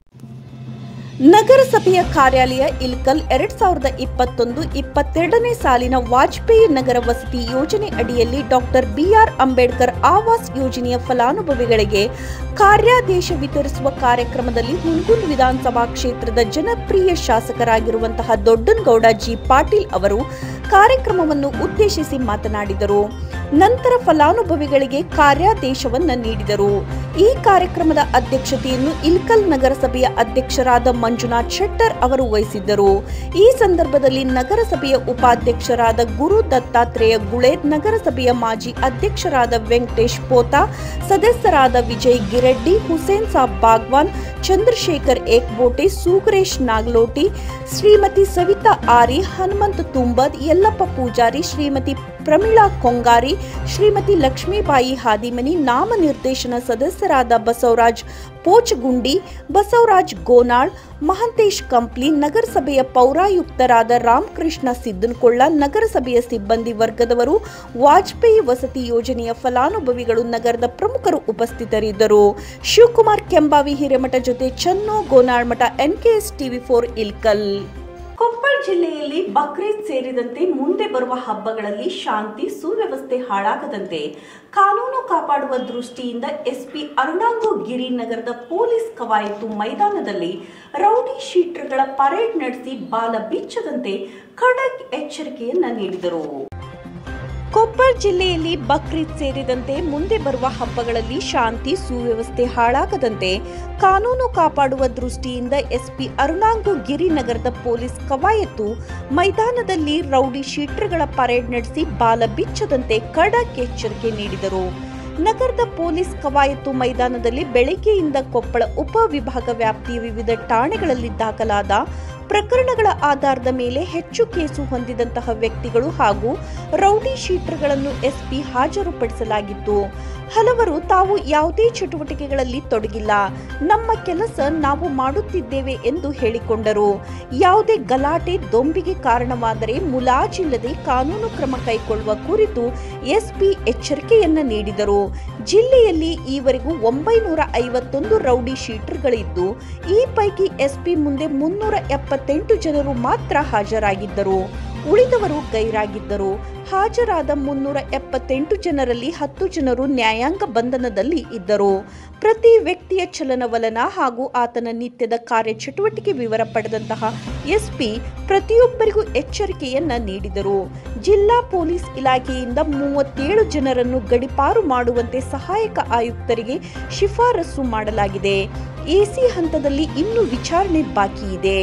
A: ನಗರಸಭೆಯ ಕಾರ್ಯಾಲಯ ಇಲ್ಕಲ್ ಎರಡ್ ಸಾವಿರದ ಇಪ್ಪತ್ತೊಂದು ಇಪ್ಪತ್ತೆರಡನೇ ಸಾಲಿನ ವಾಜಪೇಯಿ ನಗರ ವಸತಿ ಯೋಜನೆ ಅಡಿಯಲ್ಲಿ ಡಾಕ್ಟರ್ ಬಿಆರ್ ಅಂಬೇಡ್ಕರ್ ಆವಾಸ್ ಯೋಜನೆಯ ಫಲಾನುಭವಿಗಳಿಗೆ ಕಾರ್ಯಾದೇಶ ವಿತರಿಸುವ ಕಾರ್ಯಕ್ರಮದಲ್ಲಿ ಹುಣಗುಲ್ ವಿಧಾನಸಭಾ ಕ್ಷೇತ್ರದ ಜನಪ್ರಿಯ ಶಾಸಕರಾಗಿರುವಂತಹ ದೊಡ್ಡನಗೌಡ ಜಿ ಪಾಟೀಲ್ ಅವರು ಕಾರ್ಯಕ್ರಮವನ್ನು ಉದ್ದೇಶಿಸಿ ಮಾತನಾಡಿದರು ನಂತರ ಫಲಾನುಭವಿಗಳಿಗೆ ಕಾರ್ಯಾದೇಶವನ್ನ ನೀಡಿದರು ಈ ಕಾರ್ಯಕ್ರಮದ ಅಧ್ಯಕ್ಷತೆಯನ್ನು ಇಲ್ಕಲ್ ನಗರಸಭೆಯ ಅಧ್ಯಕ್ಷರಾದ ಮಂಜುನಾಥ್ ಶೆಟ್ಟರ್ ಅವರು ವಹಿಸಿದ್ದರು ಈ ಸಂದರ್ಭದಲ್ಲಿ ನಗರಸಭೆಯ ಉಪಾಧ್ಯಕ್ಷರಾದ ಗುರು ದತ್ತಾತ್ರೇಯ ಗುಳೇರ್ ನಗರಸಭೆಯ ಮಾಜಿ ಅಧ್ಯಕ್ಷರಾದ ವೆಂಕಟೇಶ್ ಪೋತಾ ಸದಸ್ಯರಾದ ವಿಜಯ್ ಗಿರೆಡ್ಡಿ ಹುಸೇನ್ ಸಾಬ್ ಬಾಗ್ವಾನ್ ಚಂದ್ರಶೇಖರ್ ಏಕ್ಬೋಟೆ ಸೂಗರೇಶ್ ನಾಗ್ಲೋಟಿ ಶ್ರೀಮತಿ ಸವಿತಾ ಆರಿ ಹನುಮಂತ ತುಂಬದ್ ಯಲ್ಲಪ್ಪ ಪೂಜಾರಿ ಶ್ರೀಮತಿ ಪ್ರಮೀಳಾ ಕೊಂಗಾರಿ ಶ್ರೀಮತಿ ಲಕ್ಷ್ಮೀಬಾಯಿ ಹಾದಿಮನಿ ನಾಮನಿರ್ದೇಶನ ಸದಸ್ಯರಾದ ಬಸವರಾಜ್ ಪೋಚಗುಂಡಿ ಬಸವರಾಜ್ ಗೋನಾಳ್ ಮಹಂತೇಶ್ ಕಂಪ್ಲಿ ನಗರಸಭೆಯ ಪೌರಾಯುಕ್ತರಾದ ರಾಮಕೃಷ್ಣ ಸಿದ್ದನಕೊಳ್ಳ ನಗರಸಭೆಯ ಸಿಬ್ಬಂದಿ ವರ್ಗದವರು ವಾಜಪೇಯಿ ವಸತಿ ಯೋಜನೆಯ ಫಲಾನುಭವಿಗಳು ನಗರದ ಪ್ರಮುಖರು ಉಪಸ್ಥಿತರಿದ್ದರು ಶಿವಕುಮಾರ್ ಕೆಂಬಾವಿ ಹಿರೇಮಠ ಜೊತೆ ಚನ್ನೋ ಗೋನಾಳ್ ಮಠ NKS TV four Ilkal Koppal ಜಿಲ್ಲೆಯಲ್ಲಿ ಬಕ್ರೀದ್ ಸೇರಿದಂತೆ ಮುಂದೆ ಬರುವ ಹಬ್ಬಗಳಲ್ಲಿ ಶಾಂತಿ ಸುವ್ಯವಸ್ಥೆ ಹಾಳಾಗದಂತೆ ಕಾನೂನು ಕಾಪಾಡುವ ದೃಷ್ಟಿಯಿಂದ ಎಸ್ಪಿ ಅರುಣಾಂಗು ಗಿರಿ ನಗರದ ಪೊಲೀಸ್ ಕವಾಯತು ಮೈದಾನದಲ್ಲಿ ರೌಡಿ ಶೀಟರ್ಗಳ ಪರೇಡ್ ನಡೆಸಿ ಬಾಲ ಬಿಚ್ಚದಂತೆ ಖಡಕ್ ಎಚ್ಚರಿಕೆಯನ್ನ ನೀಡಿದರು ಕೊಪ್ಪಳ ಜಿಲ್ಲೆಯಲ್ಲಿ ಬಕ್ರೀದ್ ಸೇರಿದಂತೆ ಮುಂದೆ ಬರುವ ಹಬ್ಬಗಳಲ್ಲಿ ಶಾಂತಿ ಸುವ್ಯವಸ್ಥೆ ಹಾಳಾಗದಂತೆ ಕಾನೂನು ಕಾಪಾಡುವ ದೃಷ್ಟಿಯಿಂದ ಎಸ್ಪಿ ಅರುಣಾಂಗು ಗಿರಿನಗರದ ಪೊಲೀಸ್ ಕವಾಯತು ಮೈದಾನದಲ್ಲಿ ರೌಡಿ ಶೀಟರ್ಗಳ ಪರೇಡ್ ನಡೆಸಿ ಬಾಲ ಬಿಚ್ಚದಂತೆ ಖಡಕ್ ಎಚ್ಚರಿಕೆ ನೀಡಿದರು ನಗರದ ಪೊಲೀಸ್ ಕವಾಯತು ಮೈದಾನದಲ್ಲಿ ಬೆಳಗ್ಗೆಯಿಂದ ಕೊಪ್ಪಳ ಉಪವಿಭಾಗ ವ್ಯಾಪ್ತಿಯ ವಿವಿಧ ಠಾಣೆಗಳಲ್ಲಿ ದಾಖಲಾದ ಪ್ರಕರಣಗಳ ಆಧಾರದ ಮೇಲೆ ಹೆಚ್ಚು ಕೇಸು ಹೊಂದಿದಂತಹ ವ್ಯಕ್ತಿಗಳು ಹಾಗೂ ರೌಡಿ ಶೀಟರ್ಗಳನ್ನು ಎಸ್ಪಿ ಹಾಜರುಪಡಿಸಲಾಗಿತ್ತು ಹಲವರು ತಾವು ಯಾವುದೇ ಚಟುವಟಿಕೆಗಳಲ್ಲಿ ತೊಡಗಿಲ್ಲ ನಮ್ಮ ಕೆಲಸ ನಾವು ಮಾಡುತ್ತಿದ್ದೇವೆ ಎಂದು ಹೇಳಿಕೊಂಡರು ಯಾವುದೇ ಗಲಾಟೆ ದೊಂಬಿಗೆ ಕಾರಣವಾದರೆ ಮುಲಾಜಿಲ್ಲದೆ ಕಾನೂನು ಕ್ರಮ ಕೈಗೊಳ್ಳುವ ಕುರಿತು ಎಸ್ಪಿ ಎಚ್ಚರಿಕೆಯನ್ನ ನೀಡಿದರು ಜಿಲ್ಲೆಯಲ್ಲಿ ಈವರೆಗೂ ಒಂಬೈನೂರ ಐವತ್ತೊಂದು ರೌಡಿ ಶೀಟರ್ಗಳಿದ್ದು ಈ ಪೈಕಿ ಎಸ್ಪಿ ಮುಂದೆ ಮುನ್ನೂರ ಎಪ್ಪತ್ತೆಂಟು ಜನರು ಮಾತ್ರ ಹಾಜರಾಗಿದ್ದರು ಉಳಿದವರು ಗೈರಾಗಿದ್ದರು ಹಾಜರಾದ ಮುನ್ನೂರ ಎಪ್ಪತ್ತೆಂಟು ಜನರಲ್ಲಿ ಹತ್ತು ಜನರು ನ್ಯಾಯಾಂಗ ಬಂಧನದಲ್ಲಿ ಇದ್ದರು ಪ್ರತಿ ವ್ಯಕ್ತಿಯ ಚಲನವಲನ ಹಾಗೂ ಆತನ ನಿತ್ಯದ ಕಾರ್ಯಚಟುವಟಿಕೆ ವಿವರ ಪಡೆದಂತಹ ಎಸ್ಪಿ ಪ್ರತಿಯೊಬ್ಬರಿಗೂ ಎಚ್ಚರಿಕೆಯನ್ನ ನೀಡಿದರು ಜಿಲ್ಲಾ ಪೊಲೀಸ್ ಇಲಾಖೆಯಿಂದ ಮೂವತ್ತೇಳು ಜನರನ್ನು ಗಡಿಪಾರು ಮಾಡುವಂತೆ ಸಹಾಯಕ ಆಯುಕ್ತರಿಗೆ ಶಿಫಾರಸು ಮಾಡಲಾಗಿದೆ ಎಸಿ ಹಂತದಲ್ಲಿ ಇನ್ನೂ ವಿಚಾರಣೆ ಬಾಕಿ ಇದೆ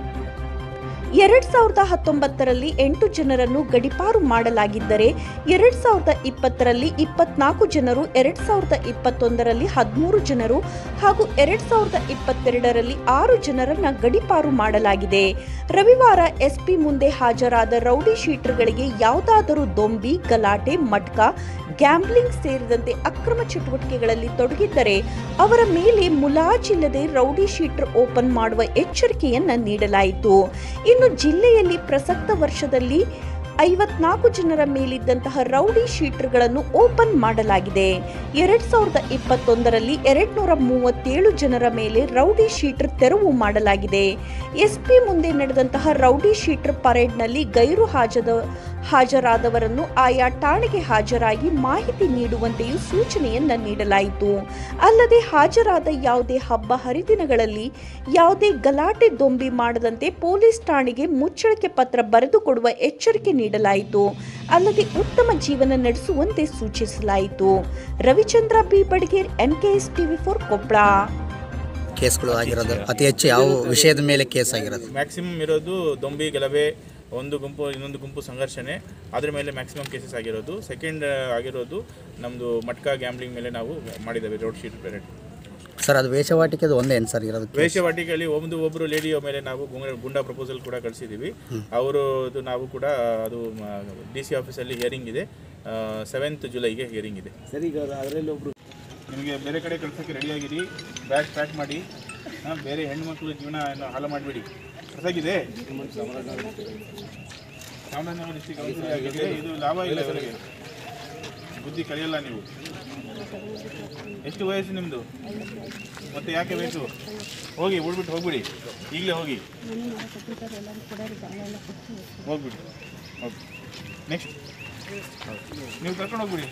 A: ಎರಡ್ ಸಾವಿರದ ಹತ್ತೊಂಬತ್ತರಲ್ಲಿ ಎಂಟು ಜನರನ್ನು ಗಡಿಪಾರು ಮಾಡಲಾಗಿದ್ದರೆ ಎರಡ್ ಸಾವಿರದ ಇಪ್ಪತ್ತರಲ್ಲಿ ಇಪ್ಪತ್ನಾಲ್ಕು ಜನರು ಎರಡ್ ಸಾವಿರದ ಇಪ್ಪತ್ತೊಂದರಲ್ಲಿ ಹದಿಮೂರು ಜನರು ಹಾಗೂ ಎರಡ್ ಸಾವಿರದ ಇಪ್ಪತ್ತೆರಡರಲ್ಲಿ ಆರು ಜನರನ್ನ ಗಡಿಪಾರು ಮಾಡಲಾಗಿದೆ ರವಿವಾರ ಎಸ್ಪಿ ಮುಂದೆ ಹಾಜರಾದ ರೌಡಿ ಶೀಟರ್ಗಳಿಗೆ ಯಾವುದಾದರೂ ದೊಂಬಿ ಗಲಾಟೆ ಮಟ್ಕ ಗ್ಯಾಂಬ್ಲಿಂಗ್ ಸೇರಿದಂತೆ ಅಕ್ರಮ ಚಟುವಟಿಕೆಗಳಲ್ಲಿ ತೊಡಗಿದ್ದರೆ ಅವರ ಮೇಲೆ ಮುಲಾಜಿಲ್ಲದೆ ರೌಡಿ ಶೀಟರ್ ಓಪನ್ ಮಾಡುವ ಎಚ್ಚರಿಕೆಯನ್ನ ನೀಡಲಾಯಿತು ಇನ್ನು ಜಿಲ್ಲೆಯಲ್ಲಿ ಪ್ರಸಕ್ತ ವರ್ಷದಲ್ಲಿ ಐವತ್ನಾಲ್ಕು ಜನರ ಮೇಲಿದ್ದಂತಹ ರೌಡಿ ಶೀಟರ್ಗಳನ್ನು ಓಪನ್ ಮಾಡಲಾಗಿದೆ ಎರಡ್ ಸಾವಿರದ ಇಪ್ಪತ್ತೊಂದರಲ್ಲಿ ಎರಡ್ ನೂರ ಮೂವತ್ತೇಳು ಜನರ ಮೇಲೆ ರೌಡಿ ಶೀಟರ್ ತೆರವು ಮಾಡಲಾಗಿದೆ ಎಸ್ಪಿ ಮುಂದೆ ನಡೆದಂತಹ ರೌಡಿ ಶೀಟರ್ ಪರೇಡ್ನಲ್ಲಿ ಗೈರು ಹಾಜದ ಹಾಜರಾದವರನ್ನು ಆಯಾ ಠಾಣೆಗೆ ಹಾಜರಾಗಿ ಮಾಹಿತಿ ನೀಡುವಂತೆಯೂ ಸೂಚನೆಯನ್ನ ನೀಡಲಾಯಿತು ಅಲ್ಲದೆ ಹಾಜರಾದ ಯಾವುದೇ ಹಬ್ಬ ಹರಿದಿನಗಳಲ್ಲಿ ಯಾವುದೇ ಗಲಾಟೆ ದೊಂಬಿ ಮಾಡದಂತೆ ಪೊಲೀಸ್ ಠಾಣೆಗೆ ಮುಚ್ಚಳಿಕೆ ಪತ್ರ ಬರೆದುಕೊಡುವ ಎಚ್ಚರಿಕೆ ನೀಡಲಾಯಿತು ಅಲ್ಲದೆ ಉತ್ತಮ ಜೀವನ ನಡೆಸುವಂತೆ ಸೂಚಿಸಲಾಯಿತು Ravichandra B Badiger NKS TV four Koppal
F: ಕೇಸ್ಗಳು ಆಗಿರೋದು ಅತಿ ಹೆಚ್ಚು ಯಾವ ವಿಷಯದ ಮೇಲೆ ಕೇಸ್ ಆಗಿರೋದು
G: ಮ್ಯಾಕ್ಸಿಮಮ್ ಇರೋದು ದೊಂಬಿ ಗಲಭೆ ಒಂದು ಗುಂಪು ಇನ್ನೊಂದು ಗುಂಪು ಸಂಘರ್ಷಣೆ ಅದ್ರ ಮೇಲೆ ಮ್ಯಾಕ್ಸಿಮಮ್ ಕೇಸಸ್ ಆಗಿರೋದು ಸೆಕೆಂಡ್ ಆಗಿರೋದು ನಮ್ಮದು ಮಟ್ಕಾ ಗ್ಯಾಮ್ಲಿಂಗ್ ಮೇಲೆ ನಾವು ಮಾಡಿದ್ದೇವೆ ರೋಡ್ ಶೀಟ್ ಪೆರೇಡ್
F: ಸರ್ ಅದು ವೇಷವಾಟಿಕೆದು ಒಂದೇ ಏನು ಸರ್ ಇರೋದು case?
G: ವೇಷವಾಟಿಕೆಯಲ್ಲಿ ಒಂದು ಒಬ್ಬರು ಲೇಡಿಯ ಮೇಲೆ ನಾವು ಗುಂಗ- ಗುಂಡಾ ಪ್ರಪೋಸಲ್ ಕೂಡ ಕಳಿಸಿದ್ದೀವಿ ಅವರು ನಾವು ಕೂಡ ಅದು ಡಿ ಸಿ ಆಫೀಸಲ್ಲಿ ಹಿಯರಿಂಗ್ ಇದೆ ಸೆವೆಂತ್ ಜುಲೈಗೆ ಹಿಯರಿಂಗ್ ಇದೆ
X: ಸರಿ ಈಗ ಅದರಲ್ಲಿ ಒಬ್ರು
G: ನಿಮಗೆ ಬೇರೆ ಕಡೆ ಕಳ್ಸೋಕ್ಕೆ ರೆಡಿಯಾಗಿರಿ ಬ್ಯಾಗ್ ಪ್ಯಾಕ್ ಮಾಡಿ ಹಾಂ ಬೇರೆ ಹೆಣ್ಮಕ್ಳು ಜೀವನ ಏನು ಹಾಳು ಮಾಡಬೇಡಿ ಅರ್ಥಾಗಿದೆ ಚಾಮರಾಜನಗರ ಡಿಸ್ಟಿಕ್ ಕೌನ್ಸಿಲ್ ಆಗಿದೆ ಇದು ಲಾಭ ಇಲ್ಲ ಇವರಿಗೆ ಬುದ್ಧಿ ಕಲಿಯಲ್ಲ ನೀವು ಎಷ್ಟು ವಯಸ್ಸು ನಿಮ್ಮದು ಮತ್ತೆ ಯಾಕೆ ಬೇಕು ಹೋಗಿ ಉಳ್ಬಿಟ್ಟು ಹೋಗ್ಬಿಡಿ ಈಗಲೇ ಹೋಗಿ ಹೋಗ್ಬಿಡಿ ಓಕೆ ನೆಕ್ಸ್ಟ್ ನೀವು ಕರ್ಕೊಂಡು ಹೋಗ್ಬಿಡಿ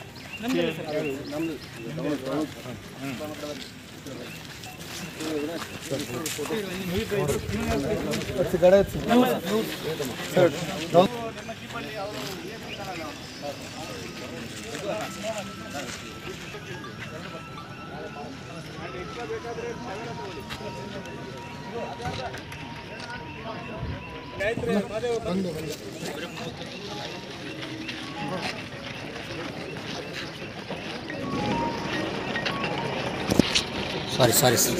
F: ಸಾರಿ ಸಾರಿ ಸರ್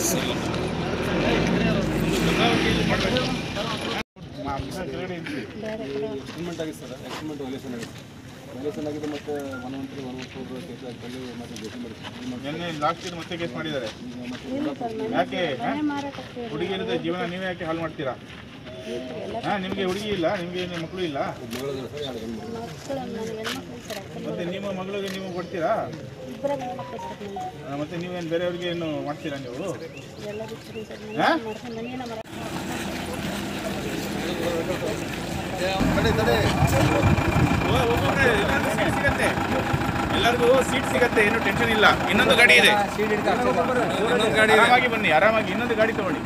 X: ಎಕ್ಸ್ಪೆರಿಮೆಂಟ್ ಆಗಿದೆ ಸರ್ ಎಕ್ಸ್ಪೆರಿಮೆಂಟ್ ವೈಲೇಷನ್ ಆಗಿದೆ ವೈಲೇಷನ್ ಆಗಿದೆ ಮತ್ತು one one three one one four case ಹಾಕಲ್ಲಿ ಮತ್ತು ಭೇಟಿ ಮಾಡಿ
G: ನಿನ್ನೆ ಲಾಸ್ಟ್ ಇಯರ್ ಮತ್ತೆ ಕೇಸ್ ಮಾಡಿದ್ದಾರೆ ಯಾಕೆ ಹುಡುಗಿಯರದ ಜೀವನ ನೀವೇ ಯಾಕೆ ಹಾಳು ಮಾಡ್ತೀರಾ ಹಾ ನಿಮಗೆ ಹುಡುಗಿ ಇಲ್ಲ ನಿಮಗೆ ಮಕ್ಕಳು ಇಲ್ಲ ಮತ್ತೆ ನಿಮ್ಮ ಮಗಳಿಗೆ ನೀವು ಕೊಡ್ತೀರಾ ಆ, ಮತ್ತೆ ನೀವೇನು ಬೇರೆಯವ್ರಿಗೆ ಏನು ಮಾಡ್ತೀರಾ ನೀವು ಹಾ? ಓ, ಒಬ್ಬೊಬ್ರೆ ಇನ್ನೊಂದು ಸೀಟ್ ಸಿಗತ್ತೆ ಎಲ್ಲರಿಗೂ ಸೀಟ್ ಸಿಗತ್ತೆ ಏನು ಟೆನ್ಷನ್ ಇಲ್ಲ ಇನ್ನೊಂದು ಗಾಡಿ ಇದೆ ಇನ್ನೊಂದು ಗಾಡಿ ಆರಾಮಾಗಿ ಬನ್ನಿ ಆರಾಮಾಗಿ ಇನ್ನೊಂದು ಗಾಡಿ ತಗೊಳ್ಳಿ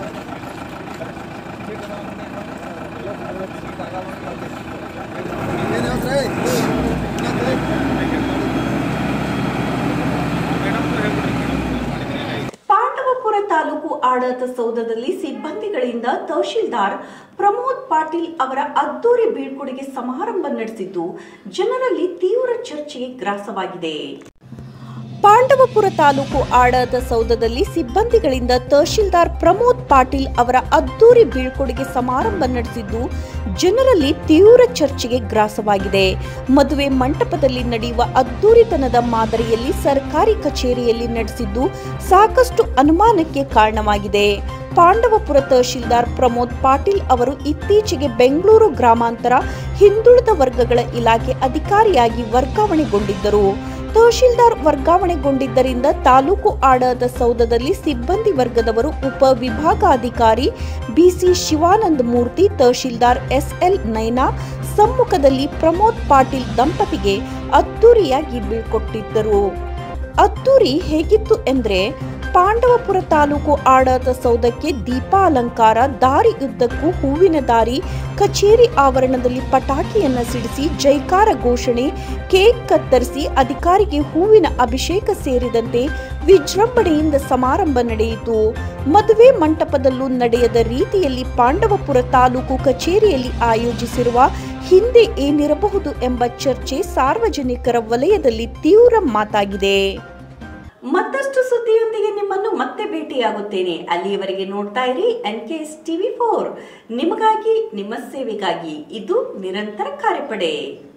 A: ಪಾಂಡವಪುರ ತಾಲೂಕು ಆಡಳಿತ ಸೌಧದಲ್ಲಿ ಸಿಬ್ಬಂದಿಗಳಿಂದ ತಹಶೀಲ್ದಾರ್ ಪ್ರಮೋದ್ ಪಾಟೀಲ್ ಅವರ ಅದ್ದೂರಿ ಬೀಳ್ಕೊಡುಗೆ ಸಮಾರಂಭ ನಡೆಸಿದ್ದು ಜನರಲ್ಲಿ ತೀವ್ರ ಚರ್ಚೆಗೆ ಗ್ರಾಸವಾಗಿದೆ ಪಾಂಡವಪುರ ತಾಲೂಕು ಆಡಳಿತ ಸೌಧದಲ್ಲಿ ಸಿಬ್ಬಂದಿಗಳಿಂದ ತಹಶೀಲ್ದಾರ್ ಪ್ರಮೋದ್ ಪಾಟೀಲ್ ಅವರ ಅದ್ದೂರಿ ಬೀಳ್ಕೊಡುಗೆ ಸಮಾರಂಭ ನಡೆಸಿದ್ದು ಜನರಲ್ಲಿ ತೀವ್ರ ಚರ್ಚೆಗೆ ಗ್ರಾಸವಾಗಿದೆ ಮದುವೆ ಮಂಟಪದಲ್ಲಿ ನಡೆಯುವ ಅದ್ದೂರಿತನದ ಮಾದರಿಯಲ್ಲಿ ಸರ್ಕಾರಿ ಕಚೇರಿಯಲ್ಲಿ ನಡೆಸಿದ್ದು ಸಾಕಷ್ಟು ಅನುಮಾನಕ್ಕೆ ಕಾರಣವಾಗಿದೆ ಪಾಂಡವಪುರ ತಹಶೀಲ್ದಾರ್ ಪ್ರಮೋದ್ ಪಾಟೀಲ್ ಅವರು ಇತ್ತೀಚೆಗೆ ಬೆಂಗಳೂರು ಗ್ರಾಮಾಂತರ ಹಿಂದುಳಿದ ವರ್ಗಗಳ ಇಲಾಖೆ ಅಧಿಕಾರಿಯಾಗಿ ವರ್ಗಾವಣೆಗೊಂಡಿದ್ದರು ತಹಶೀಲ್ದಾರ್ ವರ್ಗಾವಣೆಗೊಂಡಿದ್ದರಿಂದ ತಾಲೂಕು ಆಡಳಿತ ಸೌಧದಲ್ಲಿ ಸಿಬ್ಬಂದಿ ವರ್ಗದವರು ಉಪ ವಿಭಾಗಾಧಿಕಾರಿ ಬಿಸಿ ಶಿವಾನಂದ ಮೂರ್ತಿ ತಹಶೀಲ್ದಾರ್ ಎಸ್ಎಲ್ ನೈನಾ ಸಮ್ಮುಖದಲ್ಲಿ ಪ್ರಮೋದ್ ಪಾಟೀಲ್ ದಂಪತಿಗೆ ಅದ್ದೂರಿಯಾಗಿ ಬೀಳ್ಕೊಟ್ಟಿದ್ದರು ಅದ್ದೂರಿ ಹೇಗಿತ್ತು ಎಂದ್ರೆ ಪಾಂಡವಪುರ ತಾಲೂಕು ಆಡಳಿತ ಸೌಧಕ್ಕೆ ದೀಪಾಲಂಕಾರ ದಾರಿ ಉದ್ದಕ್ಕೂ ಹೂವಿನ ದಾರಿ ಕಚೇರಿ ಆವರಣದಲ್ಲಿ ಪಟಾಕಿಯನ್ನ ಸಿಡಿಸಿ ಜೈಕಾರ ಘೋಷಣೆ ಕೇಕ್ ಕತ್ತರಿಸಿ ಅಧಿಕಾರಿಗೆ ಹೂವಿನ ಅಭಿಷೇಕ ಸೇರಿದಂತೆ ವಿಜೃಂಭಣೆಯಿಂದ ಸಮಾರಂಭ ನಡೆಯಿತು ಮದುವೆ ಮಂಟಪದಲ್ಲೂ ನಡೆಯದ ರೀತಿಯಲ್ಲಿ ಪಾಂಡವಪುರ ತಾಲೂಕು ಕಚೇರಿಯಲ್ಲಿ ಆಯೋಜಿಸಿರುವ ಹಿಂದೆ ಏನಿರಬಹುದು ಎಂಬ ಚರ್ಚೆ ಸಾರ್ವಜನಿಕರ ವಲಯದಲ್ಲಿ ತೀವ್ರ ಮಾತಾಗಿದೆ ಮತ್ತಷ್ಟು ಸುದ್ದಿಯೊಂದಿಗೆ ನಿಮ್ಮನ್ನು ಮತ್ತೆ ಭೇಟಿಯಾಗುತ್ತೇನೆ ಅಲ್ಲಿಯವರೆಗೆ ನೋಡ್ತಾ ಇರಿ N K S TV four ನಿಮಗಾಗಿ ನಿಮ್ಮ ಸೇವೆಗಾಗಿ ಇದು ನಿರಂತರ ಕಾರ್ಯಪಡೆ